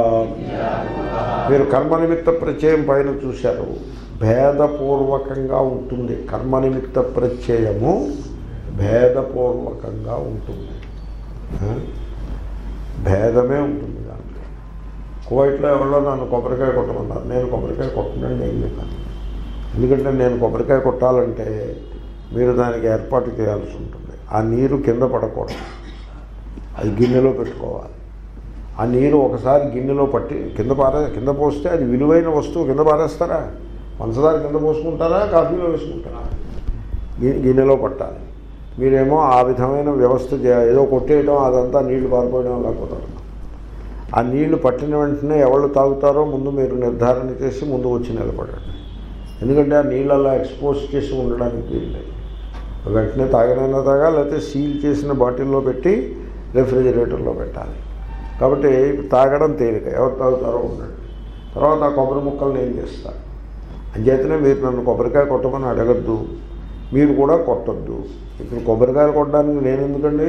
మీరు కర్మనిమిత్త ప్రత్యయం పైన చూశారు భేదపూర్వకంగా ఉంటుంది కర్మనిమిత్త ప్రత్యయము భేదపూర్వకంగా ఉంటుంది ఆ? భేదమే ఉంటుంది దాంట్లో కువైట్లో ఎవరో నన్ను కొబ్బరికాయ కొట్టమన్నారు నేను కొబ్బరికాయ కొట్టనండి ఏం చెప్పాను ఎందుకంటే నేను కొబ్బరికాయ కొట్టాలంటే మీరు దానికి ఏర్పాటు చేయాల్సి ఉంటుంది ఆ నీరు కింద పడకూడదు అది గిన్నెలో పెట్టుకోవాలి ఆ నీరు ఒకసారి గిన్నెలో పట్టి కింద పారే కింద పోస్తే అది విలువైన వస్తువు కింద పారేస్తారా పంచదార కింద పోసుకుంటారా కాఫీలో వేసుకుంటారా గి- గిన్నెలో పట్టాలి మీరేమో ఆ విధమైన వ్యవస్థ చే ఏదో కొట్టేయటం అదంతా నీళ్లు పారిపోయడం లేకపోతే ఆ నీళ్లు పట్టిన వెంటనే ఎవరు తాగుతారో ముందు మీరు నిర్ధారణ చేసి ముందు వచ్చి నిలబడండి ఎందుకంటే ఆ నీళ్ళు అలా ఎక్స్పోజ్ చేసి ఉండడానికి వీల్లేదు వెంటనే తాగనైనా తాగా లేకపోతే సీల్ చేసిన బాటిల్లో పెట్టి రెఫ్రిజిరేటర్లో పెట్టాలి కాబట్టి తాగడం తేలిక ఎవరు తాగుతారో ఉండండి తర్వాత ఆ కొబ్బరి ముక్కల్ని ఏం చేస్తారు అంచేతనే మీరు నన్ను కొబ్బరికాయ కొట్టమని అడగద్దు మీరు కూడా కొట్టద్దు ఇప్పుడు కొబ్బరికాయలు కొట్టడానికి నేను ఎందుకండి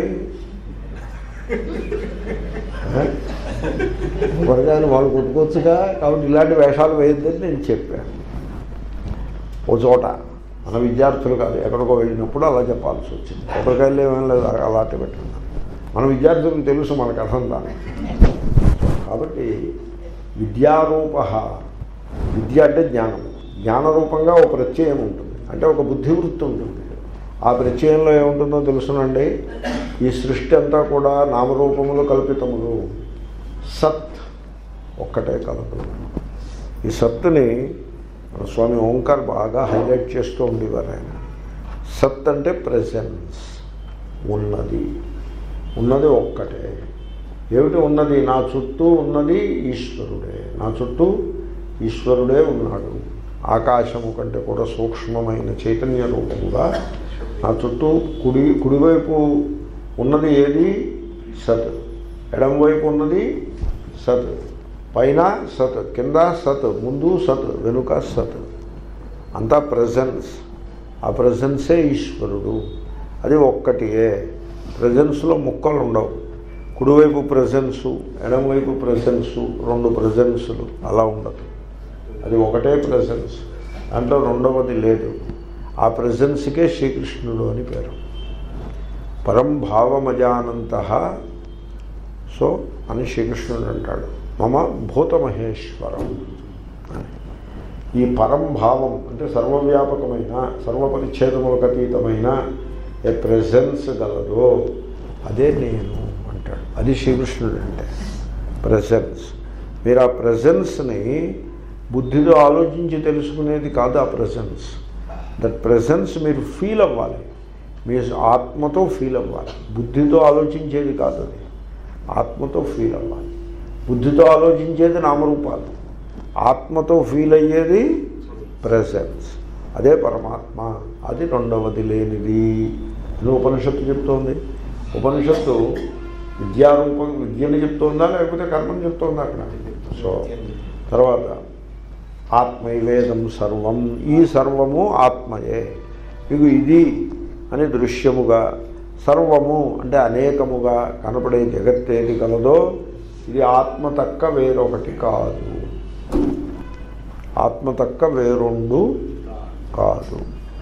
ఆ? కొబ్బరికాయలు వాళ్ళు కొట్టుకోవచ్చుగా కాబట్టి ఇలాంటి వేషాలు వేయొద్దని నేను చెప్పాను ఓ చోట మన విద్యార్థులు కాదు ఎక్కడికో వెళ్ళినప్పుడు అలా చెప్పాల్సి వచ్చింది కొబ్బరికాయలు ఏమేం లేదు అలాంటి పెట్టుకున్నాను మన విద్యార్థులకు తెలుసు మన కథ దాన్ని కాబట్టి విద్యారూప విద్య అంటే జ్ఞానం జ్ఞానరూపంగా ఒక ప్రత్యయం ఉంటుంది అంటే ఒక బుద్ధివృత్తి ఉంటుంది ఆ ప్రత్యయంలో ఏముంటుందో తెలుసునండి ఈ సృష్టి అంతా కూడా నామరూపములు కల్పితములు సత్ ఒక్కటే కలదు ఈ సత్తుని మన స్వామి ఓంకార్ బాగా హైలైట్ చేస్తూ ఉండేవారు ఆయన సత్ అంటే ప్రెసెన్స్ ఉన్నది ఉన్నది ఒక్కటే ఏమిటి ఉన్నది నా చుట్టూ ఉన్నది ఈశ్వరుడే నా చుట్టూ ఈశ్వరుడే ఉన్నాడు ఆకాశము కంటే కూడా సూక్ష్మమైన చైతన్య రూపముగా నా చుట్టూ కుడి కుడివైపు ఉన్నది ఏది సత్ ఎడంవైపు ఉన్నది సత్ పైన సత్ కింద సత్ ముందు సత్ వెనుక సత్ అంతా ప్రజెన్స్ ఆ ప్రజెన్సే ఈశ్వరుడు అది ఒక్కటియే ప్రజెన్స్లో ముక్కలు ఉండవు కుడివైపు ప్రజెన్సు ఎడమవైపు ప్రజెన్సు రెండు ప్రజెన్సులు అలా ఉండదు అది ఒకటే ప్రజెన్స్ దాంట్లో రెండవది లేదు ఆ ప్రజెన్స్కే శ్రీకృష్ణుడు అని పేరు పరం భావమజానంత సో అని శ్రీకృష్ణుడు అంటాడు మమ భూతమహేశ్వరం అని ఈ పరం భావం అంటే సర్వవ్యాపకమైన సర్వపరిచ్ఛేదములకు అతీతమైన ఏ ప్రెజెన్స్ గలదో అదే నేను అంటాడు అది శ్రీకృష్ణుడు అంటే ప్రెజెన్స్ మీరు ఆ ప్రెజెన్స్ని బుద్ధితో ఆలోచించి తెలుసుకునేది కాదు ఆ ప్రెజెన్స్ దట్ ప్రెజెన్స్ మీరు ఫీల్ అవ్వాలి మీ ఆత్మతో ఫీల్ అవ్వాలి బుద్ధితో ఆలోచించేది కాదు అది ఆత్మతో ఫీల్ అవ్వాలి బుద్ధితో ఆలోచించేది నామరూపాలు ఆత్మతో ఫీల్ అయ్యేది ప్రెసెన్స్ అదే పరమాత్మ అది రెండవది లేనిది అని ఉపనిషత్తు చెప్తోంది ఉపనిషత్తు విద్యారూపం విద్యని చెప్తోందా లేకపోతే కర్మని చెప్తోందా అక్కడ సో తర్వాత ఆత్మైవేదం సర్వం ఈ సర్వము ఆత్మయే మీకు ఇది అని దృశ్యముగా సర్వము అంటే అనేకముగా కనపడే జగత్తేది కలదో ఇది ఆత్మ తక్క వేరొకటి కాదు ఆత్మ తక్క వేరొండు కాదు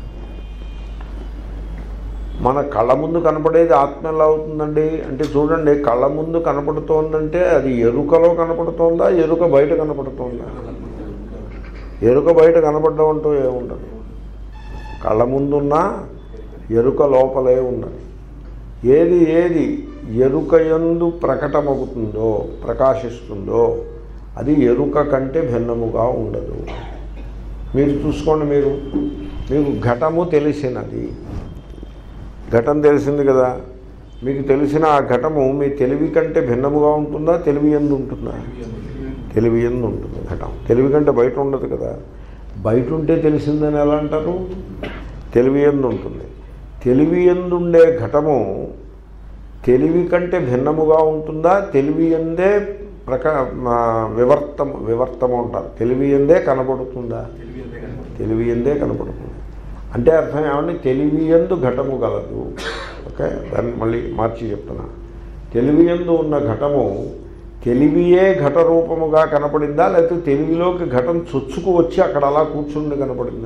మన కళ్ళ ముందు కనపడేది ఆత్మ ఎలా అవుతుందండి అంటే చూడండి కళ్ళ ముందు కనపడుతోందంటే అది ఎరుకలో కనపడుతోందా ఎరుక బయట కనపడుతోందా ఎరుక బయట కనపడడం అంటూ ఏముండదు కళ్ళ ముందున్న ఎరుక లోపలే ఉన్నది ఏది ఏది ఎరుకయందు ప్రకటమవుతుందో ప్రకాశిస్తుందో అది ఎరుక కంటే భిన్నముగా ఉండదు మీరు చూసుకోండి మీరు మీకు ఘటము తెలిసినది ఘటం తెలిసింది కదా మీకు తెలిసిన ఆ ఘటము మీ తెలివి కంటే భిన్నముగా ఉంటుందా తెలివి ఎందు ఉంటుందా తెలివి ఎందు ఉంటుంది ఘటం తెలివి కంటే బయట ఉండదు కదా బయట ఉంటే తెలిసిందని ఎలా అంటారు తెలివి ఎందు ఉంటుంది తెలివి ఎందుండే ఘటము తెలివి కంటే భిన్నముగా ఉంటుందా తెలివి ఎందే ప్రక ఆ, వివర్తం వివర్తము అంటారు తెలివి ఎందే కనబడుతుందా తెలివి ఎందే కనపడుతుంది అంటే అర్థం ఏమండి తెలివి ఎందు ఘటము గలదు ఓకే దాన్ని మళ్ళీ మార్చి చెప్తున్నా తెలివి ఎందు ఉన్న ఘటము తెలివియే ఘట రూపముగా కనపడిందా లేకపోతే తెలివిలోకి ఘటం చొచ్చుకు వచ్చి అక్కడ అలా కూర్చుండి కనపడిందా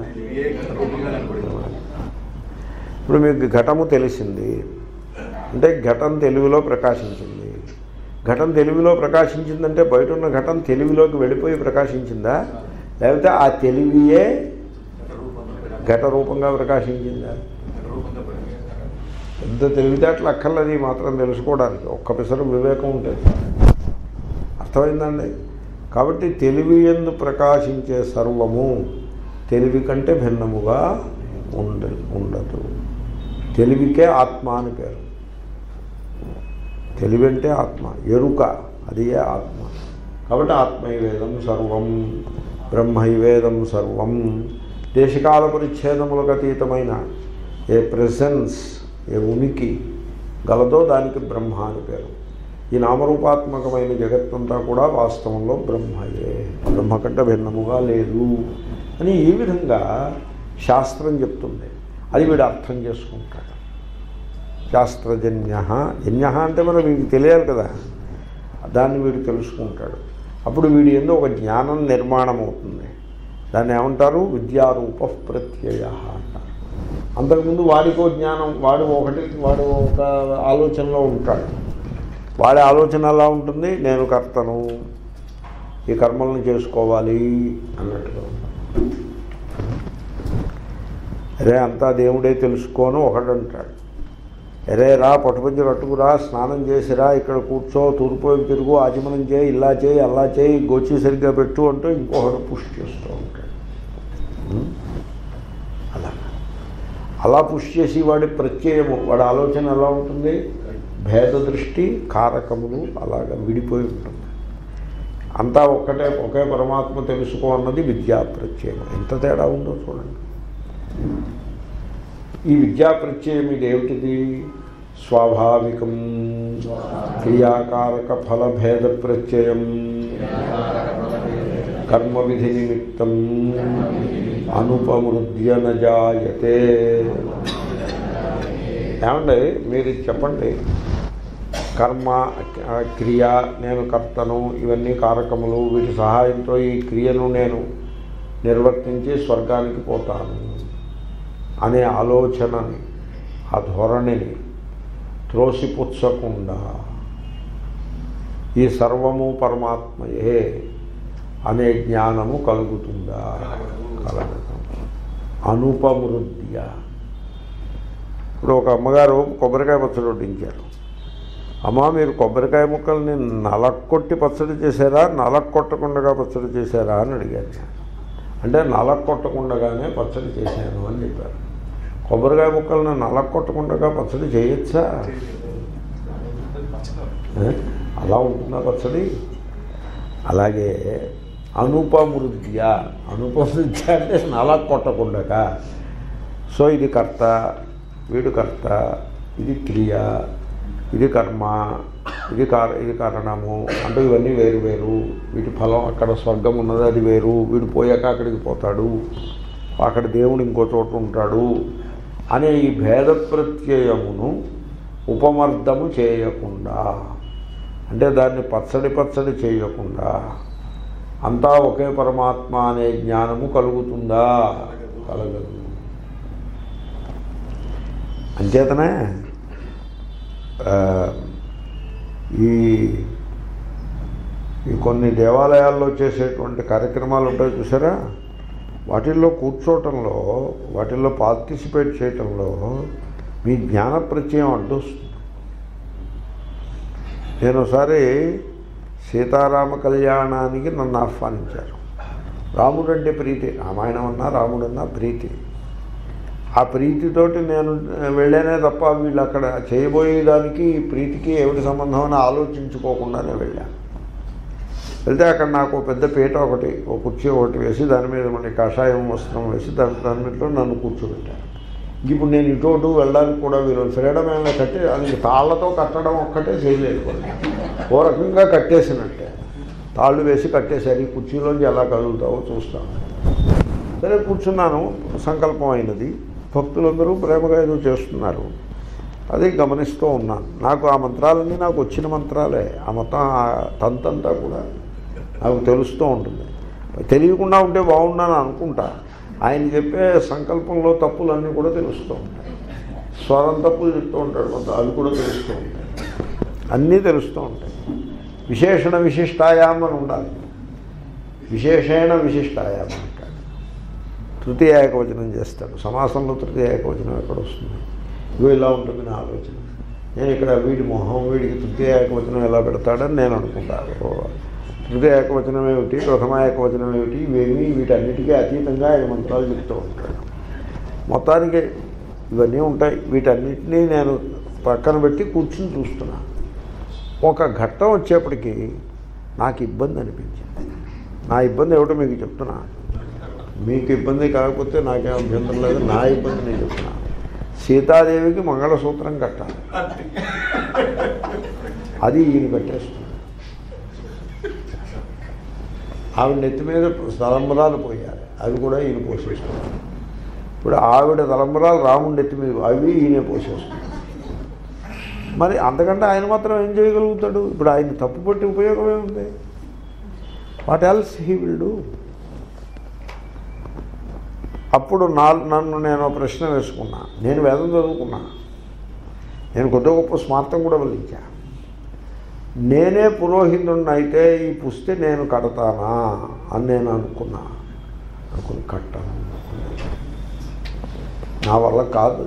ఇప్పుడు మీకు ఘటము తెలిసింది అంటే ఘటం తెలివిలో ప్రకాశించింది ఘటం తెలివిలో ప్రకాశించిందంటే బయట ఉన్న ఘటం తెలివిలోకి వెళ్ళిపోయి ప్రకాశించిందా లేకపోతే ఆ తెలివియే ఘట రూపంగా ప్రకాశించిందా పెద్ద తెలివితేటలు అక్కర్లేదు ఈ మాత్రం తెలుసుకోవడానికి ఒక్క పిసరు వివేకం ఉంటుంది అర్థమైందండి కాబట్టి తెలివి ఎందు ప్రకాశించే సర్వము తెలివి కంటే భిన్నముగా ఉండ ఉండదు తెలివికే ఆత్మ అని పేరు తెలివి అంటే ఆత్మ ఎరుక అది ఆత్మ కాబట్టి ఆత్మైవేదం సర్వం బ్రహ్మైవేదం సర్వం దేశకాల పరిచ్ఛేదములకు అతీతమైన ఏ ప్రెసెన్స్ ఏ ఉనికి గలదో దానికి బ్రహ్మ అని పేరు ఈ నామరూపాత్మకమైన జగత్తంతా కూడా వాస్తవంలో బ్రహ్మయే బ్రహ్మ కంటే భిన్నముగా లేదు అని ఈ విధంగా శాస్త్రం చెప్తుంది అది వీడు అర్థం చేసుకుంటాడు శాస్త్రజన్య జన్య అంటే మనం వీడికి తెలియాలి కదా దాన్ని వీడు తెలుసుకుంటాడు అప్పుడు వీడి ఎందు ఒక జ్ఞానం నిర్మాణం అవుతుంది దాన్ని ఏమంటారు విద్యారూప ప్రత్యయ అంటారు అంతకుముందు వాడికో జ్ఞానం వాడు ఒకటి వాడు ఒక ఆలోచనలో ఉంటాడు వాడి ఆలోచన ఎలా ఉంటుంది నేను కర్తను ఈ కర్మలను చేసుకోవాలి అన్నట్టుగా అరే అంతా దేవుడే తెలుసుకోను ఒకడు అంటాడు అరే రా పట్టుపంచి కట్టుకురా స్నానం చేసిరా ఇక్కడ కూర్చో తూర్పు వైపు తిరుగు ఆచమనం చేయి ఇలా చేయి అలా చేయి గోచి సరిగ్గా పెట్టు అంటూ ఇంకొకడు పుష్ చేస్తూ ఉంటాడు ఉం? అలా అలా పుష్ చేసి వాడి ప్రత్యయము వాడి ఆలోచన ఎలా ఉంటుంది భేద దృష్టి కారకములు అలాగా విడిపోయి ఉంటుంది అంతా ఒక్కటే ఒకే పరమాత్మ తెలుసుకో అన్నది విద్యా ప్రత్యయం ఎంత తేడా ఉందో చూడండి ఈ విద్యా ప్రత్యయం ఇది ఏమిటిది స్వాభావికం క్రియాకారక ఫలభేద ప్రత్యయం కర్మ విధి నిమిత్తం అనుపమృద్య నజాయతే ఏమండి మీరు చెప్పండి కర్మ ఆ, క్రియ నేను కర్తను ఇవన్నీ కారకములు వీటి సహాయంతో ఈ క్రియను నేను నిర్వర్తించి స్వర్గానికి పోతాను అనే ఆలోచనని ఆ ధోరణిని త్రోసిపుచ్చకుండా ఈ సర్వము పరమాత్మయే అనే జ్ఞానము కలుగుతుందా కలగదు అనుపమృద్య ఇప్పుడు ఒక అమ్మగారు కొబ్బరికాయ పచ్చడి వడ్డించారు అమ్మ మీరు కొబ్బరికాయ ముక్కల్ని నలక్కొట్టి పచ్చడి చేశారా నలక్కొట్టకుండా పచ్చడి చేశారా అని అడిగారు నేను. అంటే నలక్కొట్టకుండగానే పచ్చడి చేశాను అని చెప్పారు కొబ్బరికాయ ముక్కలను నలక్కొట్టకుండా పచ్చడి చేయొచ్చా ఏ? అలా ఉంటుందా పచ్చడి అలాగే అనుపమృద్య అనుపమృద్య అంటే నలక్కొట్టకుండా సో ఇది కర్త వీడు కర్త ఇది క్రియ ఇది కర్మ ఇది కార ఇది కారణము అంటే ఇవన్నీ వేరు వేరు వీటి ఫలం అక్కడ స్వర్గం ఉన్నది అది వేరు వీడు పోయాక అక్కడికి పోతాడు అక్కడ దేవుడు ఇంకో చోట ఉంటాడు అనే ఈ భేద ప్రత్యయమును ఉపమర్దము చేయకుండా అంటే దాన్ని పచ్చడి పచ్చడి చేయకుండా అంతా ఒకే పరమాత్మ అనే జ్ఞానము కలుగుతుందా కలగదు అంచేతనే ఆ, ఈ ఈ కొన్ని దేవాలయాల్లో చేసేటువంటి కార్యక్రమాలు ఉంటాయి చూసారా వాటిల్లో కూర్చోవటంలో వాటిల్లో పార్టిసిపేట్ చేయటంలో మీ జ్ఞాన ప్రత్యయం అడ్డొస్తుంది నేను ఒకసారి సీతారామ కళ్యాణానికి నన్ను ఆహ్వానించారు రాముడంటే ప్రీతి రామాయణం అన్నా రాముడన్నా ప్రీతి ఆ ప్రీతితోటి నేను వెళ్ళానే తప్ప వీళ్ళు అక్కడ చేయబోయేదానికి ఈ ప్రీతికి ఏమిటి సంబంధం అని ఆలోచించుకోకుండానే వెళ్ళాను వెళ్తే అక్కడ నాకు ఓ పెద్ద పీట ఒకటి ఓ కుర్చీ ఒకటి వేసి దాని మీద మన కాషాయం వస్త్రం వేసి దాని దాని మీద నన్ను కూర్చోబెట్టారు ఇప్పుడు నేను ఇటు అటు వెళ్ళడానికి కూడా వీళ్ళు ఫ్రీడమ్ ఏమైనా కట్టి అది తాళ్లతో కట్టడం ఒక్కటే చేయలేదు కొన్ని. ఓ రకంగా కట్టేసినట్టే తాళ్ళు వేసి కట్టేశారు ఈ కుర్చీలోంచి ఎలా కదులుతావో చూస్తాను సరే కూర్చున్నాను సంకల్పం అయినది భక్తులందరూ ప్రేమగా ఏదో చేస్తున్నారు అది గమనిస్తూ ఉన్నాను నాకు ఆ మంత్రాలన్నీ నాకు వచ్చిన మంత్రాలే ఆ మొత్తం ఆ తంతంతా కూడా నాకు తెలుస్తూ ఉంటుంది తెలియకుండా ఉంటే బాగుండని అనుకుంటా ఆయన చెప్పే సంకల్పంలో తప్పులన్నీ కూడా తెలుస్తూ ఉంటాయి స్వరం తప్పులు చెప్తూ ఉంటాడు కొంత అవి కూడా తెలుస్తూ ఉంటాయి అన్నీ తెలుస్తూ ఉంటాయి విశేషణ విశిష్టాయాం అని ఉండాలి విశేషణ విశిష్టాయాం అంటాడు తృతీయ ఏకవచనం చేస్తాడు సమాసంలో తృతీయ ఏకవచనం ఎక్కడ వస్తుంది ఇగో ఇలా ఉంటుంది నా ఆలోచన నేను ఇక్కడ వీడి మొహం వీడికి తృతీయ ఏకవచనం ఎలా పెడతాడని నేను అనుకుంటాను ఓ, తృతీయ ఏకవచనం ఏమిటి ప్రథమ ఏకవచనం ఏమిటి ఇవేమి వీటన్నిటికీ అతీతంగా ఆయన మంత్రాలు చెప్తూ ఉంటాడు మొత్తానికి ఇవన్నీ ఉంటాయి వీటన్నిటినీ నేను పక్కన పెట్టి కూర్చుని చూస్తున్నా ఒక ఘట్టం వచ్చేప్పటికి నాకు ఇబ్బంది అనిపించింది నా ఇబ్బంది ఏమిటో మీకు చెప్తున్నా మీకు ఇబ్బంది కాకపోతే నాకేం అభ్యంతరం లేదు నా ఇబ్బంది నేను చెప్తున్నా సీతాదేవికి మంగళసూత్రం కట్టాలి అది ఈయన కట్టేస్తుంది ఆవిడ నెత్తి మీద తలంబరాలు పోయాలి అవి కూడా ఈయన పోసేస్తున్నారు ఇప్పుడు ఆవిడ తలంబరాలు రాముడి నెత్తి మీద అవి ఈయన పోసేస్తున్నారు మరి అంతకంటే ఆయన మాత్రం ఏం చేయగలుగుతాడు ఇప్పుడు ఆయన తప్పు పట్టి ఉపయోగమే ఉంది what else he will do అప్పుడు నా నన్ను నేను ఒక ప్రశ్న వేసుకున్నా నేను వేదం చదువుకున్నా నేను కొద్ది గొప్ప స్మార్థం కూడా వల్లించా నేనే పురోహితుడిని అయితే ఈ పుస్తే నేను కడతానా అని నేను అనుకున్నా అనుకుని కట్టను నా వల్ల కాదు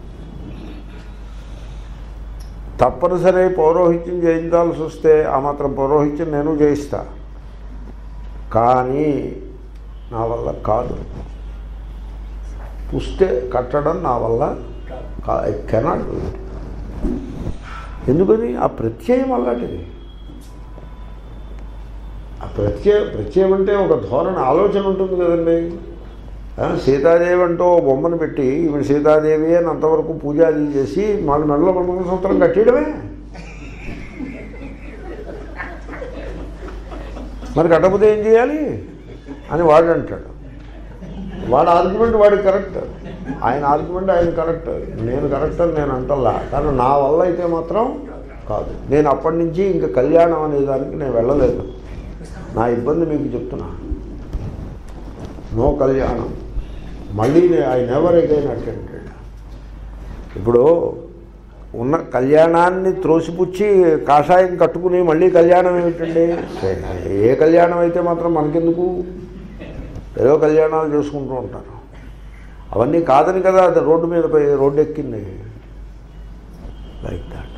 తప్పనిసరి పౌరోహిత్యం చేయించాల్సి వస్తే ఆ మాత్రం పౌరోహిత్యం నేను చేయిస్తా కానీ నా వల్ల కాదు పుస్తే కట్టడం నా వల్ల ఐ కెనాట్ డూ ఇట్ ఎందుకని ఆ ప్రత్యయం అలాంటిది ఆ ప్రత్యయ ప్రత్యయం అంటే ఒక ధోరణి ఆలోచన ఉంటుంది కదండి ఆ, సీతాదేవి అంటూ ఓ బొమ్మను పెట్టి ఈమె సీతాదేవి అని అంతవరకు పూజాది చేసి మాకు మెడలో మంగళసూత్రం కట్టేయడమే మరి కట్టకపోతే ఏం చేయాలి అని వాడు అంటాడు వాడు ఆర్గ్యుమెంట్ వాడికి కరెక్ట్ ఆయన ఆర్గ్యుమెంట్ ఆయన కరెక్ట్ నేను కరెక్ట్ అని నేను అంటల్లా కానీ నా వల్ల అయితే మాత్రం కాదు నేను అప్పటి నుంచి ఇంకా కళ్యాణం అనే దానికి నేను వెళ్ళలేదు నా ఇబ్బంది మీకు చెప్తున్నా నో కళ్యాణం మళ్ళీ ఐ నెవర్ అగైన్ అటెండెడ్ ఇప్పుడు ఉన్న కళ్యాణాన్ని త్రోసిపుచ్చి కాషాయం కట్టుకుని మళ్ళీ కళ్యాణం ఏమిటండి ఏ కళ్యాణం అయితే మాత్రం మనకెందుకు ఏదో కళ్యాణాలు చేసుకుంటూ ఉంటారు అవన్నీ కాదని కదా అది రోడ్డు మీద పోయి రోడ్డు ఎక్కింది లైక్ దాట్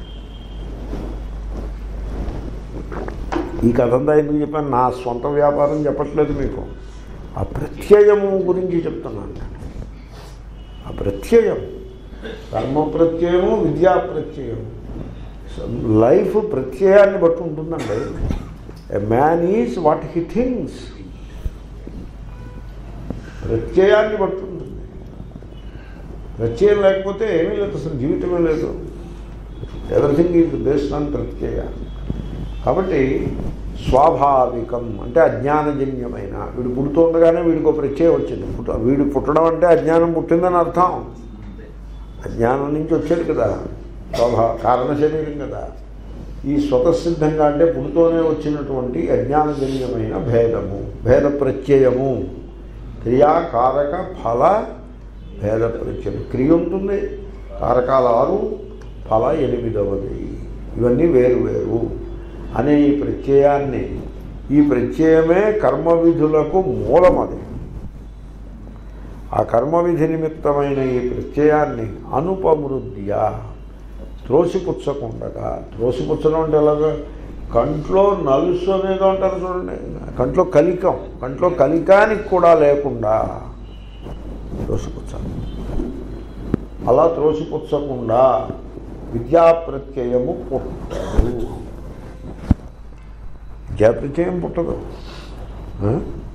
ఈ కథ అంతా ఎందుకు చెప్పాను నా సొంత వ్యాపారం చెప్పట్లేదు మీకు ఆ ప్రత్యయము గురించి చెప్తున్నాను నేను ఆ ప్రత్యయం కర్మ ప్రత్యయము విద్యా ప్రత్యయము లైఫ్ ప్రత్యయాన్ని బట్టి ఉంటుందండి a man is what he thinks ప్రత్యయాన్ని బట్టి ఉంటుంది ప్రత్యయం లేకపోతే ఏమీ లేదు అసలు జీవితమే లేదు ఎవ్రీథింగ్ ఈజ్ బేస్డ్ ఆన్ ప్రత్యయ కాబట్టి స్వాభావికం అంటే అజ్ఞానజన్యమైన వీడు పుడుతుండగానే వీడికి ఒక ప్రత్యయం వచ్చింది పుట్ట వీడు పుట్టడం అంటే అజ్ఞానం పుట్టిందని అర్థం అజ్ఞానం నుంచి వచ్చాడు కదా స్వభా కారణ శరీరం కదా ఈ స్వతసిద్ధంగా అంటే పుడుతోనే వచ్చినటువంటి అజ్ఞానజన్యమైన భేదము భేద ప్రత్యయము క్రియాకారక ఫల భేద ప్రత్యయం క్రియ ఉంటుంది కారకాలు ఆరు ఫల ఎనిమిదవది ఇవన్నీ వేరు వేరు అనే ఈ ప్రత్యయాన్ని ఈ ప్రత్యయమే కర్మ విధులకు మూలం అది ఆ కర్మ విధి నిమిత్తమైన ఈ ప్రత్యయాన్ని అనుపమృద్య త్రోసిపుచ్చకుండగా త్రోసిపుచ్చడం అంటే ఎలాగా కంట్లో నలుసు అనేది అంటారు చూడండి కంట్లో కలికం కంట్లో కలికానికి కూడా లేకుండా త్రోసిపుచ్చాలి అలా త్రోసిపుచ్చకుండా విద్యా ప్రత్యయము పుట్టదు విద్యా ప్రత్యయం పుట్టదు ఆ?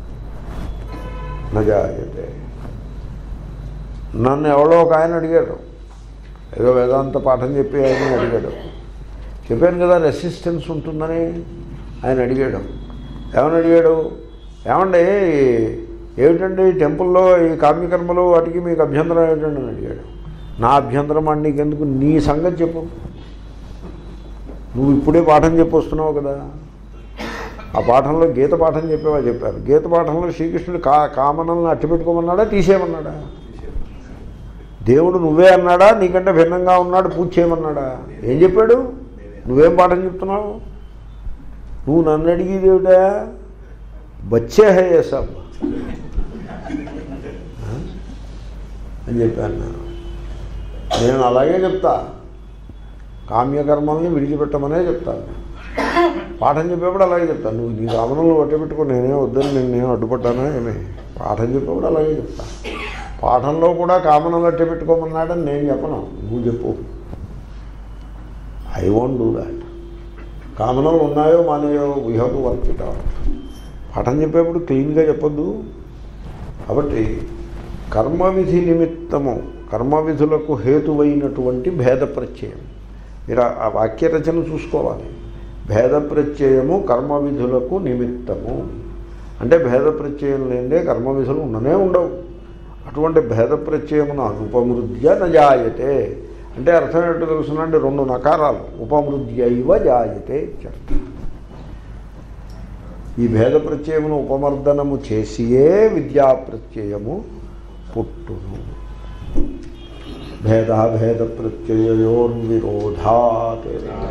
నజాయతే నన్ను ఎవడో ఒక ఆయన అడిగాడు ఏదో వేదాంత పాఠం చెప్పి ఆయన అడిగాడు చెప్పాను కదా రెసిస్టెన్స్ ఉంటుందని ఆయన అడిగాడు ఏమని అడిగాడు ఏమండి ఏమిటండి ఈ టెంపుల్లో ఈ కామ్యకర్మలు వాటికి మీకు అభ్యంతరం ఏమిటండి అని అడిగాడు నా అభ్యంతరం అండి నీకెందుకు నీ సంగతి చెప్పు నువ్వు ఇప్పుడే పాఠం చెప్పొస్తున్నావు కదా ఆ పాఠంలో గీత పాఠం చెప్పేవా చెప్పారు గీత పాఠంలో శ్రీకృష్ణుడు కా కామనల్ని అట్టిపెట్టుకోమన్నాడా తీసేయమన్నాడా దేవుడు నువ్వే అన్నాడా నీకంటే భిన్నంగా ఉన్నాడు పూజ చేయమన్నాడా ఏం చెప్పాడు నువ్వేం పాఠం చెప్తున్నావు నువ్వు నన్ను అడిగేది ఏమిటా బచ్చే హే ఏ సబ్ ఆ? అని చెప్పాను నేను నేను అలాగే చెప్తా కామ్యకర్మల్ని విడిచిపెట్టమనే చెప్తాను పాఠం చెప్పేప్పుడు అలాగే చెప్తాను నువ్వు నీ కామనలు పట్టబెట్టుకో నేనే వద్దని నేనేం అడ్డుపడ్డానా ఏమి పాఠం చెప్పేప్పుడు అలాగే చెప్తా పాఠంలో కూడా కామనలు అట్టే పెట్టుకోమన్నాడని నేను చెప్పను నువ్వు చెప్పు ఐ వోంట్ డూ దాట్ కామనలు ఉన్నాయో మానేయో we have to work it out పాఠం చెప్పేప్పుడు క్లీన్గా చెప్పొద్దు కాబట్టి కర్మవిధి నిమిత్తము కర్మవిధులకు హేతువైనటువంటి భేద ప్రత్యయం మీరు ఆ- ఆ వాక్య రచన చూసుకోవాలి భేద ప్రత్యయము కర్మవిధులకు నిమిత్తము అంటే భేద ప్రత్యయం లేదే కర్మవిధులు ఉండనే ఉండవు అటువంటి భేద ప్రత్యయమును అనుపమృద్య నజాయతే అంటే అర్థం ఏంటో తెలుసునండి రెండు నకారాలు ఉపమృద్యైవ జాయతే ఇత్యర్థం. ఈ భేద ప్రత్యయమును ఉపమర్దనము చేసియే విద్యా ప్రత్యయము పుట్టును భేద భేద ప్రత్యయోర్విరోధాత్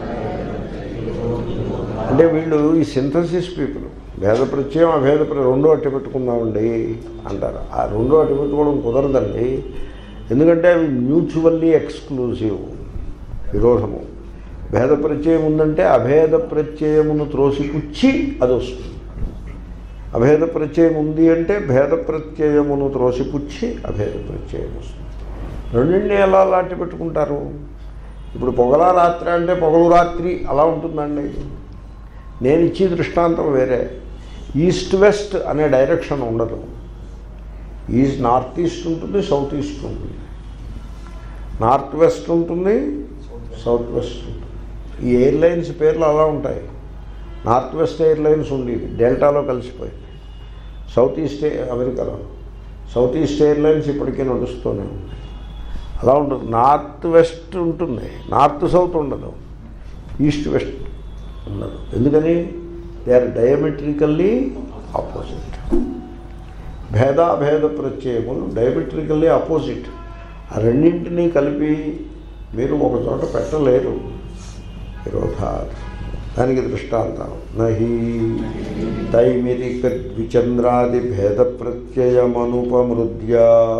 అంటే వీళ్ళు ఈ సింథసిస్ పీపుల్ భేద ప్రత్యయం అభేద ప్ర రెండో అట్టి పెట్టుకుందామండి అంటారు ఆ రెండో అట్టి పెట్టుకోవడం కుదరదండి ఎందుకంటే అవి మ్యూచువల్లీ ఎక్స్క్లూజివ్ విరోధము భేద ప్రత్యయం ఉందంటే అభేద ప్రత్యయమును త్రోసిపుచ్చి అది వస్తుంది అభేద ప్రత్యయం ఉంది అంటే భేద ప్రత్యయమును త్రోసిపుచ్చి అభేద ప్రత్యయం వస్తుంది రెండింటిని ఎలా లాంటి పెట్టుకుంటారు ఇప్పుడు పొగల రాత్రి అంటే పొగలు రాత్రి అలా ఉంటుందండి నేను ఇచ్చే దృష్టాంతం వేరే ఈస్ట్ వెస్ట్ అనే డైరెక్షన్ ఉండదు ఈస్ట్ నార్త్ ఈస్ట్ ఉంటుంది సౌత్ ఈస్ట్ ఉంటుంది నార్త్ వెస్ట్ ఉంటుంది సౌత్ వెస్ట్ ఉంటుంది ఈ ఎయిర్లైన్స్ పేర్లు అలా ఉంటాయి నార్త్ వెస్ట్ ఎయిర్లైన్స్ ఉండేది డెల్టాలో కలిసిపోయింది సౌత్ ఈస్ట్ ఏ- అమెరికాలో సౌత్ ఈస్ట్ ఎయిర్లైన్స్ ఇప్పటికీ నడుస్తూనే ఉంది అలా ఉంటుంది నార్త్ వెస్ట్ ఉంటుంది నార్త్ సౌత్ ఉండదు ఈస్ట్ వెస్ట్ ఉండదు ఎందుకని దే ఆర్ డయామెట్రికల్లీ ఆపోజిట్ భేదాభేద ప్రత్యయములు డయామెట్రికల్లీ ఆపోజిట్ ఆ రెండింటినీ కలిపి మీరు ఒక చోట పెట్టలేరు విరోధాత్ దానికి దృష్టాంతం నహి తైమిరిక ద్విచంద్రాది భేద ప్రత్యయమనుపమృద్య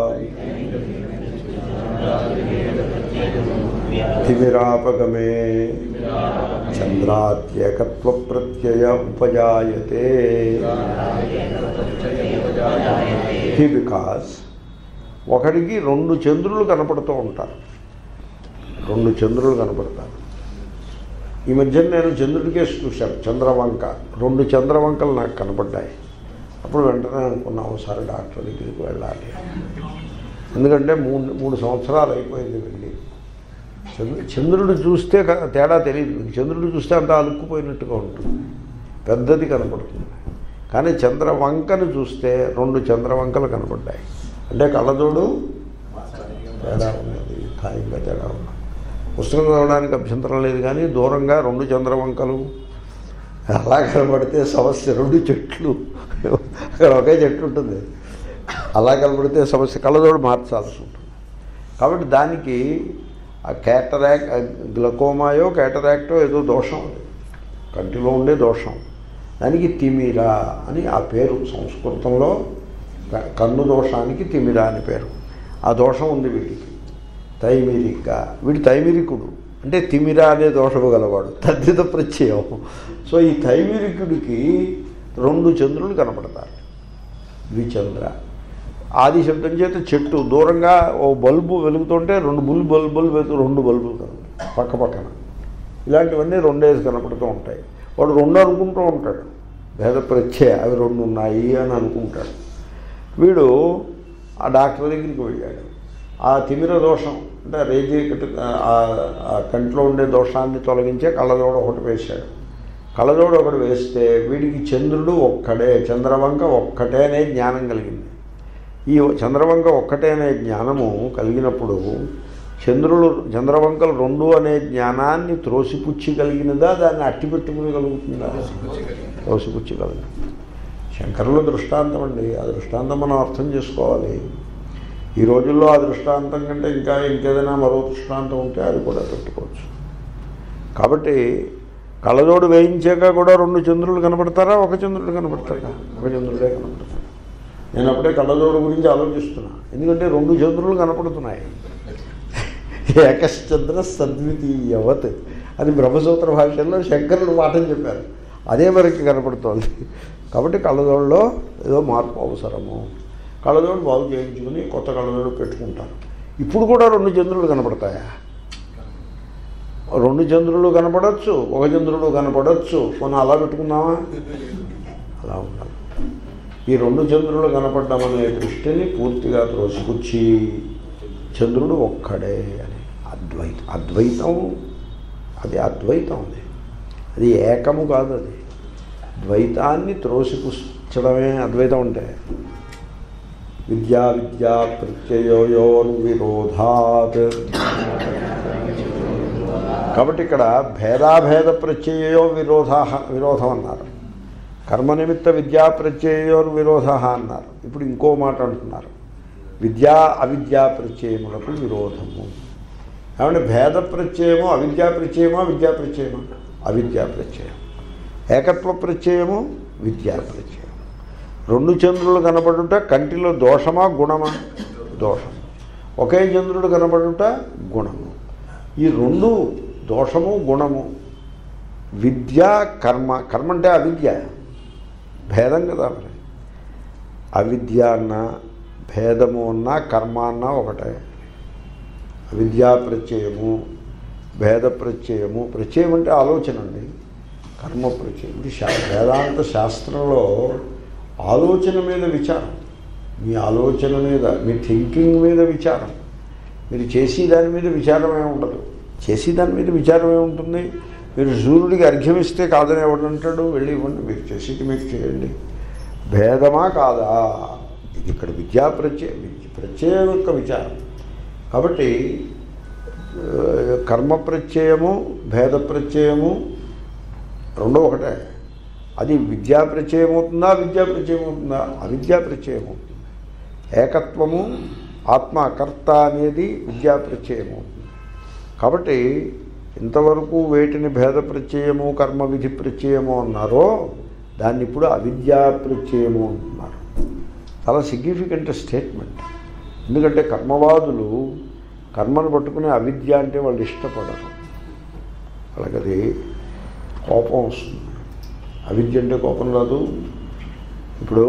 తిమిరాపగమే చంద్రాత్యేకత్వ ప్రత్యయ ఉపజాయతే హీ బికాస్ ఒకడికి రెండు చంద్రులు కనపడుతూ ఉంటారు రెండు చంద్రులు కనపడతారు ఈ మధ్య నేను చంద్రుడికే చూశాను చంద్రవంక రెండు చంద్రవంకలు నాకు కనపడ్డాయి అప్పుడు వెంటనే అనుకున్నా ఒకసారి డాక్టర్ దగ్గరికి వెళ్ళాలి ఎందుకంటే మూడు మూడు సంవత్సరాలు అయిపోయింది వెళ్ళి చంద్రు చంద్రుడు చూస్తే క- తేడా తెలియదు మీకు చంద్రుడు చూస్తే అంత అలుక్కుపోయినట్టుగా ఉంటుంది పెద్దది కనపడుతుంది కానీ చంద్రవంకను చూస్తే రెండు చంద్రవంకలు కనపడ్డాయి అంటే కళ్ళజోడు తేడా ఉన్నది ఖాయంగా తేడా ఉన్నది పుస్తకం చదవడానికి అభ్యంతరం లేదు కానీ దూరంగా రెండు చంద్రవంకలు అలా కనబడితే సమస్య రెండు చెట్లు అక్కడ ఒకే చెట్టు ఉంటుంది అలా కనబడితే సమస్య కళ్ళజోడు మార్చాల్సి ఉంటుంది కాబట్టి దానికి ఆ క్యాటరాక్ గ్లకోమాయో క్యాటరాక్టో ఏదో దోషం అది కంటిలో ఉండే దోషం దానికి తిమిరా అని ఆ పేరు సంస్కృతంలో క- కన్ను దోషానికి తిమిరా అని పేరు ఆ దోషం ఉంది వీడికి తైమిరిక వీడు తైమిరికుడు అంటే తిమిరా అనే దోషము గలవాడు తద్దిత ప్రత్యయం సో ఈ తైమిరికుడికి రెండు చంద్రులు కనపడతారు ద్విచంద్ర ఆది శబ్దం చేత చెట్టు దూరంగా ఓ బల్బు వెలుగుతుంటే రెండు బుల్ బల్బులు వెలుగు రెండు బల్బులు కనపడతాయి పక్క పక్కన ఇలాంటివన్నీ రెండేసి కనపడుతూ ఉంటాయి వాడు రెండు అనుకుంటూ ఉంటాడు భేద ప్రత్యయ అవి రెండు ఉన్నాయి అని అనుకుంటాడు వీడు ఆ డాక్టర్ దగ్గరికి వెళ్ళాడు ఆ తిమిర దోషం అంటే రేజీ కట్టు- ఆ- ఆ కంట్లో ఉండే దోషాన్ని తొలగించే కళ్ళజోడ ఒకటి వేశాడు కళ్ళజోడు ఒకటి వేస్తే వీడికి చంద్రుడు ఒక్కడే చంద్రవంక ఒక్కటే అనే జ్ఞానం కలిగింది ఈ చంద్రవంక ఒక్కటే అనే జ్ఞానము కలిగినప్పుడు చంద్రులు చంద్రవంకలు రెండు అనే జ్ఞానాన్ని త్రోసిపుచ్చి కలిగినదా దాన్ని అట్టిపెట్టుకుని కలుగుతుందా త్రోసిపుచ్చి కలిగింది శంకరుల దృష్టాంతం అండి ఆ దృష్టాంతం మనం అర్థం చేసుకోవాలి ఈ రోజుల్లో ఆ దృష్టాంతం కంటే ఇంకా ఇంకేదైనా మరో దృష్టాంతం ఉంటే అది కూడా పెట్టుకోవచ్చు కాబట్టి కళ్ళజోడు వేయించాక కూడా రెండు చంద్రులు కనపడతారా ఒక చంద్రుడు కనపడతారా ఒక చంద్రుడే కనపడతాడు నేను అప్పుడే కళ్ళజోడు గురించి ఆలోచిస్తున్నా ఎందుకంటే రెండు చంద్రులు కనపడుతున్నాయి ఏకశ్చంద్ర సద్వితీయవత్ అని బ్రహ్మసూత్ర భాషల్లో శంకరుడు పాఠం చెప్పారు అదే మనకి కనపడుతోంది కాబట్టి కళ్ళజోడులో ఏదో మార్పు అవసరము కళ్ళజోడు బాగు చేయించుకుని కొత్త కళ్ళజోడు పెట్టుకుంటారు ఇప్పుడు కూడా రెండు చంద్రులు కనపడతాయా రెండు చంద్రులు కనపడవచ్చు ఒక చంద్రుడు కనపడవచ్చు కొన్ని అలా పెట్టుకుందామా అలా ఉండాలి ఈ రెండు చంద్రులు కనపడ్డం అనే దృష్టిని పూర్తిగా త్రోసిపుచ్చి చంద్రుడు ఒక్కడే అని అద్వైతం అద్వైతం అది అద్వైతం అది అది ఏకము కాదు అది ద్వైతాన్ని త్రోసిపుచ్చడమే అద్వైతం అంటే విద్యా విద్యా ప్రత్యయోయోర్ విరోధాత్ కాబట్టి ఇక్కడ భేదాభేద ప్రత్యయో విరోధ విరోధం అన్నారు కర్మనిమిత్త విద్యా ప్రత్యయోర్ విరోధ అన్నారు ఇప్పుడు ఇంకో మాట అంటున్నారు విద్యా అవిద్యా ప్రత్యయములకు విరోధము ఏమంటే భేద ప్రత్యయము అవిద్యా ప్రత్యయమా విద్యా ప్రత్యయమా అవిద్యా ప్రత్యయం ఏకత్వ ప్రత్యయము విద్యా ప్రత్యయం రెండు చంద్రులు కనపడుట కంటిలో దోషమా గుణమా దోషం ఒకే చంద్రుడు కనపడుట గుణము ఈ రెండు దోషము గుణము విద్య కర్మ కర్మ అంటే అవిద్య భేదం కదా మరి అవిద్య అన్న భేదము అన్న కర్మ అన్న ఒకటే అవిద్యా ప్రత్యయము భేద ప్రత్యయము ప్రత్యయం అంటే ఆలోచన అండి కర్మ ప్రత్యయం ఇది శా వేదాంత శాస్త్రంలో ఆలోచన మీద విచారం మీ ఆలోచన మీద మీ థింకింగ్ మీద విచారం మీరు చేసి దాని మీద విచారం ఏమి ఉండదు చేసి దాని మీద విచారం ఏముంటుంది మీరు సూర్యుడికి అర్ఘ్యం ఇస్తే కాదని ఎవడంటాడు వెళ్ళి ఇవ్వండి మీరు చేసేది మీరు చేయండి భేదమా కాదా ఇది ఇక్కడ విద్యా ప్రత్యయ ప్రత్యయం యొక్క విచారం కాబట్టి ఆ, కర్మ ప్రత్యయము భేద ప్రత్యయము రెండో ఒకటే అది విద్యా ప్రత్యయం అవుతుందా విద్యా ప్రత్యయం అవుతుందా అవిద్యా ప్రత్యయం అవుతుంది ఏకత్వము ఆత్మకర్త అనేది విద్యా ప్రత్యయం అవుతుంది కాబట్టి ఇంతవరకు వేటిని భేద ప్రత్యయము కర్మ విధి ప్రత్యయము అన్నారో దాన్ని ఇప్పుడు అవిద్యా ప్రత్యయము అంటున్నారు చాలా సిగ్నిఫికెంట్ స్టేట్మెంట్ ఎందుకంటే కర్మవాదులు కర్మను పట్టుకునే అవిద్య అంటే వాళ్ళు ఇష్టపడరు వాళ్ళకది కోపం వస్తుంది అవిద్య అంటే కోపం రాదు ఇప్పుడు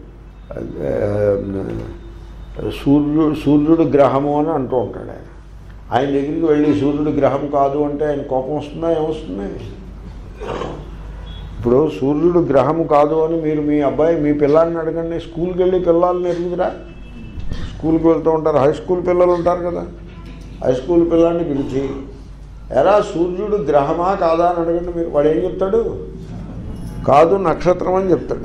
ఆ, సూర్యుడు సూర్యుడు గ్రహము అని అంటూ ఉంటాడు ఆయన ఆయన దగ్గరికి వెళ్ళి సూర్యుడు గ్రహం కాదు అంటే ఆయన కోపం వస్తుందా ఏమొస్తుంది ఇప్పుడు సూర్యుడు గ్రహము కాదు అని మీరు మీ అబ్బాయి మీ పిల్లాన్ని అడగండి స్కూల్కి వెళ్ళి పిల్లల్ని ఎరుగుదురా స్కూల్కి వెళ్తూ ఉంటారు హై స్కూల్ పిల్లలు ఉంటారు కదా హై స్కూల్ పిల్లాన్ని పిలిచి ఎరా సూర్యుడు గ్రహమా కాదా అని అడగండి మీరు వాడు ఏం చెప్తాడు కాదు నక్షత్రం అని చెప్తాడు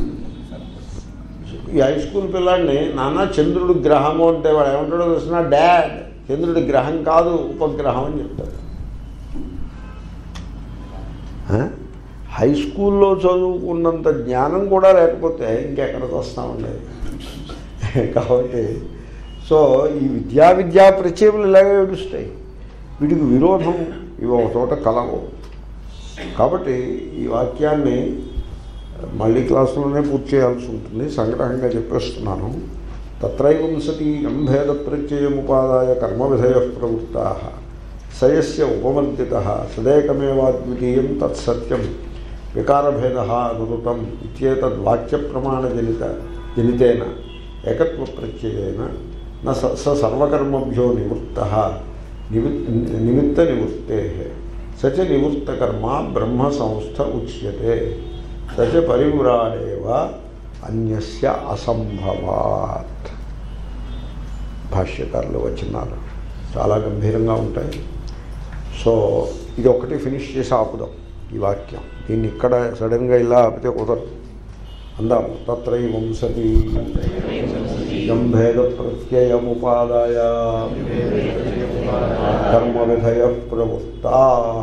ఈ హై స్కూల్ పిల్లాడిని నాన్న చంద్రుడు గ్రహము అంటే వాడు ఏమంటాడో తెలిసిన డాడ్ చంద్రుడి గ్రహం కాదు ఉపగ్రహం అని చెప్తాడు ఆ? హై స్కూల్లో చదువుకున్నంత జ్ఞానం కూడా లేకపోతే ఇంకెక్కడికి వస్తామండి కాబట్టి సో ఈ విద్యా విద్యా ప్రత్యయములు ఇలాగే ఏడుస్తాయి వీటికి విరోధం ఇవి ఒక చోట కలవు కాబట్టి ఈ వాక్యాన్ని మళ్ళీ క్లాసులోనే పూర్తి చేయాల్సి ఉంటుంది సంగ్రహంగా చెప్పేస్తున్నాను తత్రైవం సతీ గంభేద ప్రత్యయముపాదాయ కర్మవిధయ ప్రవృత్తా సయస్య ఉపవర్జిత సదేకమేవాద్వితీయం తత్సత్యం వికారభేద అనురుతం ఇత్యేతద్వాక్య ప్రమాణజనిత జనితేన ఏకత్వ ప్రత్యయేన న స స సర్వకర్మభ్యో నివృత్త నివి నిమిత్త నివృత్తే సచ నివృత్తకర్మ బ్రహ్మ సంస్థ ఉచ్యతే సచ పరివ్రాడేవ అన్యస్య అసంభవాత్ భాష్యకారులు వచ్చినారు చాలా గంభీరంగా ఉంటాయి సో ఇది ఒకటి ఫినిష్ చేసి ఆపుదాం ఈ వాక్యం దీన్ని ఇక్కడ సడన్గా ఇలా ఆపితే కుదరదు అందాం తత్రైవం సతి గంభేద ప్రత్యయముపాదాయ కర్మ విధయ ప్రవృత్తా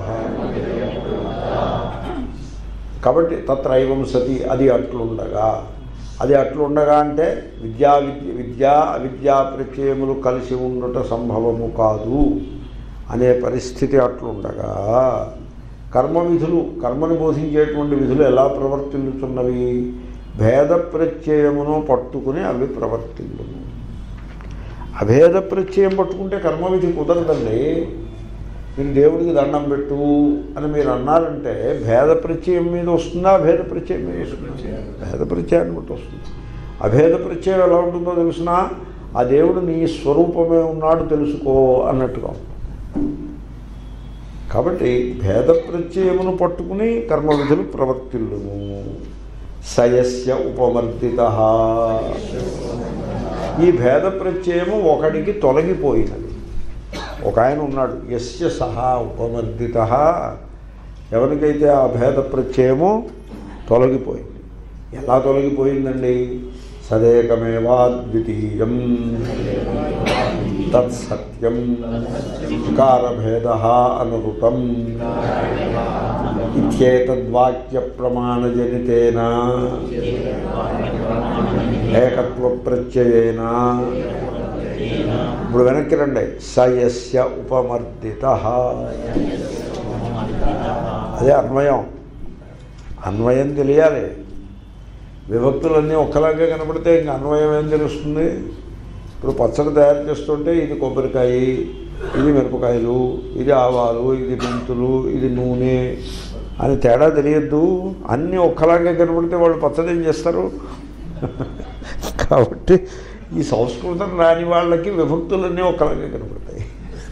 కాబట్టి తత్రైవం సతి అది అట్లుండగా అది అట్లుండగా అంటే విద్యా విద్య విద్యా అవిద్యా ప్రత్యయములు కలిసి ఉండుట సంభవము కాదు అనే పరిస్థితి అట్లుండగా కర్మ విధులు కర్మని బోధించేటువంటి విధులు ఎలా ప్రవర్తిల్లుతున్నవి భేద ప్రత్యయమును పట్టుకుని అవి ప్రవర్తిల్లును అభేద ప్రత్యయం పట్టుకుంటే కర్మ విధి కుదరదండి మీరు దేవుడికి దండం పెట్టు అని మీరు అన్నారంటే భేద ప్రత్యయం మీద వస్తుందా అభేద ప్రత్యయం మీద వస్తుందా భేద ప్రత్యయాన్ని బట్టి వస్తుంది అభేద ప్రత్యయం ఎలా ఉంటుందో తెలిసినా ఆ దేవుడు నీ స్వరూపమే ఉన్నాడు తెలుసుకో అన్నట్టుగా ఉంటుంది కాబట్టి భేద ప్రత్యయమును పట్టుకుని కర్మ విధులు ప్రవర్తిల్లును సయస్య ఉపమర్దిత ఈ భేద ప్రత్యయము ఒకడికి తొలగిపోయినది ఒక ఆయన ఉన్నాడు యస్య సహా ఉపమర్దిత ఎవరికైతే ఆ భేద ప్రత్యయము తొలగిపోయింది ఎలా తొలగిపోయిందండి సదేకమేవాద్వితీయం తత్సత్యం వికారభేద అనురుతం ఇత్యేతద్వాక్య ప్రమాణజనితేన ఏకత్వ ప్రత్యయేన ఇప్పుడు వెనక్కి రండి సయస్య ఉపమర్దిత అదే అన్వయం అన్వయం తెలియాలి విభక్తులన్నీ ఒక్కలాగే కనపడితే ఇంక అన్వయం ఏం తెలుస్తుంది ఇప్పుడు పచ్చడి తయారు చేస్తుంటే ఇది కొబ్బరికాయ ఇది మిరపకాయలు ఇది ఆవాలు ఇది మెంతులు ఇది నూనె అని తేడా తెలియద్దు అన్నీ ఒక్కలాగే కనపడితే వాళ్ళు పచ్చడి ఏం చేస్తారు కాబట్టి ఈ సంస్కృతం రాని వాళ్ళకి విభక్తులన్నీ ఒక్కలాగే కనపడతాయి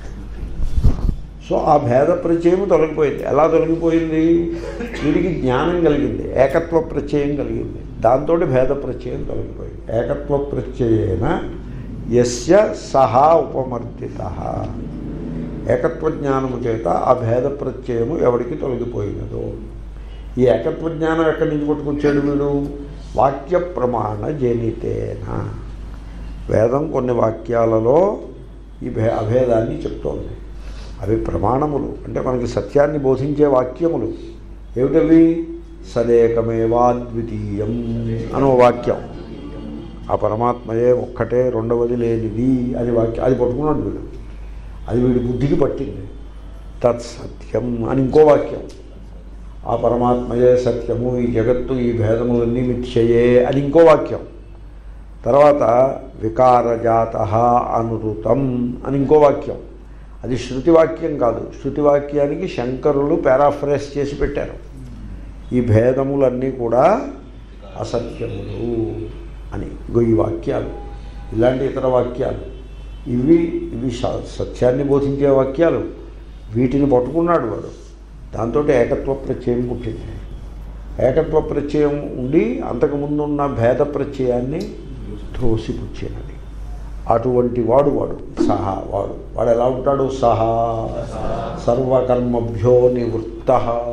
సో ఆ భేద ప్రత్యయం తొలగిపోయింది ఎలా తొలగిపోయింది వీడికి జ్ఞానం కలిగింది ఏకత్వ ప్రత్యయం కలిగింది దాంతో భేద ప్రత్యయం తొలగిపోయింది ఏకత్వ ప్రత్యయేన యస్య సహా ఉపమర్దిత ఏకత్వ జ్ఞానము చేత ఆ భేద ప్రత్యయము ఎవడికి తొలగిపోయినదో ఈ ఏకత్వ జ్ఞానం ఎక్కడి నుంచి పట్టుకొచ్చాడు వీడు వాక్య ప్రమాణ జనితేన వేదం కొన్ని వాక్యాలలో ఈ భే అభేదాన్ని చెప్తోంది అవి ప్రమాణములు అంటే మనకి సత్యాన్ని బోధించే వాక్యములు ఏమిటవి సదేకమేవాద్వితీయం అనో వాక్యం ఆ పరమాత్మయే ఒక్కటే రెండవది లేనిది అది వాక్యం అది పట్టుకున్నాడు వీడు అది వీడి బుద్ధికి పట్టింది తత్సత్యం అని ఇంకో వాక్యం ఆ పరమాత్మయే సత్యము ఈ జగత్తు ఈ భేదములన్నీ మిథ్యయే అది ఇంకో వాక్యం తర్వాత వికారజాత అనురుతం అని ఇంకో వాక్యం అది శృతి వాక్యం కాదు శృతి వాక్యానికి శంకరులు పారాఫ్రేస్ చేసి పెట్టారు ఈ భేదములన్నీ కూడా అసత్యములు అని ఇగో ఈ వాక్యాలు ఇలాంటి ఇతర వాక్యాలు ఇవి ఇవి స- సత్యాన్ని బోధించే వాక్యాలు వీటిని పట్టుకున్నాడు వాడు దాంతో ఏకత్వ ప్రత్యయం పుట్టింది ఏకత్వ ప్రత్యయం ఉండి అంతకుముందు ఉన్న భేద ప్రత్యయాన్ని త్రోసిపుచ్చినది అటువంటి వాడు వాడు సహా వాడు వాడు ఎలా ఉంటాడు సహా సర్వకర్మభ్యో నివృత్త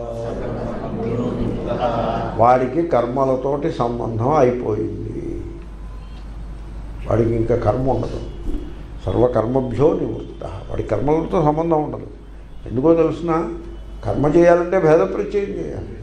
వాడికి కర్మలతోటి సంబంధం అయిపోయింది వాడికి ఇంకా కర్మ ఉండదు సర్వకర్మభ్యో నివృత్త వాడి కర్మలతో సంబంధం ఉండదు ఎందుకో తెలుసిన కర్మ చేయాలంటే భేద ప్రత్యయం చేయాలి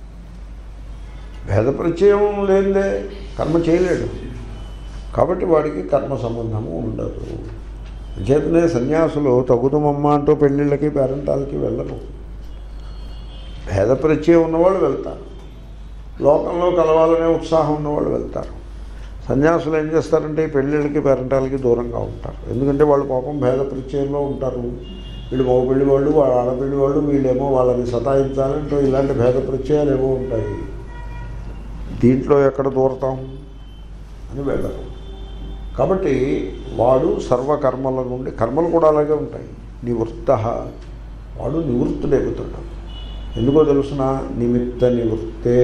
భేద ప్రత్యయం లేనిదే కర్మ చేయలేడు కాబట్టి వాడికి కర్మ సంబంధము ఉండదు చేతనే సన్యాసులు తగుదమమ్మ అంటూ పెళ్ళిళ్ళకి పేరంటాలకి వెళ్ళరు భేద ప్రత్యయం ఉన్నవాళ్ళు వెళ్తారు లోకంలో కలవాలనే ఉత్సాహం ఉన్నవాళ్ళు వెళ్తారు సన్యాసులు ఏం చేస్తారంటే ఈ పెళ్ళిళ్ళకి పేరంటాలకి దూరంగా ఉంటారు ఎందుకంటే వాళ్ళు పాపం భేద ప్రత్యయంలో ఉంటారు వీళ్ళు మగ పెళ్లి వాళ్ళు వాళ్ళ ఆడపిల్లి వాళ్ళు వీళ్ళేమో వాళ్ళని సతాయించాలంటూ ఇలాంటి భేద ప్రత్యయాలు ఏమో ఉంటాయి దీంట్లో ఎక్కడ దూరతాం అని వెళ్ళరు కాబట్టి వాడు సర్వకర్మల నుండి కర్మలు కూడా అలాగే ఉంటాయి నివృత్త వాడు నివృత్తుడైపోతాడు ఎందుకో తెలుసిన నిమిత్త నివృత్తే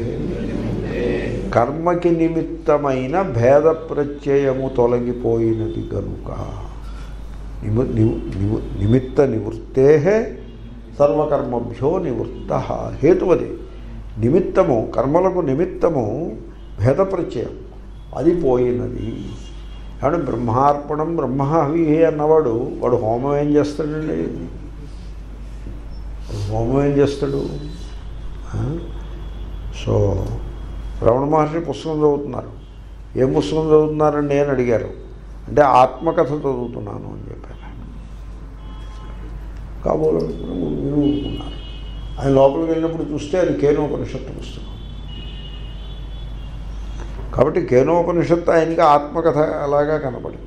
కర్మకి నిమిత్తమైన భేద ప్రత్యయము తొలగిపోయినది గనుక నిము నిము- నిము- నిమిత్త నివృత్తే సర్వకర్మభ్యో నివృత్త హేతువది నిమిత్తము కర్మలకు నిమిత్తము భేద ప్రత్యయం అది పోయినది కాబట్టి బ్రహ్మార్పణం బ్రహ్మహవి అన్నవాడు వాడు హోమం ఏం చేస్తాడండి హోమం ఏం చేస్తాడు ఆ? సో రమణ మహర్షి పుస్తకం చదువుతున్నారు ఏం పుస్తకం చదువుతున్నారని నేను అడిగారు అంటే ఆత్మకథ చదువుతున్నాను అని చెప్పారు కాబోలు వినుకున్నారు ఆయన లోపలికి వెళ్ళినప్పుడు చూస్తే అది కేనోపనిషత్తు పుస్తకం కాబట్టి కేనోపనిషత్తు ఆయనకి ఆత్మకథ అలాగా కనపడింది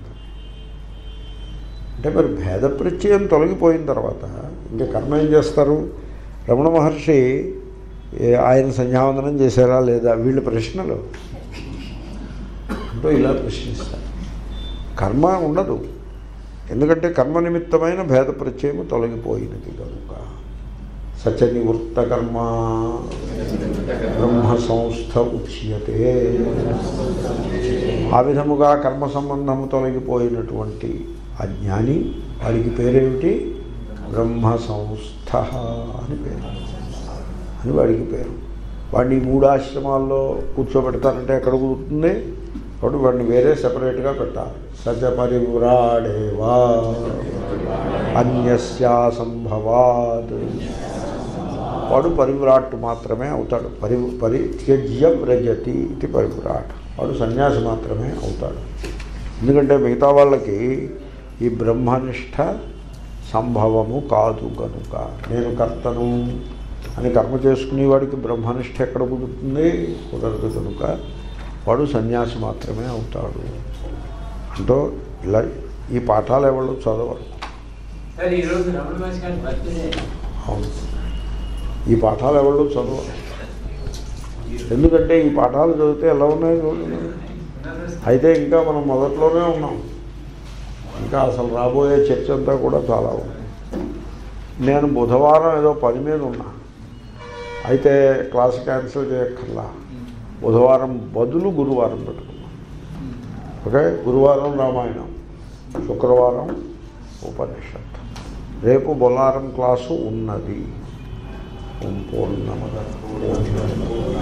అంటే మరి భేద ప్రత్యయం తొలగిపోయిన తర్వాత ఇంకా కర్మ ఏం చేస్తారు రమణ మహర్షి ఏ- ఆయన సంధ్యావందనం చేశారా లేదా వీళ్ళ ప్రశ్నలు అంటూ ఇలా ప్రశ్నిస్తారు కర్మ ఉండదు ఎందుకంటే కర్మ నిమిత్తమైన భేద ప్రత్యయము తొలగిపోయినది కనుక సచ నివృత్త కర్మ బ్రహ్మ సంస్థ ఉచ్యతే ఆ విధముగా కర్మ సంబంధము తొలగిపోయినటువంటి అజ్ఞాని వాడికి పేరేమిటి బ్రహ్మ సంస్థ అని పేరు అని వాడికి పేరు వాడిని ఈ మూడు ఆశ్రమాల్లో కూర్చోబెడతారంటే ఎక్కడ కుదురుతుంది కాబట్టి వాడిని వేరే సెపరేట్గా పెట్టాలి సచ పరివ్రాడేవా అన్యస్యా సంభవాత్ వాడు పరివ్రాట్ మాత్రమే అవుతాడు పరి పరిత్యజ్య వ్రజతి ఇది పరివ్రాట్ వాడు సన్యాసి మాత్రమే అవుతాడు ఎందుకంటే మిగతా వాళ్ళకి ఈ బ్రహ్మనిష్ట సంభవము కాదు కనుక నేను కర్తను అని కర్మ చేసుకునే వాడికి బ్రహ్మనిష్ట ఎక్కడ కుదురుతుంది కుదరదు కనుక వాడు సన్యాసి మాత్రమే అవుతాడు అంటూ ఇలా ఈ పాఠాలు ఎవరు చదవరు సార్ ఈరోజు రమణ మహర్షి గారి బర్త్డే అవును ఈ పాఠాలు ఎవరు చదవరు ఎందుకంటే ఈ పాఠాలు చదివితే ఎలా ఉన్నాయి చూడండి అయితే ఇంకా మనం మొదట్లోనే ఉన్నాం ఇంకా అసలు రాబోయే చర్చ అంతా కూడా చాలా ఉంది నేను బుధవారం ఏదో పని మీద ఉన్నా అయితే క్లాస్ క్యాన్సిల్ చేయక్కర్లా బుధవారం బదులు గురువారం పెట్టుకున్నాం ఓకే గురువారం రామాయణం శుక్రవారం ఉపనిషత్ రేపు బొల్లారం క్లాసు ఉన్నది ఓం పూర్ణమద పూర్ణమద